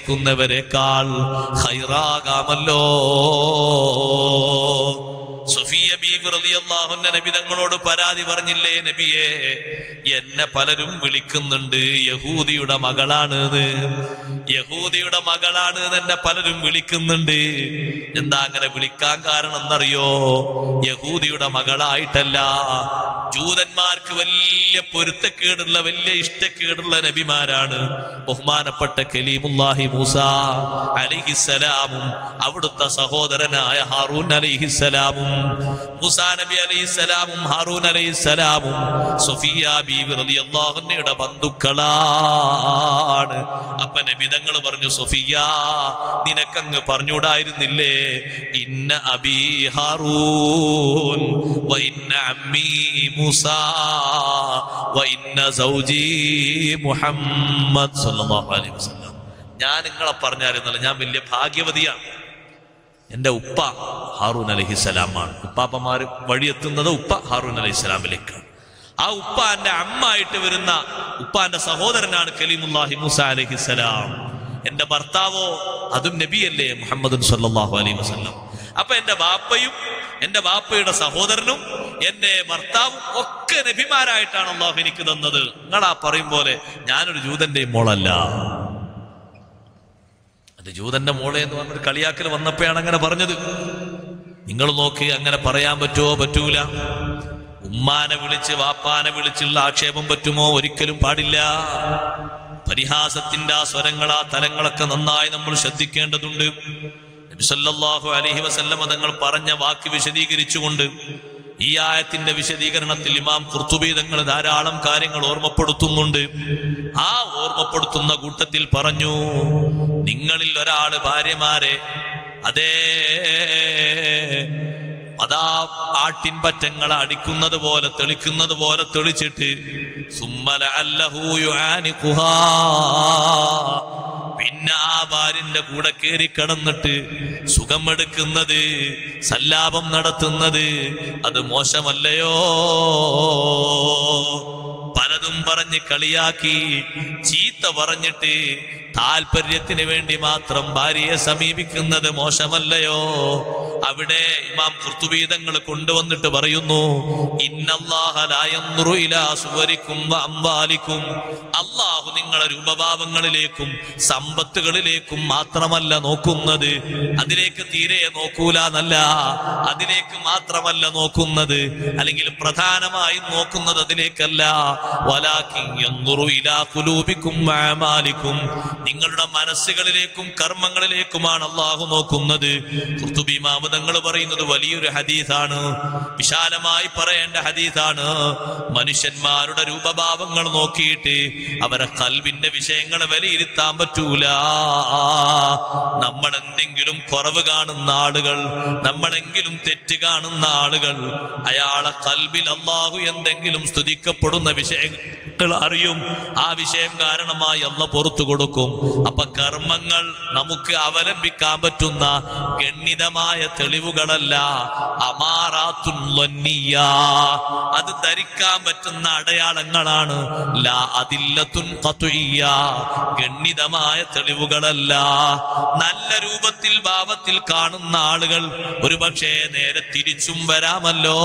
പരിഹസിക്കുന്നവരെക്കാൾ ഹൈറാകാമല്ലോ സുഫിയാൻ സൊഫിയ ബീബി റളിയല്ലാഹുന്ന നബി തങ്ങളോട് പരാതി പറഞ്ഞില്ലേ നബിയെ എന്നെ പലരും വിളിക്കുന്നുണ്ട് യഹൂദിയുടെ മകളാണ് എന്ന്. യഹൂദിയുടെ മകളാണ് എന്ന് എന്നെ പലരും വിളിക്കുന്നുണ്ട് എന്താ അങ്ങനെ വിളിക്കാൻ കാരണം എന്നറിയോ യഹൂദിയുടെ മകളായിട്ടല്ല ജൂതന്മാർക്ക് വലിയ പൊരുത്തക്കേടുള്ള വലിയ ഇഷ്ടക്കേടുള്ള നബിമാരാണ് ബഹുമാനപ്പെട്ട കലീമുല്ലാഹി മൂസ അലിഹിസലാമും അവിടുത്തെ സഹോദരനായ ഹാറൂൻ അലിഹിസലാമും മൂസാ നബി അലിഹിസലാമും ഹാറൂൻ അലിഹിസലാമും സുഫിയ ബീവി റളിയല്ലാഹുവിന്റെ ബന്ധുക്കളാണ് അപ്പൊ നബിതങ്ങൾ പറഞ്ഞു സുഫിയ നിനക്കങ്ങ് പറഞ്ഞൂടായിരുന്നില്ലേ ഇന്ന അബി ഹാറൂൻ വ ഇന്ന അമ്മി മൂസ വ ഇന്ന സൗജി മുഹമ്മദ് സല്ലല്ലാഹു അലൈഹി വസല്ലം ഞാൻ നിങ്ങളെ പറഞ്ഞായിരുന്നല്ലോ ഞാൻ വലിയ ഭാഗ്യവതിയാണ് എന്റെ ഉപ്പ ഹാറൂൻ അലഹിസലാമാണ് ഉപ്പാപ്പമാര് വഴിയെത്തുന്നത് ഉപ്പ ഹാറൂൻ അലഹിസ്സലാമിലേക്കാണ് ആ ഉപ്പ എന്റെ അമ്മ ആയിട്ട് വരുന്ന ഉപ്പാന്റെ സഹോദരനാണ് കലീമുല്ലാഹി മൂസ അലഹിസലാം എന്റെ ഭർത്താവോ അതും നബിയല്ലേ മുഹമ്മദ് സല്ലല്ലാഹു അലൈഹി വസല്ലം അപ്പൊ എന്റെ ബാപ്പയും എന്റെ ബാപ്പയുടെ സഹോദരനും എന്റെ ഭർത്താവും ഒക്കെ നബിമാരായിട്ടാണ് അള്ളാഹു എനിക്ക് തന്നത് നിങ്ങളാ പറയും പോലെ ഞാനൊരു ജൂതന്റെയും മോളല്ല അത് ജൂതന്റെ മോളെ എന്ന് പറഞ്ഞൊരു കളിയാക്കൽ വന്നപ്പോഴാണ് അങ്ങനെ പറഞ്ഞത് നിങ്ങൾ നോക്കി അങ്ങനെ പറയാൻ പറ്റുമോ പറ്റൂല ഉമ്മാനെ വിളിച്ച് വാപ്പാനെ വിളിച്ചുള്ള ആക്ഷേപം പറ്റുമോ ഒരിക്കലും പാടില്ല പരിഹാസത്തിന്റെ ആ സ്വരങ്ങൾ ആ തലങ്ങളൊക്കെ നന്നായി നമ്മൾ ശ്രദ്ധിക്കേണ്ടതുണ്ട് നബിസല്ലാഹു അലഹി വസല്ലമ തങ്ങൾ പറഞ്ഞ വാക്ക് വിശദീകരിച്ചുകൊണ്ട് ഈ ആയത്തിന്റെ വിശദീകരണത്തിൽ ഇമാം കുർത്തുബി തങ്ങൾ ധാരാളം കാര്യങ്ങൾ ഓർമ്മപ്പെടുത്തുന്നുണ്ട് ആ ഓർമ്മപ്പെടുത്തുന്ന കൂട്ടത്തിൽ പറഞ്ഞു നിങ്ങളിൽ ഒരാള് ഭാര്യമാരെ അതേ അതാ ആട്ടിൻ പറ്റങ്ങളെ അടിക്കുന്നത് പോലെ തെളിക്കുന്നത് പോലെ തെളിച്ചിട്ട് സുമ്മല അല്ലഹൂയുഹാനിക്കുഹാ പിന്നെ ആ ഭാര്യന്റെ കൂടെ കയറി കിടന്നിട്ട് സുഖമെടുക്കുന്നത് സല്ലാപം നടത്തുന്നത് അത് മോശമല്ലയോ പലതും പറഞ്ഞ് കളിയാക്കി ചീത്ത പറഞ്ഞിട്ട് താല്പര്യത്തിന് വേണ്ടി മാത്രം ഭാര്യയെ സമീപിക്കുന്നത് മോശമല്ലയോ അവിടെ ഇമാം കൃത്തുബീതങ്ങൾ കൊണ്ടുവന്നിട്ട് പറയുന്നു ഇന്നല്ലാഹലായും അമ്പാലിക്കും അള്ളാഹു നിങ്ങളെ രൂപഭാവങ്ങളിലേക്കും സമ്പത്തുകളിലേക്കും മാത്രമല്ല നോക്കുന്നത് അതിലേക്ക് തീരെ നോക്കൂല എന്നല്ല അതിലേക്ക് മാത്രമല്ല നോക്കുന്നത് അല്ലെങ്കിൽ പ്രധാനമായും നോക്കുന്നത് അതിലേക്കല്ല വലാകിൻ യൻദുറു ഇലാ ഖുലൂബിക്കും വഅമാലിക്കും നിങ്ങളുടെ മനസ്സുകളിലേക്കും കർമ്മങ്ങളിലേക്കുമാണ് അള്ളാഹു നോക്കുന്നത് ഖുർത്തുബി മാമതങ്ങൾ പറയുന്നത് വലിയൊരു ഹദീസാണ് വിശാലമായി പറയേണ്ട ഹദീസാണ് മനുഷ്യന്മാരുടെ രൂപഭാവങ്ങൾ നോക്കിയിട്ട് അവരെ കൽവിന്റെ വിഷയങ്ങൾ വിലയിരുത്താൻ പറ്റൂല നമ്മൾ എന്തെങ്കിലും കുറവ് കാണുന്ന ആളുകൾ നമ്മളെങ്കിലും തെറ്റ് കാണുന്ന ആളുകൾ അയാളെ കൽബിൽ അള്ളാഹു എന്തെങ്കിലും സ്തുതിക്കപ്പെടുന്ന വിഷയങ്ങൾ അറിയും ആ വിഷയം കാരണമായി അല്ല പുറത്തു കൊടുക്കും അപ്പൊ കർമ്മങ്ങൾ നമുക്ക് അവലംബിക്കാൻ പറ്റുന്ന ഗണ്യതമായ തെളിവുകളല്ല അമാറാത്തുൻ ലന്നിയ. അത് ധരിക്കാൻ പറ്റുന്ന അടയാളങ്ങളാണ് ലാ അതില്ലത്തുൻ ഖത്ഇയ്യ. ഗണ്യതമായ തെളിവുകളല്ല നല്ല രൂപത്തിൽ ഭാവത്തിൽ കാണുന്ന ആളുകൾ ഒരുപക്ഷെ നേരെ തിരിച്ചും വരാമല്ലോ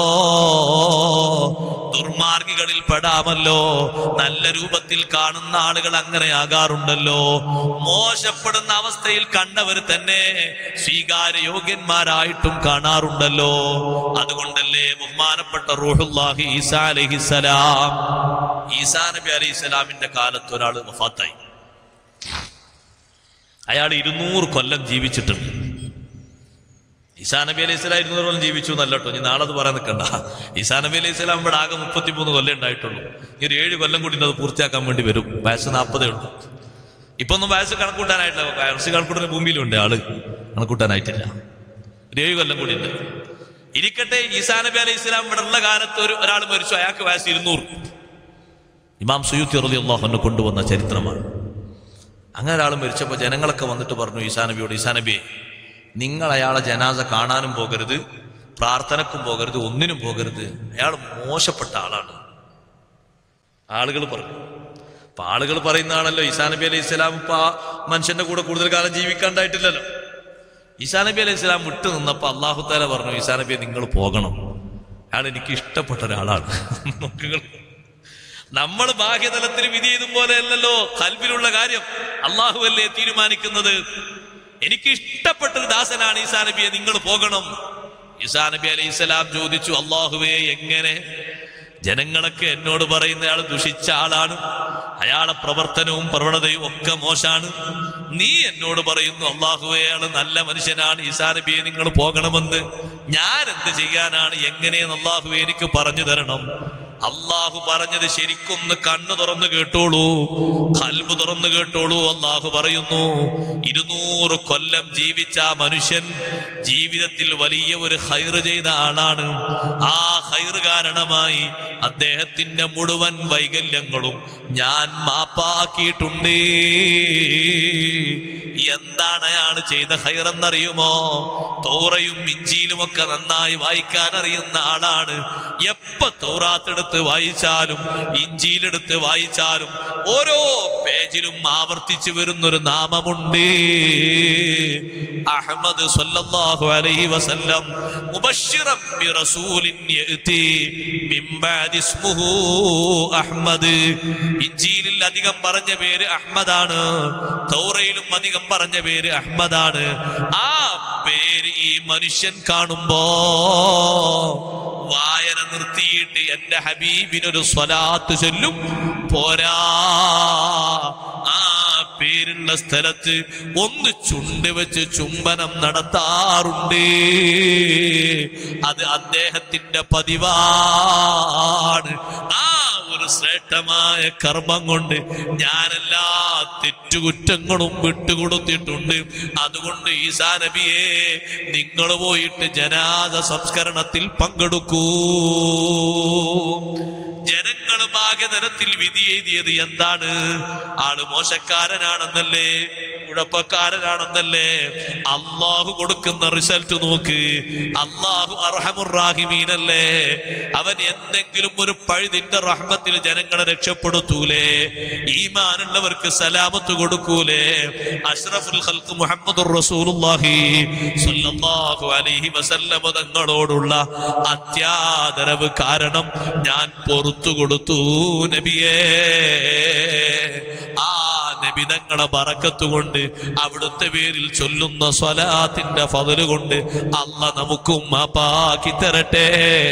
ദുർമാർഗികളിൽ പെടാമല്ലോ നല്ല രൂപത്തിൽ കാണുന്ന ആളുകൾ അങ്ങനെ ആകാറുണ്ടല്ലോ മോശപ്പെടുന്ന അവസ്ഥയിൽ കണ്ടവർ തന്നെ സ്വീകാര്യയോഗ്യന്മാരായിട്ടും കാണാറുണ്ടല്ലോ അതുകൊണ്ടല്ലേ ബഹുമാനപ്പെട്ട റൂഹുല്ലാഹി ഈസാ അലഹിസലാം ഈസാ നബി അലൈഹിസ്സലാമിന്റെ കാലത്ത് ഒരാൾ വഫാത്തായി അയാൾ ഇരുന്നൂറ് കൊല്ലം ജീവിച്ചിട്ടുണ്ട് ഈസാ നബി അലൈഹി സ്വലാം ഇരുന്നൂറ് കൊല്ലം ജീവിച്ചു എന്നല്ല കേട്ടോ ഇനി നാളെ അത് പറയാൻ നിൽക്കണ്ട ഈസാ നബി അലൈഹി സ്വലാം ഇവിടെ ആകെ മുപ്പത്തിമൂന്ന് കൊല്ലം ഉണ്ടായിട്ടുള്ളൂ ഇനി ഒരു ഏഴ് കൊല്ലം കൂടി അത് പൂർത്തിയാക്കാൻ വേണ്ടി വരും വയസ്സ് നാൽപ്പതേ ഉള്ളൂ ഇപ്പൊ ഒന്നും വയസ്സ് കണക്കൂട്ടാനായിട്ടില്ല വയസ്സ് കണക്കൂട്ടുന്ന ഭൂമിയിലുണ്ട് ആള് കണക്കൂട്ടാനായിട്ടില്ല ഒരു ഏഴ് കൊല്ലം കൂടി ഉണ്ട് ഇരിക്കട്ടെ ഈസാ നബി അലൈഹി സ്വലാം ഇവിടെ ഉള്ള കാലത്ത് ഒരു ഒരാൾ മരിച്ചു അയാൾക്ക് വയസ്സ് ഇരുന്നൂറ് ഇമാം സുയൂത്തി റലി അള്ളാഹുനെ കൊണ്ടുവന്ന ചരിത്രമാണ് അങ്ങനെ ഒരാൾ മരിച്ചപ്പോൾ ജനങ്ങളൊക്കെ വന്നിട്ട് പറഞ്ഞു ഈസാ നബിയോട് ഈസാ നബിയെ നിങ്ങൾ അയാളെ ജനാസ കാണാനും പോകരുത് പ്രാർത്ഥനക്കും പോകരുത് ഒന്നിനും പോകരുത് അയാൾ മോശപ്പെട്ട ആളാണ് ആളുകൾ പറഞ്ഞു അപ്പൊ ആളുകൾ പറയുന്നതാണല്ലോ ഈസാ നബി അലൈഹി സ്വലാം ഇപ്പൊ ആ മനുഷ്യന്റെ കൂടെ കൂടുതൽ കാലം ജീവിക്കാണ്ടായിട്ടില്ലല്ലോ ഈസാ നബി അലൈഹി സ്വലാം വിട്ടു നിന്നപ്പോ അള്ളാഹു താല പറഞ്ഞു ഈസാ നബിയെ നിങ്ങൾ പോകണം അയാൾ എനിക്ക് ഇഷ്ടപ്പെട്ട ഒരാളാണ് നോക്കുകൾ നമ്മൾ ബാഹ്യതലത്തിൽ വിധി ചെയ്തും പോലെ അല്ലല്ലോ കൽബിലുള്ള കാര്യം അള്ളാഹു അല്ലേ തീരുമാനിക്കുന്നത് എനിക്ക് ഇഷ്ടപ്പെട്ട ഒരു ദാസനാണ് ഈസാ നബിയെ നിങ്ങൾ പോകണം ഈസാ നബി അലൈഹി സ്വലാം ചോദിച്ചു അള്ളാഹുവേ എങ്ങനെ ജനങ്ങളൊക്കെ എന്നോട് പറയുന്ന ആൾ ദുഷിച്ച ആളാണ് അയാളെ പ്രവർത്തനവും പ്രവണതയും ഒക്കെ മോശാണ് നീ എന്നോട് പറയുന്നു അള്ളാഹുവേ അയാൾ നല്ല മനുഷ്യനാണ് ഈസാ നബിയെ നിങ്ങൾ പോകണമെന്ന് ഞാൻ എന്ത് ചെയ്യാനാണ് എങ്ങനെയെന്ന് അള്ളാഹുവെ എനിക്ക് പറഞ്ഞു തരണം അള്ളാഹു പറഞ്ഞത് ശരിക്കൊന്ന് കണ്ണു തുറന്നു കേട്ടോളൂ കൽബ് തുറന്നു കേട്ടോളൂ അള്ളാഹു പറയുന്നു ഇരുന്നൂറ് കൊല്ലം ജീവിച്ച ആ മനുഷ്യൻ ജീവിതത്തിൽ വലിയ ഒരു ഹൈറ് ചെയ്ത ആളാണ് ആ ഹൈറ് കാരണമായി അദ്ദേഹത്തിന്റെ മുഴുവൻ വൈകല്യങ്ങളും ഞാൻ മാപ്പാക്കിയിട്ടുണ്ട് എന്താണ് അയാൾ ചെയ്ത ഹൈറെന്നറിയുമോ തോറയും ഇഞ്ചിയിലും ഒക്കെ നന്നായി വായിക്കാൻ അറിയുന്ന ആളാണ് എപ്പ തോറാത്തെടുത്ത് വായിച്ചാലും ഇഞ്ചിയിലെടുത്ത് വായിച്ചാലും ഓരോ പേജിലും ആവർത്തിച്ചു വരുന്നൊരു നാമമുണ്ട് അഹമ്മദ് സല്ലല്ലാഹു അലൈഹി വസല്ലം മുബശ്ശിറൻ ബിറസൂലിൻ യഅതി മിൻ ബഅദി ഇസ്മുഹു അഹ്മദ് ഇഞ്ചിയിലിൽ അധികം പറഞ്ഞ പേര് അഹ്മദാണ് തൗറയിലും അധികം പറഞ്ഞ പേര് അഹ്മദാണ് ആ പേര് ഈ മനുഷ്യൻ കാണുമ്പോ വായന നിർത്തിയിട്ട് എന്റെ ഹബീബിനൊരു സ്വലാത്ത് ചൊല്ലും പോരാ ആ പേരുള്ള സ്ഥലത്ത് ഒന്ന് ചുണ്ട് വെച്ച് ചുംബനം നടത്താറുണ്ട് അത് അദ്ദേഹത്തിന്റെ പതിവാണ് ആ ഒരു ശ്രേഷ്ഠമായ കർമ്മം കൊണ്ട് ഞാനെല്ലാ തെറ്റുകുറ്റങ്ങളും വിട്ടുകൊടുത്തിട്ടുണ്ട് അതുകൊണ്ട് ഈസാ നബിയെ നിങ്ങൾ പോയിട്ട് ജനാദ സംസ്കരണത്തിൽ പങ്കെടുക്കൂ ജനങ്ങൾ ഭാഗ്യതരത്തിൽ വിധി എഴുതിയത് എന്താണ് ആള് മോശക്കാരനാണെന്നല്ലേ കുഴപ്പക്കാരനാണെന്നല്ലേ അള്ളാഹു കൊടുക്കുന്ന റിസൾട്ട് നോക്ക് അള്ളാഹു അർഹമുറാഹിമീനല്ലേ അവൻ എന്തെങ്കിലും ഒരു പഴുതിന്റെ റഹ്മത്തിൽ ജനങ്ങളെ രക്ഷപ്പെടുത്തൂലേ ഈമാനുള്ളവർക്ക് സലാമത്ത് കൊടുക്കൂലേ അഷ്റഫുൽ ഖൽഖ് മുഹമ്മദുർ റസൂലുള്ളാഹി സ്വല്ലല്ലാഹു അലൈഹി വസല്ലമ തങ്ങളോടുള്ള അത്യാദരവ് കാരണം ഞാൻ പൊറത്തു കൊടുത്തു നബിയേ ആ നബിതങ്ങളെ ബറക്കത്ത് കൊണ്ട് അവിടുത്തെ പേരിൽ ചൊല്ലുന്ന സ്വലാത്തിന്റെ ഫതല് കൊണ്ട് അല്ല നമുക്കും മാപ്പാക്കി തരട്ടെ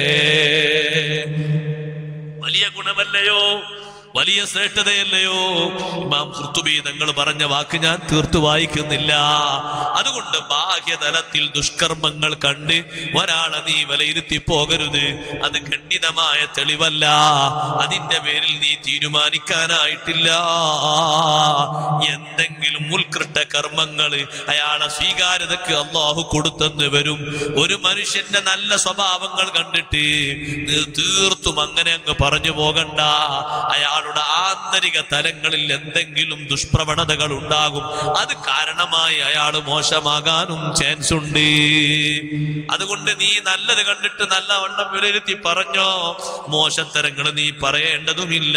വലിയ ഗുണമല്ലയോ വലിയ ശ്രേഷ്ഠതയല്ലയോ ഇമാം ഖുർത്തുബി തങ്ങൾ പറഞ്ഞ വാക്ക് ഞാൻ തീർത്തു വായിക്കുന്നില്ല അതുകൊണ്ട് ബാഹ്യതലത്തിൽ ദുഷ്കർമ്മങ്ങൾ കണ്ട് ഒരാളെ നീ വിലയിരുത്തി പോകരുത് അത് ഖണ്ഡിതമായ തെളിവല്ല അതിന്റെ പേരിൽ നീ തീരുമാനിക്കാനായിട്ടില്ല എന്തെങ്കിലും ഉത്കൃഷ്ട കർമ്മങ്ങള് അയാളെ സ്വീകാര്യതക്ക് അള്ളാഹു കൊടുത്തെന്ന് വരും ഒരു മനുഷ്യന്റെ നല്ല സ്വഭാവങ്ങൾ കണ്ടിട്ട് നീ തീർത്തും അങ്ങനെ അങ്ങ് പറഞ്ഞു പോകണ്ട അയാളുടെ ആന്തരിക തലങ്ങളിൽ എന്തെങ്കിലും ദുഷ്പ്രവണതകൾ ഉണ്ടാകും അത് കാരണമായി അയാൾ മോശമാകാനും ചാൻസ് ഉണ്ട് അതുകൊണ്ട് നീ നല്ലത് കണ്ടിട്ട് നല്ല വണ്ണം വിലയിരുത്തി പറഞ്ഞോ മോശത്തരങ്ങൾ നീ പറയേണ്ടതുമില്ല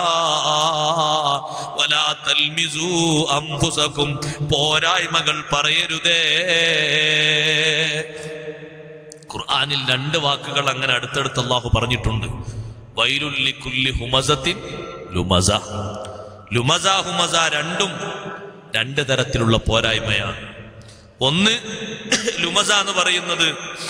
വലാ തൽമിസൂ അംഫുസക്കും പോരായ്മകൾ പറയരുതേ ഖുർആനിൽ രണ്ട് വാക്കുകൾ അങ്ങനെ അടുത്തടുത്ത് അള്ളാഹു പറഞ്ഞിട്ടുണ്ട് വൈലുല്ലി കുല്ലി ഹുമസത്തിൻ ലുമസ ലുമസ ഹുമസ രണ്ടും രണ്ട് തരത്തിലുള്ള പോരായ്മയാണ് ഒന്ന് ലുമസ എന്ന് പറയുന്നത്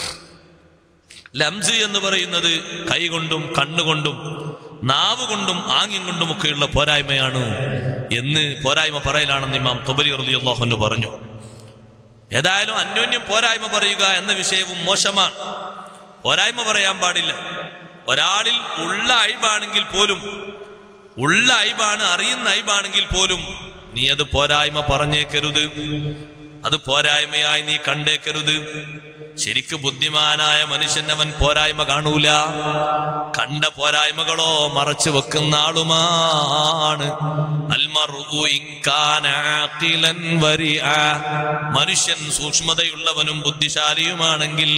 ലംസ് എന്ന് പറയുന്നത് കൈകൊണ്ടും കണ്ണുകൊണ്ടും നാവ് കൊണ്ടും ആംഗ്യം കൊണ്ടും ഒക്കെയുള്ള പോരായ്മയാണ് എന്ന് പോരായ്മ പറയലാണെന്ന് ഇമാം തൊബരി റളിയല്ലാഹു പറഞ്ഞു ഏതായാലും അന്യോന്യം പോരായ്മ പറയുക എന്ന വിഷയവും മോശമാണ് പോരായ്മ പറയാൻ പാടില്ല ഒരാളിൽ ഉള്ള അയബാണെങ്കിൽ പോലും ഉള്ള അയബാണ് അറിയുന്ന അയബാണെങ്കിൽ പോലും നീ അത് പോരായ്മ പറഞ്ഞേക്കരുത് അത് പോരായ്മയായി നീ കണ്ടേക്കരുത് ശരിക്ക് ബുദ്ധിമാനായ മനുഷ്യൻ അവൻ പോരായ്മ കാണൂല കണ്ട പോരായ്മകളോ മറച്ചു വെക്കുന്ന ആളുമാണ് അൽമർഉ ഇൻ കാന ആഖിലൻ വരിഅ. മനുഷ്യൻ സൂക്ഷ്മതയുള്ളവനും ബുദ്ധിശാലിയുമാണെങ്കിൽ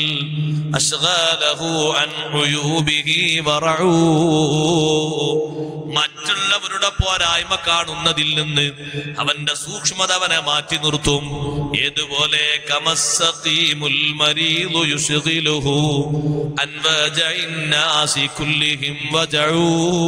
അശ്ഗലഹു അൻ ഉയൂബിഹി വറഊ. മറ്റുള്ളവരുടെ മറ്റുള്ളവരുടെ പോരായ്മ കാണുന്നതിൽ നിന്ന് അവന്റെ സൂക്ഷ്മത അവനെ മാറ്റി നിർത്തും ഏതുപോലെ കമസ്സഖീമുൽ മരീദു യുശ്ഗിലുഹു അൻ വജഇൻ നാസി കുല്ലിഹിം വജഊ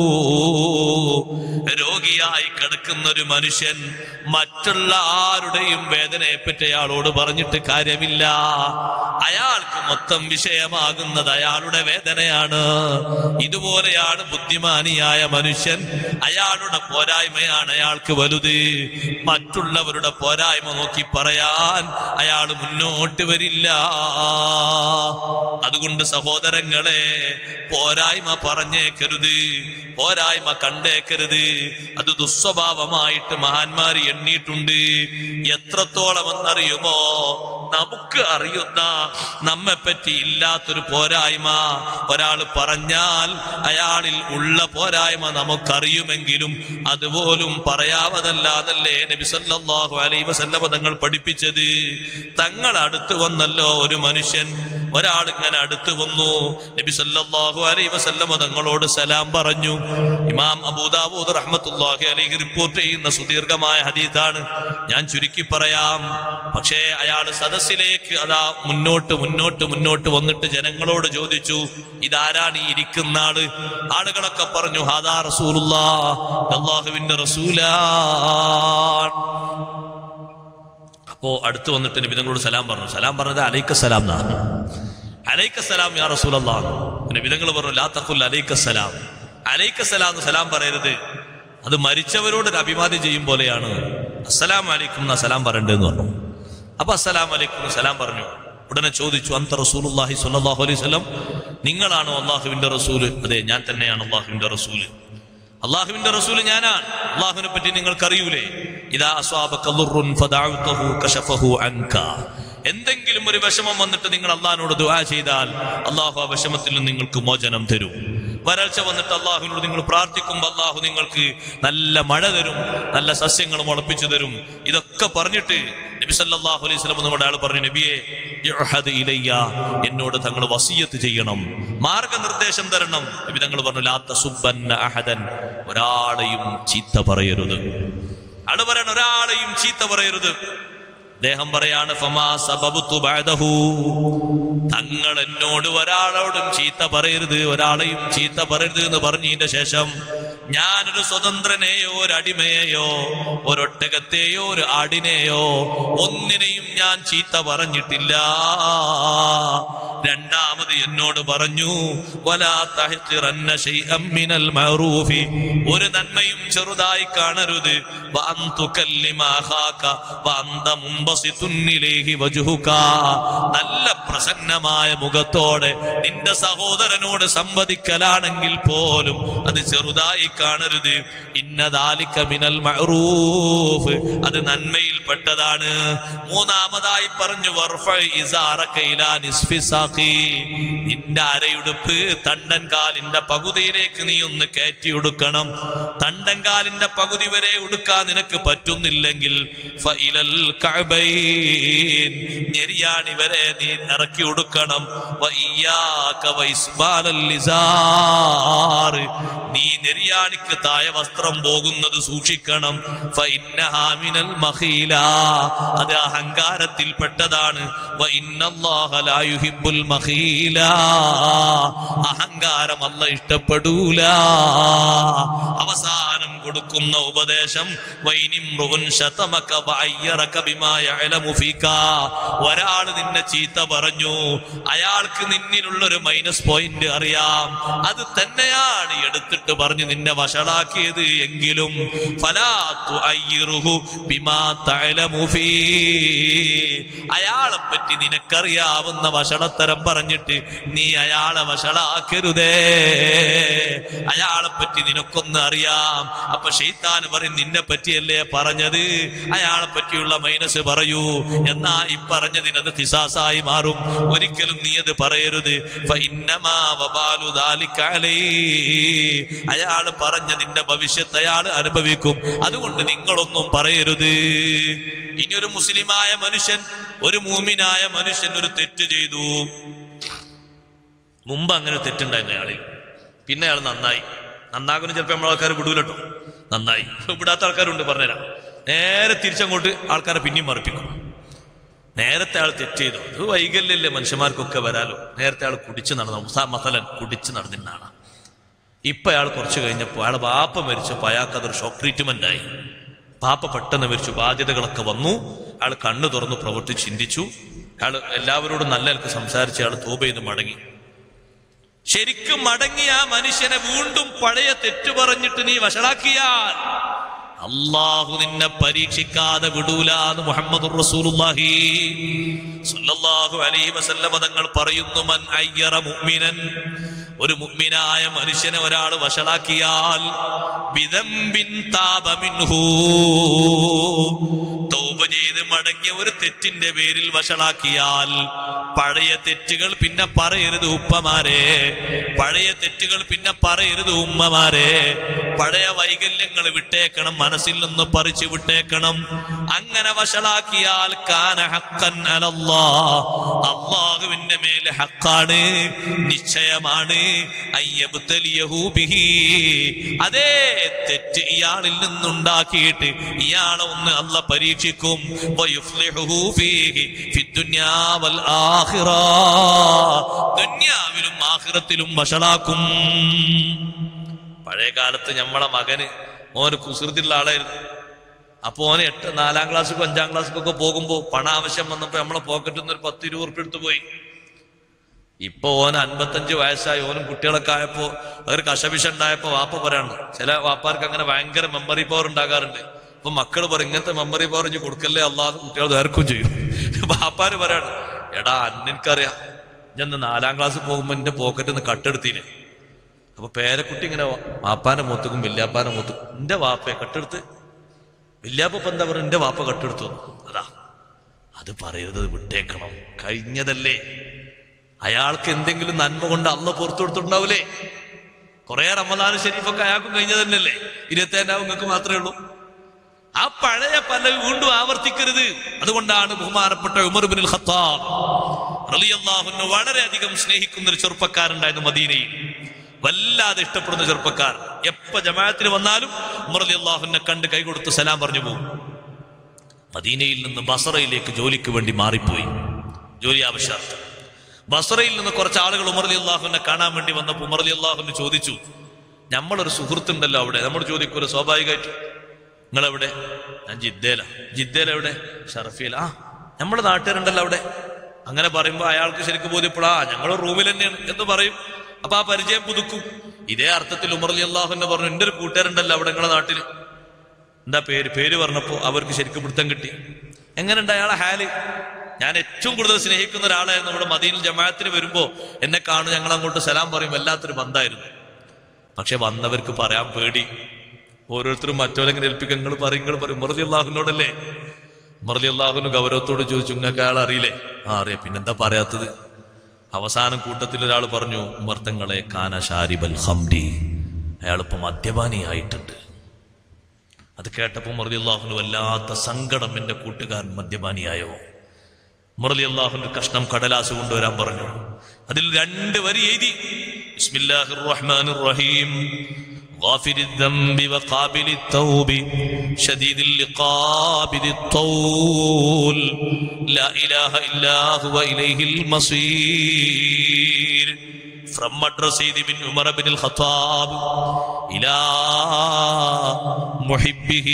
രോഗിയായി കിടക്കുന്ന ഒരു മനുഷ്യൻ മറ്റുള്ള ആരുടെയും വേദനയെ പറ്റി അയാളോട് പറഞ്ഞിട്ട് കാര്യമില്ല അയാൾക്ക് മൊത്തം വിഷയമാകുന്നത് അയാളുടെ വേദനയാണ് ഇതുപോലെയാണ് ബുദ്ധിമാനിയായ മനുഷ്യൻ അയാളുടെ പോരായ്മയാണ് അയാൾക്ക് വലുത് മറ്റുള്ളവരുടെ പോരായ്മ നോക്കി പറയാൻ അയാൾ മുന്നോട്ട് വരില്ല അതുകൊണ്ട് സഹോദരങ്ങളെ പോരായ്മ പറഞ്ഞേക്കരുത് പോരായ്മ കണ്ടേക്കരുത് അത് ദുസ്വഭാവമായിട്ട് മഹാന്മാർ എണ്ണിയിട്ടുണ്ട് എത്രത്തോളം എന്നറിയുമോ നമുക്ക് അറിയുന്ന നമ്മെ പറ്റി ഇല്ലാത്തൊരു പോരായ്മ ഒരാൾ പറഞ്ഞാൽ അയാളിൽ ഉള്ള പോരായ്മ നമുക്കറിയുമെങ്കിലും അതുപോലും പറയാവതല്ലാതല്ലേ നബി സല്ലല്ലാഹു അലൈഹി വസല്ലമ തങ്ങൾ പഠിപ്പിച്ചത് തങ്ങൾ അടുത്ത് വന്നല്ലോ ഒരു മനുഷ്യൻ ഒരാൾ ഇങ്ങനെ അടുത്ത് വന്നു നബി സല്ലല്ലാഹു അലൈഹി വസല്ലമ തങ്ങളോട് സലാം പറഞ്ഞു ഇമാം അബൂദാവൂദ് റഹ്മത്തുള്ളാഹി അലൈഹി റിപ്പോർട്ട് ചെയ്യുന്ന സുദീർഘമായ ഹദീസാണ് ഞാൻ ചുരുക്കി പറയാം പക്ഷേ അയാൾ സദസ്സിലേക്ക് അതാ മുന്നോട്ട് മുന്നോട്ട് മുന്നോട്ട് വന്നിട്ട് ജനങ്ങളോട് ചോദിച്ചു ഇതാരാണ് ഈ ഇരിക്കുന്ന ആള് ആളുകളൊക്കെ പറഞ്ഞു ഹാദാ റസൂലുള്ളാ അള്ളാഹുവിന്റെ റസൂലാണ് അപ്പോ അടുത്ത് വന്നിട്ട് നബി തങ്ങളോട് സലാം പറഞ്ഞു സലാം പറഞ്ഞത് അലൈക്കസലാം എന്നാണ് അലൈക്കസലാം യാ റസൂലല്ലാ നബി തങ്ങൾ പറഞ്ഞു ലാ തഖുൽ അലൈക്കസലാം അലൈക്കസലാം എന്ന് സലാം പറയരുത് അത് മരിച്ചവരോട് ഒരു അഭിവാദ്യം ചെയ്യും പോലെയാണ് അസ്സലാം അലൈക്കും എന്ന സലാം പറയണ്ടെന്ന് പറഞ്ഞു അപ്പൊ അസ്സലാം അലൈക്കും എന്ന് സലാം പറഞ്ഞു ഉടനെ ചോദിച്ചു അന്ത റസൂലുള്ളാഹി സ്വല്ലല്ലാഹു അലൈഹി വസല്ലം നിങ്ങളാണോ അള്ളാഹുവിന്റെ റസൂല് അതെ ഞാൻ തന്നെയാണ് അള്ളാഹുവിന്റെ റസൂല് അള്ളാഹുവിന്റെ റസൂല് ഞാനാണ് അള്ളാഹുവിനെ പറ്റി നിങ്ങൾക്കറിയൂലേ ഇതാ അസ്വാബക ദുർറുൻ ഫദഅഉതഹു കശഫഹു അൻക എന്തെങ്കിലും ഒരു വിഷമം വന്നിട്ട് നിങ്ങൾ അള്ളാഹിനോട് ദുആ ചെയ്താൽ അള്ളാഹു ആ വിഷമത്തിൽ നിന്ന് നിങ്ങൾക്ക് മോചനം തരും വരൾച്ച വന്നിട്ട് അള്ളാഹുവിനോട് നിങ്ങൾ പ്രാർത്ഥിക്കുമ്പോൾ അള്ളാഹു നിങ്ങൾക്ക് നല്ല മഴ തരും നല്ല സസ്യങ്ങൾ മുളപ്പിച്ചു തരും ഇതൊക്കെ പറഞ്ഞിട്ട് നബി സല്ലല്ലാഹു അലൈഹി വസല്ലം നമ്മുടെ ആൾ പറഞ്ഞു നബിയെ ഇഅ്ഹദ് ഇലയ്യ എന്നോട് തങ്ങൾ വസിയത്ത് ചെയ്യണം മാർഗനിർദ്ദേശം തരണം നബി തങ്ങൾ പറഞ്ഞു ലാ തസുബ്ബന്ന അഹദൻ ഒരാളെയും ചീത്ത പറയരുത് ആള് പറയണം ഒരാളെയും ചീത്ത പറയരുത് അദ്ദേഹം പറയാണ് ഫമാ സബബുത്തു ബഅദഹു തങ്ങൾ എന്നോട് ഒരാളോടും ചീത്ത പറയരുത് ഒരാളെയും ചീത്ത പറയരുത് എന്ന് പറഞ്ഞതിന്റെ ശേഷം ഞാനൊരു സ്വതന്ത്രനെയോ ഒരു അടിമയെയോ ഒരൊട്ടകത്തെയോ ഒരു ആടിനെയോ ഒന്നിനെയും ഞാൻ ചീത്ത പറഞ്ഞിട്ടില്ല രണ്ടാമത് എന്നോട് പറഞ്ഞു വലാ തഹ്ഖിറന്ന ശൈഅം മിനൽ മഅറൂഫി ഒരു നന്മയും ചെറുതായി കാണരുത് വഅൻ തുകല്ലിമ അഖാക വഅന്ത മുൻബസിതുൻ ഇലൈഹി വജ്ഹുക നല്ല പ്രസന്നമായ മുഖത്തോടെ നിന്റെ സഹോദരനോട് സംവദിക്കലാണെങ്കിൽ പോലും അത് ചെറുതായി കാണരുത് ഇന്നദാലിക മിനൽ മഅറൂഫ് അത് നന്മയിൽപ്പെട്ടതാണ് മൂന്നാമതായി പറഞ്ഞു വർഫ ഇസാറക ഇലാ നിസ്ഫി സാഖി നിന്റെ അരയുടുപ്പ് തണ്ടൻ കാലിന്റെ പകുതിയിലേക്ക് നീ ഒന്ന് കയറ്റി ഉടുക്കണം തണ്ടൻ കാലിന്റെ പകുതി വരെ ഉടുക്കാൻ നിനക്ക് പറ്റുന്നില്ലെങ്കിൽ ഫഇലൽ കഅബൈൻ ഞെരിയാണി വരെ നീ ഇറക്കി ഉടുക്കണം വഇയ്യാക വഇസ്ബാലൽ ലിസാർ നീ നെരിയാണിക്ക് തായ വസ്ത്രം പോകുന്നത് സൂക്ഷിക്കണം ഫഇന്നഹാ മിനൽ മഖീല അത് അഹങ്കാരത്തിൽപ്പെട്ടതാണ് വഇന്നല്ലാഹ ലാ യുഹിബ്ബുൽ മഖീല അഹങ്കാരം അല്ല ഇഷ്ടപ്പെടൂല അവസാനം കൊടുക്കുന്ന ഉപദേശം വൈനിമ്രുൻ ശതമക വഅയ്യറക ബിമാ യഅലമു ഫീക ഒരാൾ നിന്നെ ചീത്ത പറഞ്ഞു അയാൾക്ക് നിന്നിലുള്ള ഒരു മൈനസ് പോയിന്റ് അറിയാം അത് തന്നെയാണ് എടുത്തിട്ട് പറഞ്ഞു നിന്നെ വഷളാക്കിയത് എങ്കിലും ഫലാ തുഅയ്യിറുഹു ബിമാ തഅലമു ഫീ അയാളെ പറ്റി നിനക്കറിയാവുന്ന വഷളത്തരം പറഞ്ഞിട്ട് നീ അയാളെ വഷളാക്കരുതേ അയാളെ പറ്റി നിനക്കൊന്ന് അറിയാം അപ്പൊ ഷെയ്ത്താൻ പറയും നിന്നെ പറ്റിയല്ലേ പറഞ്ഞത് അയാളെ പറ്റിയുള്ള മൈനസ് പറയൂ എന്നാ ഈ പറഞ്ഞതിനത് ഖിസാസായി മാറും ഒരിക്കലും നീ അത് പറയരുത് ഫഇന്നമാ വബാലു ദാലിക അലൈഹി. അയാള് പറഞ്ഞതിന്റെ ഭവിഷ്യത്ത് അയാൾ അനുഭവിക്കും അതുകൊണ്ട് നിങ്ങളൊന്നും പറയരുത് ഇനി ഒരു മുസ്ലിമായ മനുഷ്യൻ ഒരു മൂമിനായ മനുഷ്യൻ ഒരു തെറ്റ് ചെയ്തു മുമ്പ് അങ്ങനെ ഒരു തെറ്റുണ്ടായിരുന്നു അയാളിൽ പിന്നെ അയാൾ നന്നായി നന്നാകുന്ന ചിലപ്പോൾ നമ്മളെ ആൾക്കാർ വിടൂലട്ടോ നന്നായി വിടാത്ത ആൾക്കാരുണ്ട് പറഞ്ഞുതരാം നേരെ തിരിച്ചങ്ങോട്ട് ആൾക്കാരെ പിന്നെയും മറിപ്പിക്കും നേരത്തെ ആൾ തെറ്റ് ചെയ്തു അത് വൈകല്യല്ലേ മനുഷ്യന്മാർക്കൊക്കെ വരാലോ നേരത്തെ ആൾ കുടിച്ച് നടന്നു മസലൻ കുടിച്ച് നടന്നിട്ടാണ് ഇപ്പൊ അയാൾ കുറച്ച് കഴിഞ്ഞപ്പോൾ അയാളെ ബാപ്പ മരിച്ചപ്പോൾ അയാൾക്ക് അതൊരു ഷോക്ക് ട്രീറ്റ്മെന്റ് ആയി പാപ്പ പെട്ടെന്ന് മരിച്ചു ബാധ്യതകളൊക്കെ വന്നു അയാൾ കണ്ണു തുറന്നു പ്രവർത്തിച്ച് ചിന്തിച്ചു അയാൾ എല്ലാവരോടും നല്ല നിലക്ക് സംസാരിച്ച് അയാൾ തോപ ചെയ്ത് മടങ്ങി ശരിക്കും മടങ്ങിയ ആ മനുഷ്യനെ വീണ്ടും പഴയ തെറ്റു പറഞ്ഞിട്ട് നീ വഷളാക്കിയാൽ അള്ളാഹു നിന്നെ പരീക്ഷിക്കാതെ വിടൂലാന്ന് മുഹമ്മദ് റസൂലുള്ളാഹി സ്വല്ലല്ലാഹു അലൈഹി വസല്ലമ തങ്ങൾ പറയുന്നു മൻ അയ്യറ മുഅ്മിനൻ ഒരു മുഅ്മിനായ മനുഷ്യനെ ഒരാൾ വഷളാക്കിയാൽ ബിദംബിൻ താബ മിൻഹു തൗബ ചെയ്ത് മടങ്ങിയ ഒരു തെറ്റിന്റെ പേരിൽ വഷളാക്കിയാൽ പഴയ തെറ്റുകൾ പിന്നെ പറയരുത് ഉപ്പമാരെ പഴയ തെറ്റുകൾ പിന്നെ പറയരുത് ഉമ്മമാരെ പഴയ വൈകല്യങ്ങൾ വിട്ടേക്കണം മനസ്സിൽ നിന്ന് പറിച്ചു വിട്ടേക്കണം അങ്ങനെ വഷളാക്കിയാൽ കാന ഹക്കൻ അലല്ലാ അള്ളാഹുവിന്റെ മേലെ ഹക്കാണ് നിശ്ചയമാണ് അയ്യബ്തലിയഹു ബിഹി അതേ തെറ്റ് ഇയാളിൽ നിന്നുണ്ടാക്കിയിട്ട് ഇയാളെ ഒന്ന് അല്ല പരീക്ഷിക്കും വയുഫ്ലിഹുഹു ഫീഹി ഫിദ്ദുന്യാ വൽ ആഖിറ ദുന്യാവിലും ആഖിറത്തിലും വഷളാക്കും പഴയ കാലത്ത് ഞമ്മളെ മകന് ഓന് കുസൃതിയുള്ള ആളായിരുന്നു അപ്പൊ ഓന് എട്ട് നാലാം ക്ലാസ്സിലും അഞ്ചാം ക്ലാസ്സിലൊക്കെ പോകുമ്പോ പണം ആവശ്യം വന്നപ്പോ നമ്മളെ പോക്കറ്റിൽ നിന്ന് ഒരു പത്ത് ഇരുപത് ഉറുപ്പ് എടുത്തു പോയി ഇപ്പൊ ഓന് അൻപത്തഞ്ച് വയസ്സായി ഓനും കുട്ടികളൊക്കെ ആയപ്പോ ഒരു കശപിശ ഉണ്ടായപ്പോ വാപ്പ പറയാണ് ചില വാപ്പാർക്ക് അങ്ങനെ ഭയങ്കര മെമ്മറി പവർ ഉണ്ടാകാറുണ്ട് അപ്പൊ മക്കൾ പറയും ഇങ്ങനത്തെ മെമ്മറി പവർ ഇഞ്ഞ് കൊടുക്കല്ലേ അല്ലാതെ കുട്ടികൾ നേർക്കും ചെയ്യും വാപ്പാര് പറയാണ് എടാ അന്നെനിക്കറിയാം ഞാൻ നാലാം ക്ലാസ് പോകുമ്പോ എന്റെ പോക്കറ്റിൽ നിന്ന് കട്ടെടുത്തീനെ അപ്പൊ പേരക്കുട്ടി ഇങ്ങനെ വാപ്പാന്റെ മൂത്തുക്കും വല്യാപ്പാന്റെ മൂത്തുക്കും എന്റെ വാപ്പയെ കട്ടെടുത്ത് വല്യാപ്പ ഇപ്പൊ എന്താ പറയുക എന്റെ വാപ്പ കട്ടെടുത്തു അതാ അത് പറയരുത് വിട്ടേക്കണം കഴിഞ്ഞതല്ലേ അയാൾക്ക് എന്തെങ്കിലും നന്മ കൊണ്ട് അന്ന് പുറത്തു കൊടുത്തിട്ടുണ്ടാവൂലേ കുറെ റമദാൻ ഷരീഫൊക്കെ അയാൾക്കും കഴിഞ്ഞതന്നെയല്ലേ ഇരുപത്തേനാവും നിങ്ങൾക്ക് മാത്രമേ ഉള്ളൂ ആ പഴയ പല്ലവി വീണ്ടും ആവർത്തിക്കരുത് അതുകൊണ്ടാണ് ബഹുമാനപ്പെട്ട ഉമർ ബിൻ ഖത്താബ് റളിയല്ലാഹുവിനെ വളരെയധികം സ്നേഹിക്കുന്ന ഒരു ചെറുപ്പക്കാരുണ്ടായിരുന്നു മദീനയിൽ വല്ലാതെ ഇഷ്ടപ്പെടുന്ന ചെറുപ്പക്കാർ എപ്പ ജമാഅത്തിന് വന്നാലും ഉമർ അലി അള്ളാഹുവിനെ കണ്ട് കൈ കൊടുത്ത് സലാം പറഞ്ഞു പോകും മദീനയിൽ നിന്ന് ബസറയിലേക്ക് ജോലിക്ക് വേണ്ടി മാറിപ്പോയി ജോലി ആവശ്യാർത്ഥം ബസറയിൽ നിന്ന് കുറച്ച് ആളുകൾ ഉമർ അലി അള്ളാഹുവിനെ കാണാൻ വേണ്ടി വന്നപ്പോൾ ഉമർ അലി അള്ളാഹുവിന് ചോദിച്ചു നമ്മളൊരു സുഹൃത്തുണ്ടല്ലോ അവിടെ നമ്മൾ ചോദിക്കൂല സ്വാഭാവികമായിട്ടും നിങ്ങളെവിടെ ഞാൻ ജിദ്ദേല ജിദ്ദേല എവിടെ ഷറഫിയല ആ നമ്മുടെ നാട്ടുകാരുണ്ടല്ലോ അവിടെ അങ്ങനെ പറയുമ്പോൾ അയാൾക്ക് ശരിക്കും ബോധ്യപ്പെടാ ഞങ്ങൾ റൂമിൽ തന്നെയാണ് എന്ന് പറയും അപ്പൊ ആ പരിചയം പുതുക്കും ഇതേ അർത്ഥത്തിൽ ഉമർ അലി അള്ളാഹുന്നെ പറഞ്ഞു എൻ്റെ ഒരു കൂട്ടുകാരുണ്ടല്ലോ അവിടെ നിങ്ങളുടെ നാട്ടിൽ എന്താ പേര് പേര് പറഞ്ഞപ്പോ അവർക്ക് ശരിക്കും പിടുത്തം കിട്ടി എങ്ങനെയുണ്ട് അയാളെ ഹാല് ഞാൻ ഏറ്റവും കൂടുതൽ സ്നേഹിക്കുന്ന ഒരാളായിരുന്നു ഇവിടെ മദീനിൽ ജമാഅത്തിന് വരുമ്പോ എന്നെ കാണും ഞങ്ങൾ അങ്ങോട്ട് സലാം പറയും വല്ലാത്തൊരു ബന്ധമായിരുന്നു പക്ഷെ വന്നവർക്ക് പറയാൻ പേടി ഓരോരുത്തരും മറ്റോരെങ്ങനെ ഏൽപ്പിക്കുക നിങ്ങൾ പറയും നിങ്ങൾ പറയും മറുതി അള്ളാഹുവിനോടല്ലേ മറുതി അള്ളാഹുവിന് ഗൗരവത്തോട് ചോദിച്ചു നിങ്ങൾക്ക് അയാൾ അറിയില്ലേ ആ അറിയാം പിന്നെന്താ പറയാത്തത് അവസാനം കൂട്ടത്തിൽ ഒരാൾ പറഞ്ഞു ഉമർത്തങ്ങളെ കാന ഷാരിബൽ ഹംഡി അയാളിപ്പോ മദ്യപാനിയായിട്ടുണ്ട് അത് കേട്ടപ്പോൾ മറുതി അള്ളാഹുന് വല്ലാത്ത സങ്കടം എന്റെ കൂട്ടുകാരൻ മദ്യപാനിയായോ മുറലി അള്ളാഹുന്റെ കഷ്ണം കടലാസ് കൊണ്ടുവരാൻ പറഞ്ഞു അതിൽ രണ്ട് വരി എഴുതി ബിസ്മില്ലാഹിർ റഹ്മാനിർ റഹീം غافر الذنب وقابل التوب شديد العقاب ذي الطول لا إله إلا هو إليه المصير from address ചെയ്ത് ബിൻ ഉമർ ബിൻ ഖത്താബ് ഇലാ മുഹിബ്ബിഹി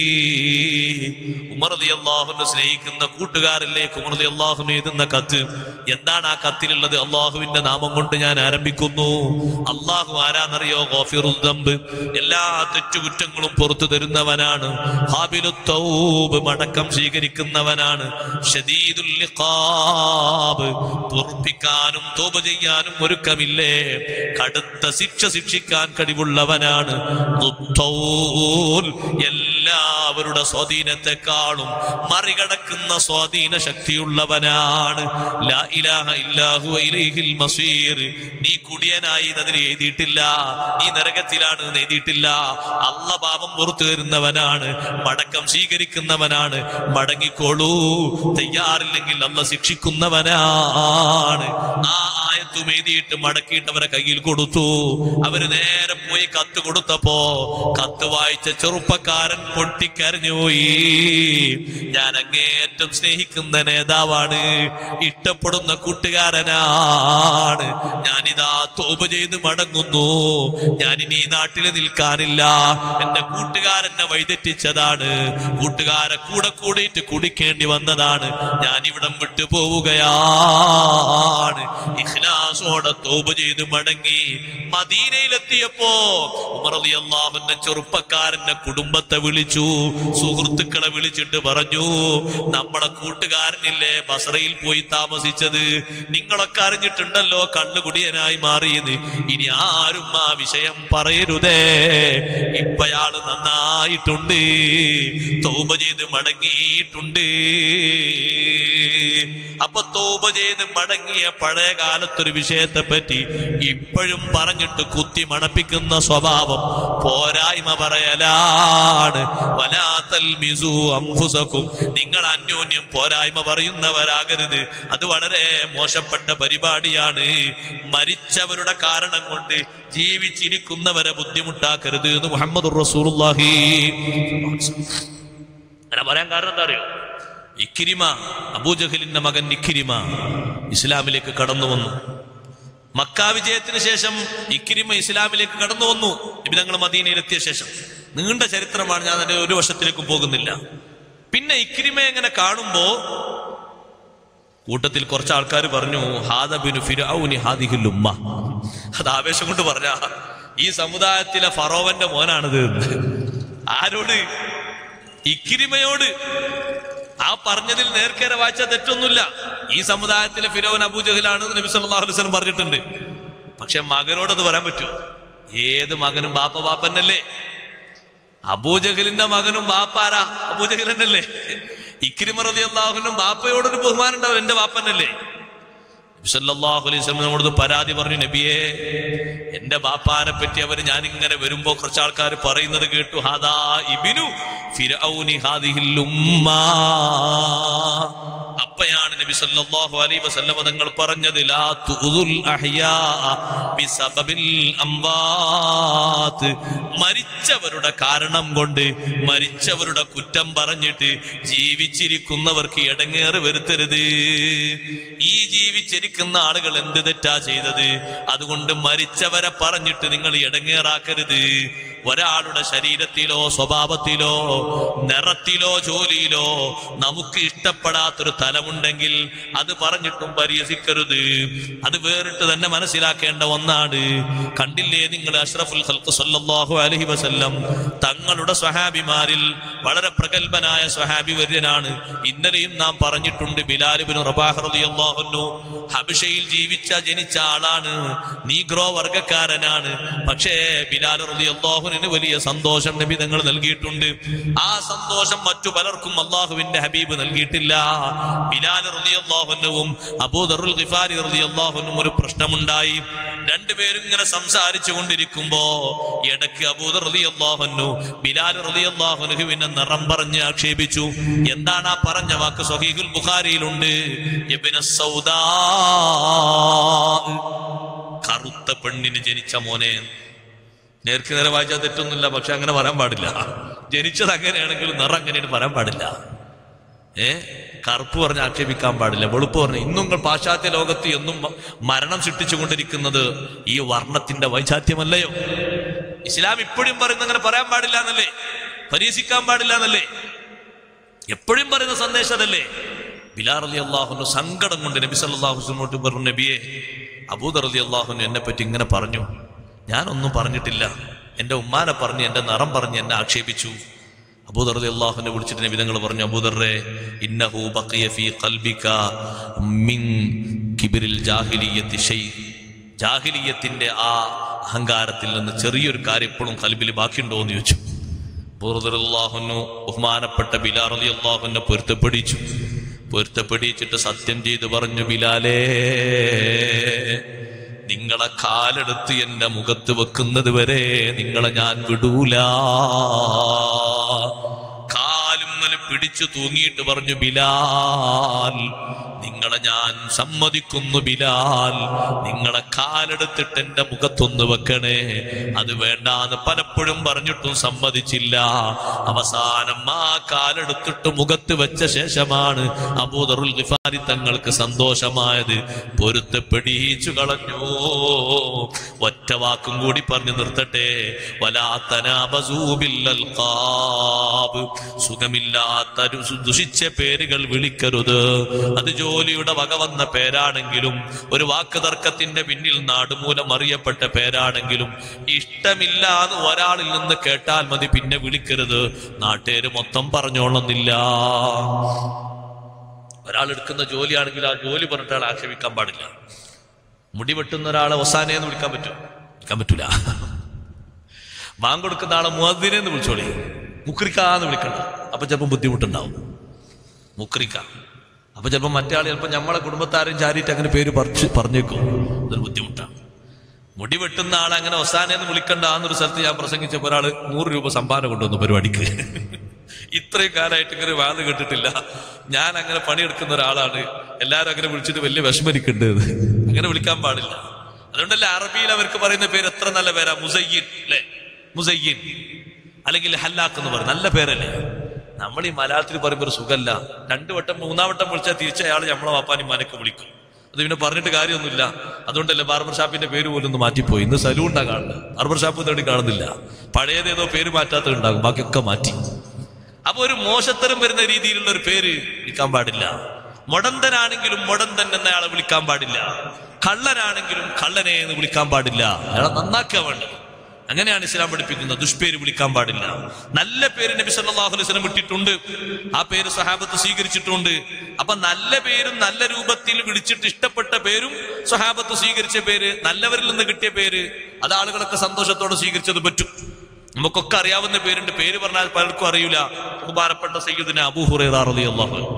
ഉമർ റളിയല്ലാഹുവിനെ സ്നേഹിക്കുന്ന കൂട്ടുകാരിലേക്ക് ഉമർ റളിയല്ലാഹുവിന് എഴുതുന്ന കത്ത് എന്താണ് ആ കത്തിലുള്ളത് അള്ളാഹുവിന്റെ നാമം കൊണ്ട് ഞാൻ ആരംഭിക്കുന്നു അള്ളാഹു ആരാന്നറിയോ ഗോഫിറുൽ ദംബ് എല്ലാ തെറ്റുകുറ്റങ്ങളും പുറത്തു തരുന്നവനാണ് ഹാബിലുத் തൗബ് മടക്കം സ്വീകരിക്കുന്നവനാണ് ഷദീദുൽ ഇഖാബ് പൊറുപ്പിക്കാനും തോപ ചെയ്യാനും ഒരുക്കമില്ലേ കടുത്ത ശിക്ഷ ശിക്ഷിക്കാൻ കഴിവുള്ളവനാണ് ദുത്തൗൽ എല്ലാ എല്ലാവരുടെ സ്വാധീനത്തെക്കാളും മറികടക്കുന്ന സ്വാധീന ശക്തിയുള്ളവനാണ് ലാ ഇലാഹ ഇല്ലാഹു ഇലൈഹിൽ മസീർ നീ കുടിയനായി അതിൽ എഴുതിയിട്ടില്ല നീ നരകത്തിലാണ് എന്ന് എഴുതിയിട്ടില്ല അല്ല പാപം പുറത്തു തരുന്നവനാണ് മടക്കം സ്വീകരിക്കുന്നവനാണ് മടങ്ങിക്കോളൂ തയ്യാറില്ലെങ്കിൽ അല്ല ശിക്ഷിക്കുന്നവനാണ് ആ ആയത്തും എഴുതിയിട്ട് മടക്കിയിട്ടവരെ കയ്യിൽ കൊടുത്തു അവര് നേരെ പോയി കത്ത് കൊടുത്തപ്പോ കത്ത് വായിച്ച ചെറുപ്പക്കാരൻ പൊട്ടിക്കരഞ്ഞുപോയി ഞാൻ അങ്ങേയറ്റം സ്നേഹിക്കുന്ന നേതാവാണ് ഇഷ്ടപ്പെടുന്ന കൂട്ടുകാരനാണ് ഞാനിതാ തോപ ചെയ്ത് മടങ്ങുന്നു ഞാൻ ഇനി ഈ നാട്ടിൽ നിൽക്കാനില്ല എന്റെ കൂട്ടുകാരനെ വഴിതെറ്റിച്ചതാണ് കൂട്ടുകാരെ കൂടെ കൂടിയിട്ട് കുടിക്കേണ്ടി വന്നതാണ് ഞാൻ ഇവിടം വിട്ടു പോവുകയാണ് ഇഖ്ലാസോടെ തോപ ചെയ്ത് മടങ്ങി മദീനയിലെത്തിയപ്പോ ഉമർ അള്ളാഹുന്റെ ചെറുപ്പക്കാരന്റെ കുടുംബത്തെ വിളിച്ചു സുഹൃത്തുക്കളെ വിളിച്ചിട്ട് പറഞ്ഞു നമ്മളെ കൂട്ടുകാരനില്ലേ ബസറയിൽ പോയി താമസിച്ചത് നിങ്ങളൊക്കെ അറിഞ്ഞിട്ടുണ്ടല്ലോ കള്ളുകുടിയനായി മാറിയത് ഇനി ആരും ആ വിഷയം പറയരുതേ ഇപ്പയാള് നന്നായിട്ടുണ്ട് തോപ ചെയ്ത് മടങ്ങിയിട്ടുണ്ട് അപ്പൊ തോപ ചെയ്ത് മടങ്ങിയ പഴയ കാലത്തൊരു വിഷയത്തെ പറ്റി ഇപ്പോഴും പറഞ്ഞിട്ട് കുത്തി മണപ്പിക്കുന്ന സ്വഭാവം പോരായ്മ പറയലാണ് വലാത്തൽ മിസു അംഫുസക്കും നിങ്ങൾ അന്യോന്യം പോരായ്മ പറയുന്നവരാകരുത് അത് വളരെ മോശപ്പെട്ട പരിപാടിയാണ് മരിച്ചവരുടെ കാരണം കൊണ്ട് ജീവിച്ചിരിക്കുന്നവരെ ബുദ്ധിമുട്ടാക്കരുത് എന്ന് മുഹമ്മദ് റസൂലുള്ളാഹി അങ്ങനെ പറയാൻ കാരണം എന്താ അറിയോ ഇക്കിരിമ അബൂജഹലിന്റെ മകൻ ഇക്കിരിമ ഇസ്ലാമിലേക്ക് കടന്നു വന്നു മക്ക വിജയത്തിന് ശേഷം ഇക്കിരിമ ഇസ്ലാമിലേക്ക് കടന്നു വന്നു ഇബിതങ്ങൾ മദീനയിലെത്തിയ ശേഷം നീണ്ട ചരിത്രമാണ് ഞാൻ അതിന്റെ ഒരു വർഷത്തിലേക്കും പോകുന്നില്ല പിന്നെ ഇക്കിരിമ എങ്ങനെ കാണുമ്പോ കൂട്ടത്തിൽ കുറച്ച് ആൾക്കാർ പറഞ്ഞു ഹാദബിനു ഫിരൗനി ഹാദിഹിൽ ഉമ്മ അത് ആവേശം കൊണ്ട് പറഞ്ഞ ഈ സമുദായത്തിലെ ഫറോവന്റെ മോനാണിത് എന്ന്. ആരോട് ഇക്കിരിമയോട് ആ പറഞ്ഞതിൽ നേർക്കേറെ വായിച്ച തെറ്റൊന്നുമില്ല ഈ സമുദായത്തിലെ ഫിരോൻ അബൂജഹലാണ് നബി സല്ലല്ലാഹു അലൈഹി വസല്ലം പറഞ്ഞിട്ടുണ്ട് പക്ഷെ മകനോട് അത് പറയാൻ പറ്റുമോ ഏത് മകനും ബാപ്പ ബാപ്പന്നല്ലേ അബൂജഹലിന്റെ മകനും ബാപ്പാരാ അബൂജഹൽ തന്നെയല്ലേ ഇക്രിമ റളിയല്ലാഹുവിനും ബാപ്പയോടൊരു ബഹുമാനം ഉണ്ടാവും എന്റെ ബാപ്പന്നല്ലേ നബി സല്ലല്ലാഹു അലൈഹി വസല്ലം നമ്മളോട് പരാതി പറഞ്ഞു നബിയെ എന്റെ ബാപ്പാനെ പറ്റി അവർ ഞാൻ ഇങ്ങനെ വരുമ്പോ കുറച്ച് ആൾക്കാർ പറയുന്നത് കേട്ടു ഹാദാ ഇബിനു ഫിരൗനി ഹാദിഹിൽ ഉമ്മ അപ്പയാണ് നബി സല്ലല്ലാഹു അലൈഹി വസല്ലം തങ്ങൾ പറഞ്ഞത് ലാ തുഉദുൽ അഹ്യാ ബിസബബിൽ അംവാത്ത് മരിച്ചവരുടെ കാരണം കൊണ്ട് മരിച്ചവരുടെ കുറ്റം പറഞ്ഞിട്ട് ജീവിച്ചിരിക്കുന്നവർക്ക് ഇടങ്ങേറ് വരുത്തരുത് ഈ ജീവിച്ചിരിക്കുന്ന ആളുകൾ എന്ത് തെറ്റാ ചെയ്തത് അതുകൊണ്ട് മരിച്ചവരെ പറഞ്ഞിട്ട് നിങ്ങൾ ഇടങ്ങേറാക്കരുത് ഒരാളുടെ ശരീരത്തിലോ സ്വഭാവത്തിലോ നിറത്തിലോ ജോലിയിലോ നമുക്ക് ഇഷ്ടപ്പെടാത്തൊരു തലമുണ്ടെങ്കിൽ അത് പറഞ്ഞിട്ടും പരിഹസിക്കരുത് അത് വേറിട്ട് തന്നെ മനസ്സിലാക്കേണ്ട ഒന്നാണ് കണ്ടില്ലേ നിങ്ങൾ അഷ്റഫുൽ ഖൽഖ് സല്ലല്ലാഹു അലൈഹി വസല്ലം തങ്ങളുടെ സ്വഹാബിമാരിൽ വളരെ പ്രഗത്ഭനായ സ്വഹാബി വര്യനാണ് ഇന്നലെയും നാം പറഞ്ഞിട്ടുണ്ട് ബിലാലിബിൻ റബാഹ് റളിയല്ലാഹു അൻഹു ഹബിഷയിൽ ജീവിച്ച ജനിച്ച ആളാണ് നീഗ്രോ വർഗക്കാരനാണ് പക്ഷേ ബിലാൽ റളിയല്ലാഹുവിന് വലിയ സന്തോഷം നബി തങ്ങൾ നൽകിയിട്ടുണ്ട് ആ സന്തോഷം മറ്റു പലർക്കും അള്ളാഹുവിന്റെ ഹബീബ് നൽകിയിട്ടില്ല ബിലാൽ റളിയല്ലാഹുവിനും അബൂദറുൽ ഗിഫാരി റളിയല്ലാഹുവിനും ഒരു പ്രശ്നമുണ്ടായി രണ്ടുപേരും ഇങ്ങനെ സംസാരിച്ചു കൊണ്ടിരിക്കുമ്പോ ഇടയ്ക്ക് അബൂദർ റളിയല്ലാഹുവിനു ബിലാൽ റളിയല്ലാഹുവിനെ നിറം പറഞ്ഞ് ആക്ഷേപിച്ചു എന്താണ് ആ പറഞ്ഞ വാക്ക് സ്വഹീഹുൽ ബുഖാരിയിലുണ്ട് ഇബ്നു സൗദാ കറുത്ത പെണ്ണിന് ജനിച്ച മോനെ നേർക്ക് നേരെ വായിച്ചാൽ തെറ്റൊന്നുമില്ല പക്ഷെ അങ്ങനെ പറയാൻ പാടില്ല ജനിച്ചത് അങ്ങനെയാണെങ്കിൽ നിറം അങ്ങനെയാണ് പറയാൻ പാടില്ല ഏ കറുപ്പ് പറഞ്ഞ് ആക്ഷേപിക്കാൻ പാടില്ല വെളുപ്പ് പറഞ്ഞ് ഇന്നും നിങ്ങൾ പാശ്ചാത്യ ലോകത്ത് എന്നും മ- മരണം സൃഷ്ടിച്ചുകൊണ്ടിരിക്കുന്നത് ഈ വർണ്ണത്തിന്റെ വൈചാത്യമല്ലയോ ഇസ്ലാം ഇപ്പോഴും പറയുന്ന അങ്ങനെ പറയാൻ പാടില്ല എന്നല്ലേ പരീക്ഷിക്കാൻ പാടില്ല എന്നല്ലേ എപ്പോഴും പറയുന്ന സന്ദേശം അതല്ലേ ബിലാർ അലി അള്ളാഹുന് സങ്കടം കൊണ്ട് നബി സല്ലാഹുസ്ലോട്ട് പറഞ്ഞു നബിയെ അബൂദർ അലി അള്ളാഹുന് എന്നെ പറ്റി ഇങ്ങനെ പറഞ്ഞു ഞാനൊന്നും പറഞ്ഞിട്ടില്ല എൻ്റെ ഉമ്മാനെ പറഞ്ഞ് എൻ്റെ നിറം പറഞ്ഞ് എന്നെ ആക്ഷേപിച്ചു അബൂദർ അലി അള്ളാഹുനെ വിളിച്ചിട്ട് നബിതങ്ങൾ പറഞ്ഞു അബൂദറെ ഇന്നഹു ബഖിയ ഫീ ഖൽബിക മിൻ കിബിരിൽ ജാഹിലിയത്തി ഷൈ ജാഹിലിയത്തിന്റെ ആ അഹങ്കാരത്തിൽ നിന്ന് ചെറിയൊരു കാര്യം ഇപ്പോഴും കൽബിൽ ബാക്കിയുണ്ടോ എന്ന് ചോദിച്ചു ബുറുദുല്ലാഹുന്നു ബഹുമാനപ്പെട്ട ബിലാർ അലി അള്ളാഹുനെ പൊരുത്തപ്പെടിച്ചു പൊരുത്തപ്പെടിച്ചിട്ട് സത്യം ചെയ്ത് പറഞ്ഞു ബിലാലേ നിങ്ങളെ കാലെടുത്ത് എന്റെ മുഖത്ത് വെക്കുന്നത് വരെ നിങ്ങളെ ഞാൻ വിടൂല കാലുമ്മല് പിടിച്ചു തൂങ്ങിയിട്ട് പറഞ്ഞു ബിലാൽ നിങ്ങളെ ഞാൻ സമ്മതിക്കുന്നു ബിലാൽ നിങ്ങളെ കാലെടുത്തിട്ട് എന്റെ മുഖത്തൊന്ന് വെക്കണേ അത് വേണ്ടാന്ന് പലപ്പോഴും പറഞ്ഞിട്ടും സമ്മതിച്ചില്ല അവസാനം ആ കാലെടുത്തിട്ട് മുഖത്ത് വെച്ച ശേഷമാണ് അബൂദറുൽ ഗിഫാരി തങ്ങൾക്ക് സന്തോഷമായത് പൊരുത്തപ്പെടിച്ചു കളഞ്ഞു ഒറ്റ വാക്കും കൂടി പറഞ്ഞു നിർത്തട്ടെ വലാത്തനാബസൂബില്ലൽഖാബ് സുഖമില്ലാത്ത രു- ദുഷിച്ച പേരുകൾ വിളിക്കരുത് അത് ജോലിയുടെ വക വന്ന പേരാണെങ്കിലും ഒരു വാക്ക് തർക്കത്തിന്റെ പിന്നിൽ നാടുമൂലം അറിയപ്പെട്ട പേരാണെങ്കിലും ഇഷ്ടമില്ലാന്ന് ഒരാളിൽ നിന്ന് കേട്ടാൽ മതി പിന്നെ വിളിക്കരുത് നാട്ടുകാര് മൊത്തം പറഞ്ഞോളുന്നില്ല ഒരാൾ എടുക്കുന്ന ജോലിയാണെങ്കിൽ ആ ജോലി പറഞ്ഞിട്ട് ആൾ ആക്ഷേപിക്കാൻ പാടില്ല മുടി വെട്ടുന്ന ഒരാളെ ഒസാനയെന്ന് വിളിക്കാൻ പറ്റുമോ വിളിക്കാൻ പറ്റൂല മാൻ കൊടുക്കുന്ന ആളെ മുഹദ്ദിനെ എന്ന് വിളിച്ചോളി മുക്രിക്കാന്ന് വിളിക്കണ്ട അപ്പൊ ചിലപ്പോൾ ബുദ്ധിമുട്ടുണ്ടാവും മുക്രിക്ക അപ്പൊ ചിലപ്പോൾ മറ്റേ ആൾ ചിലപ്പോൾ നമ്മളെ കുടുംബത്താരും ചാരിയിട്ട് അങ്ങനെ പേര് പറിച്ച് പറഞ്ഞേക്കും അതൊരു ബുദ്ധിമുട്ടാണ് മുടി വെട്ടുന്ന ആളെ അങ്ങനെ ഒസാനെന്ന് വിളിക്കണ്ട എന്നൊരു സ്ഥലത്ത് ഞാൻ പ്രസംഗിച്ചപ്പോൾ ഒരാൾ നൂറ് രൂപ സംഭാവന കൊണ്ടുവന്നു പരിപാടിക്ക് ഇത്രയും കാലമായിട്ട് ഇങ്ങനെ വാത് കേട്ടിട്ടില്ല ഞാൻ അങ്ങനെ പണിയെടുക്കുന്ന ഒരാളാണ് എല്ലാവരും അങ്ങനെ വിളിച്ചിട്ട് വലിയ വിഷമരിക്കേണ്ടത് അങ്ങനെ വിളിക്കാൻ പാടില്ല അതുകൊണ്ടല്ലേ അറബിയിൽ അവർക്ക് പറയുന്ന പേര് എത്ര നല്ല പേരാ മുസയ്യിൻ അല്ലേ മുസയ്യിൻ അല്ലെങ്കിൽ ഹല്ലാക്ക് എന്ന് പറയും നല്ല പേരല്ലേ നമ്മൾ ഈ മലയാളത്തിൽ പറയുമ്പോൾ ഒരു സുഖമല്ല രണ്ടു വട്ടം മൂന്നാം വട്ടം വിളിച്ചാൽ തിരിച്ച അയാൾ നമ്മളെ വാപ്പാനും മനക്ക് വിളിക്കും അത് പിന്നെ പറഞ്ഞിട്ട് കാര്യമൊന്നുമില്ല അതുകൊണ്ടല്ലേ ബാർബർ ഷാപ്പിന്റെ പേര് പോലും ഒന്ന് മാറ്റിപ്പോയി ഇന്ന് സലൂണ്ടാ കാണുന്നത് ബാർബർ ഷാപ്പ് തേടി കാണുന്നില്ല പഴയതേതോ പേര് മാറ്റാത്തത് ഉണ്ടാകും ബാക്കിയൊക്കെ മാറ്റി അപ്പൊ ഒരു മോശത്തരം വരുന്ന രീതിയിലുള്ള ഒരു പേര് വിളിക്കാൻ പാടില്ല മൊടന്തനാണെങ്കിലും മൊടന്തൻ എന്നയാളെ വിളിക്കാൻ പാടില്ല കള്ളനാണെങ്കിലും കള്ളനെ എന്ന് വിളിക്കാൻ പാടില്ല അയാളെ നന്നാക്കുക വേണ്ടത് അങ്ങനെയാണ് ഇസ്ലാം പഠിപ്പിക്കുന്നത് ദുഷ്പേര് വിളിക്കാൻ പാടില്ല നല്ല പേര് നബി സല്ലല്ലാഹു അലൈഹി വസല്ലം വിട്ടിട്ടുണ്ട് ആ പേര് സഹാബത്ത് സ്വീകരിച്ചിട്ടുണ്ട് അപ്പൊ നല്ല പേരും നല്ല രൂപത്തിൽ വിളിച്ചിട്ട് ഇഷ്ടപ്പെട്ട പേരും സഹാബത്ത് സ്വീകരിച്ച പേര് നല്ലവരിൽ നിന്ന് കിട്ടിയ പേര് അത് ആളുകളൊക്കെ സന്തോഷത്തോടെ സ്വീകരിച്ചത് പറ്റും നമുക്കൊക്കെ അറിയാവുന്ന പേരുണ്ട് പേര് പറഞ്ഞാൽ പലർക്കും അറിയില്ല ബഹുമാനപ്പെട്ട സയ്യിദിന് അബൂഹുറൈറ റളിയല്ലാഹു അൻഹു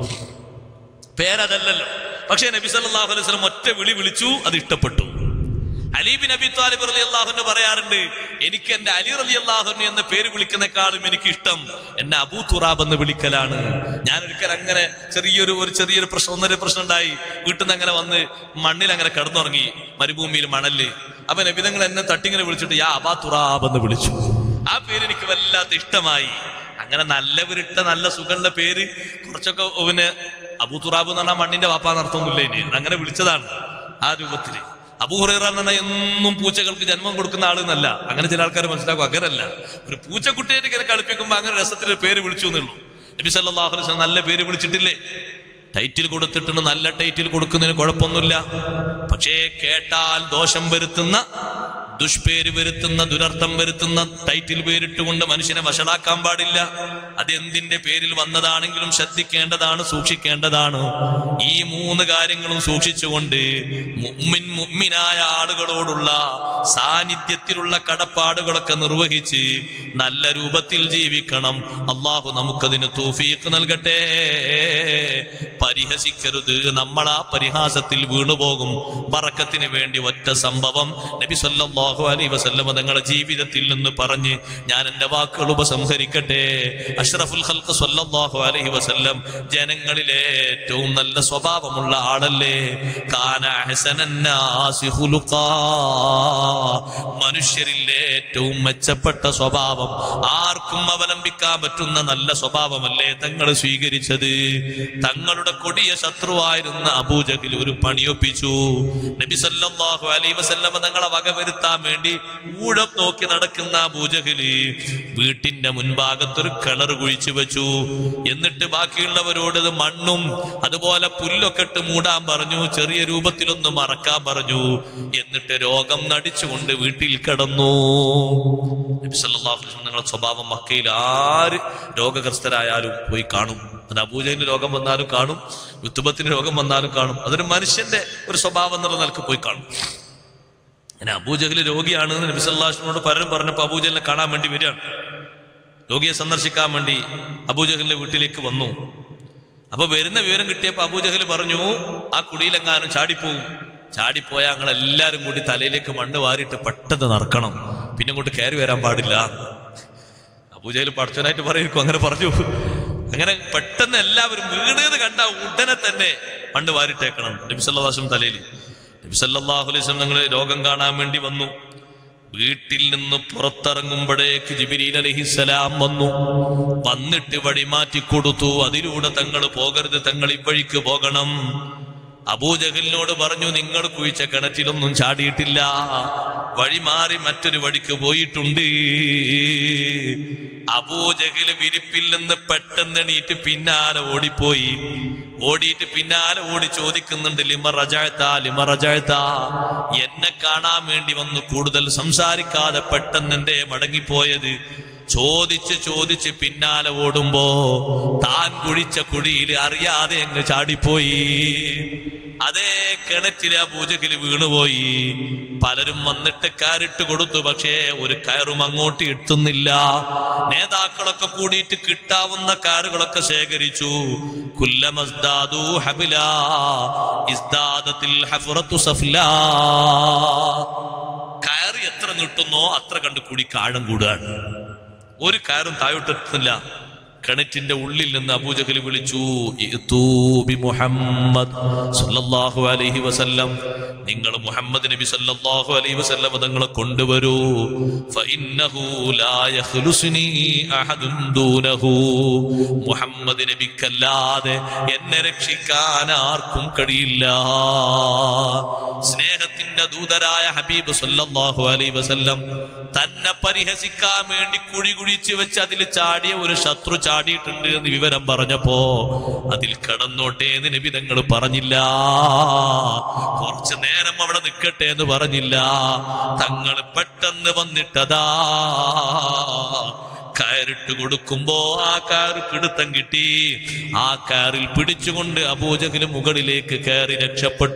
പേരതല്ലല്ലോ പക്ഷേ നബി സല്ലല്ലാഹു അലൈഹി വസല്ലം ഒറ്റ വിളി വിളിച്ചു അത് ഇഷ്ടപ്പെട്ടു അലീബിൻ അബി താലിബ് റലി അള്ളാഹുന്ന് പറയാറുണ്ട് എനിക്ക് എന്റെ അലി റലി അള്ളാഹുന് എന്ന പേര് വിളിക്കുന്നേക്കാളും എനിക്ക് ഇഷ്ടം എന്നെ അബൂ തുറാബ് എന്ന് വിളിക്കലാണ് ഞാൻ ഒരിക്കൽ അങ്ങനെ ചെറിയൊരു ഒരു ചെറിയൊരു പ്രശ്നം ഒന്നര പ്രശ്നം ഉണ്ടായി വീട്ടിൽ നിന്ന് അങ്ങനെ വന്ന് മണ്ണിൽ അങ്ങനെ കിടന്നുറങ്ങി മരുഭൂമിയിൽ മണല് അപ്പൊ നബിതങ്ങൾ എന്നെ തട്ടിങ്ങനെ വിളിച്ചിട്ട് യാ അബാ തുറാബ് എന്ന് വിളിച്ചു ആ പേര് എനിക്ക് വല്ലാത്ത ഇഷ്ടമായി അങ്ങനെ നല്ലവരിട്ട നല്ല സുഖമുള്ള പേര് കുറച്ചൊക്കെ പിന്നെ അബൂ തുറാബ് എന്ന് പറഞ്ഞാൽ മണ്ണിന്റെ വാപ്പാന്നർത്ഥമൊന്നുമില്ല ഇനി അങ്ങനെ വിളിച്ചതാണ് ആ രൂപത്തില് അബൂഹുറൈറ എന്ന് പറഞ്ഞാൽ എന്നും പൂച്ചകൾക്ക് ജന്മം കൊടുക്കുന്ന ആളെന്നല്ല അങ്ങനെ ചില ആൾക്കാർ മനസ്സിലാക്കും അങ്ങനല്ല ഒരു പൂച്ചക്കുട്ടിയായിട്ട് ഇങ്ങനെ കളിപ്പിക്കുമ്പോ അങ്ങനെ രസത്തിൽ ഒരു പേര് വിളിച്ചു എന്നുള്ളൂ നബി സല്ലല്ലാഹു അലൈഹി വസല്ലം നല്ല പേര് വിളിച്ചിട്ടില്ലേ ടൈറ്റിൽ കൊടുത്തിട്ടുണ്ട് നല്ല ടൈറ്റിൽ കൊടുക്കുന്നതിന് കുഴപ്പമൊന്നുമില്ല പക്ഷേ കേട്ടാൽ ദോഷം വരുത്തുന്ന ദുഷ്പേര് വരുത്തുന്ന ദുരർത്ഥം വരുത്തുന്ന ടൈറ്റിൽ പേരിട്ടുകൊണ്ട് മനുഷ്യനെ വഷളാക്കാൻ പാടില്ല അതെന്തിന്റെ പേരിൽ വന്നതാണെങ്കിലും ശ്രദ്ധിക്കേണ്ടതാണ് സൂക്ഷിക്കേണ്ടതാണ് ഈ മൂന്ന് കാര്യങ്ങളും സൂക്ഷിച്ചുകൊണ്ട് മുഅ്മിൻ മുഅ്മിനായ ആളുകളോടുള്ള സാന്നിധ്യത്തിലുള്ള കടപ്പാടുകളൊക്കെ നിർവഹിച്ച് നല്ല രൂപത്തിൽ ജീവിക്കണം അള്ളാഹു നമുക്കതിന് തൗഫീഖ് നൽകട്ടെ പരിഹസിക്കരുത് നമ്മൾ ആ പരിഹാസത്തിൽ വീണുപോകും ബറക്കത്തിന് വേണ്ടി ഒറ്റ സംഭവം നബി സല്ലല്ലാഹു അലൈഹി വസല്ലമ തങ്ങളുടെ ജീവിതത്തിൽ നിന്ന് പറഞ്ഞ് ഞാൻ എന്റെ വാക്കുകൾ ഉപസംഹരിക്കട്ടെ അഷ്റഫുൽ ഖൽഖ് സല്ലല്ലാഹു അലൈഹി വസല്ലം ജനങ്ങളിലെ ഏറ്റവും നല്ല സ്വഭാവമുള്ള ആളല്ലേ കാന അഹ്സനൻ നാസി ഖുലുഖാ മനുഷ്യരിലെ ഏറ്റവും മെച്ചപ്പെട്ട സ്വഭാവം ആർക്കും അവലംബിക്കാൻ പറ്റുന്ന നല്ല സ്വഭാവമല്ലേ തങ്ങൾ സ്വീകരിച്ചത് തങ്ങളുടെ കൊടിയ ശത്രുവായിരുന്ന അബൂജഹിൽ ഒരു പണിയൊപ്പിച്ചു നബി സല്ലല്ലാഹു അലൈഹി വസല്ലമ തങ്ങളെ വകവരുത്താൻ വേണ്ടി ഊഴം നോക്കി നടക്കുന്ന അബൂജഹില് വീട്ടിന്റെ മുൻഭാഗത്തൊരു കിണർ കുഴിച്ചു വെച്ചു എന്നിട്ട് ബാക്കിയുള്ളവരോട് ഇത് മണ്ണും അതുപോലെ പുല്ലൊക്കെ ഇട്ട് മൂടാൻ പറഞ്ഞു ചെറിയ രൂപത്തിലൊന്ന് മറക്കാൻ പറഞ്ഞു എന്നിട്ട് രോഗം നടിച്ചുകൊണ്ട് വീട്ടിൽ കിടന്നു നബി സല്ലല്ലാഹു അലൈഹി വസല്ലം നിങ്ങളുടെ സ്വഭാവം മക്കയിൽ ആര് രോഗഗ്രസ്തരായാലും പോയി കാണും അത് അബൂജഹിന് രോഗം വന്നാലും കാണും യുത്തുബത്തിന് രോഗം വന്നാലും കാണും അതൊരു മനുഷ്യന്റെ ഒരു സ്വഭാവം എന്നുള്ള നിലക്ക് പോയി കാണും അങ്ങനെ അബൂജഹൽ രോഗിയാണ് എന്ന് നബി സല്ലല്ലാഹു അലൈഹി വസല്ലമയോട് പലരും പറഞ്ഞപ്പോൾ അബൂജഹലിനെ കാണാൻ വേണ്ടി വരികയാണ് രോഗിയെ സന്ദർശിക്കാൻ വേണ്ടി അബൂജഹലിന്റെ വീട്ടിലേക്ക് വന്നു അപ്പൊ വരുന്ന വിവരം കിട്ടിയപ്പോ അബൂജഹൽ പറഞ്ഞു ആ കുടിയിലെങ്ങാനും ചാടിപ്പോവും ചാടിപ്പോയാൽ ഞങ്ങൾ എല്ലാരും കൂടി തലയിലേക്ക് മണ്ണ് വാരിയിട്ട് പെട്ടെന്ന് നടക്കണം പിന്നെ ഇങ്ങോട്ട് കയറി വരാൻ പാടില്ല അബൂജഹൽ പഠിച്ചനായിട്ട് പറയുമായിരിക്കും അങ്ങനെ പറഞ്ഞു അങ്ങനെ പെട്ടെന്ന് എല്ലാവരും വീണത് കണ്ട ഉടനെ തന്നെ മണ്ണ് വാരിട്ടേക്കണം നബിസല്ലാസും തലയിൽ നബിസല്ലാഹു അലൈസ് നിങ്ങൾ രോഗം കാണാൻ വേണ്ടി വന്നു വീട്ടിൽ നിന്ന് പുറത്തിറങ്ങുമ്പോഴേക്ക് ജിബിരിൽ അലഹിസലാം വന്നു വന്നിട്ട് വഴി മാറ്റി കൊടുത്തു അതിലൂടെ തങ്ങൾ പോകരുത് തങ്ങൾ ഇവഴിക്ക് പോകണം അബൂജഹലിനോട് പറഞ്ഞു നിങ്ങൾ കുഴിച്ച കിണറ്റിലൊന്നും ചാടിയിട്ടില്ല വഴി മാറി മറ്റൊരു വഴിക്ക് പോയിട്ടുണ്ട് അബൂജഹൽ വിരിപ്പിൽ നിന്ന് പെട്ടെന്ന് എണീറ്റ് പിന്നാലെ ഓടിപ്പോയി ഓടിയിട്ട് പിന്നാലെ ഓടി ചോദിക്കുന്നുണ്ട് ലിമ റജാഴ്ത്ത ലിമ റജാഴ്ത്ത എന്നെ കാണാൻ വേണ്ടി വന്നു കൂടുതൽ സംസാരിക്കാതെ പെട്ടെന്ന് എന്തേ മടങ്ങിപ്പോയത് ചോദിച്ച് ചോദിച്ച് പിന്നാലെ ഓടുമ്പോ താൻ കുഴിച്ച കുഴിയിൽ അറിയാതെ അങ്ങ് ചാടിപ്പോയി അതേ കിണറ്റിലെ ആ പൂജക്കില് വീണുപോയി പലരും വന്നിട്ട് കയറിട്ട് കൊടുത്തു പക്ഷേ ഒരു കയറും അങ്ങോട്ട് എത്തുന്നില്ല നേതാക്കളൊക്കെ കൂടിയിട്ട് കിട്ടാവുന്ന കാറുകളൊക്കെ ശേഖരിച്ചു കുല്ലമസ്ദാദു ഹബില ഇസ്ദാദത്തിൽ ഹഫറത്തു സഫ്ലാ കയറ് എത്ര നീട്ടുന്നോ അത്ര കണ്ട് കൂടി കാഴം കൂടുകയാണ് ഒരു കയറും താഴോട്ടെത്തുന്നില്ല കിണറ്റിന്റെ ഉള്ളിൽ നിന്ന് അബൂജഹൽ വിളിച്ചു "ഇഅ്തൂ ബി മുഹമ്മദ് സല്ലല്ലാഹു അലൈഹി വസല്ലം നിങ്ങൾ മുഹമ്മദ് നബി സല്ലല്ലാഹു അലൈഹി വസല്ലം തങ്ങളെ കൊണ്ടുവരൂ ഫഇന്നഹു ലാ യഖ്ലുസ്നി അഹദുൻ ദൂനഹു മുഹമ്മദ് നബിക്കല്ലാതെ എന്നെ രക്ഷിക്കാൻ ആർക്കും കഴിയില്ല സ്നേഹത്തിന്റെ ദൂതരായ ഹബീബ് സല്ലല്ലാഹു അലൈഹി വസല്ലം തന്നെ പരിഹസിക്കാൻ വേണ്ടി കുഴി കുഴിച്ച് വെച്ച് അതിൽ ചാടിയ ഒരു ശത്രു ചാടിയിട്ടുണ്ട് എന്ന് വിവരം പറഞ്ഞപ്പോ അതിൽ കടന്നോട്ടെ എന്ന് നബി തങ്ങൾ പറഞ്ഞില്ല കുറച്ചു നേരം അവിടെ നിൽക്കട്ടെ എന്ന് പറഞ്ഞില്ല തങ്ങൾ പെട്ടെന്ന് വന്നിട്ടതാ കയറിട്ട് കൊടുക്കുമ്പോ ആ കയറ് പിടുത്തം കിട്ടി ആ കയറിൽ പിടിച്ചുകൊണ്ട് അബൂജഹിന് മുകളിലേക്ക് കയറി രക്ഷപ്പെട്ടു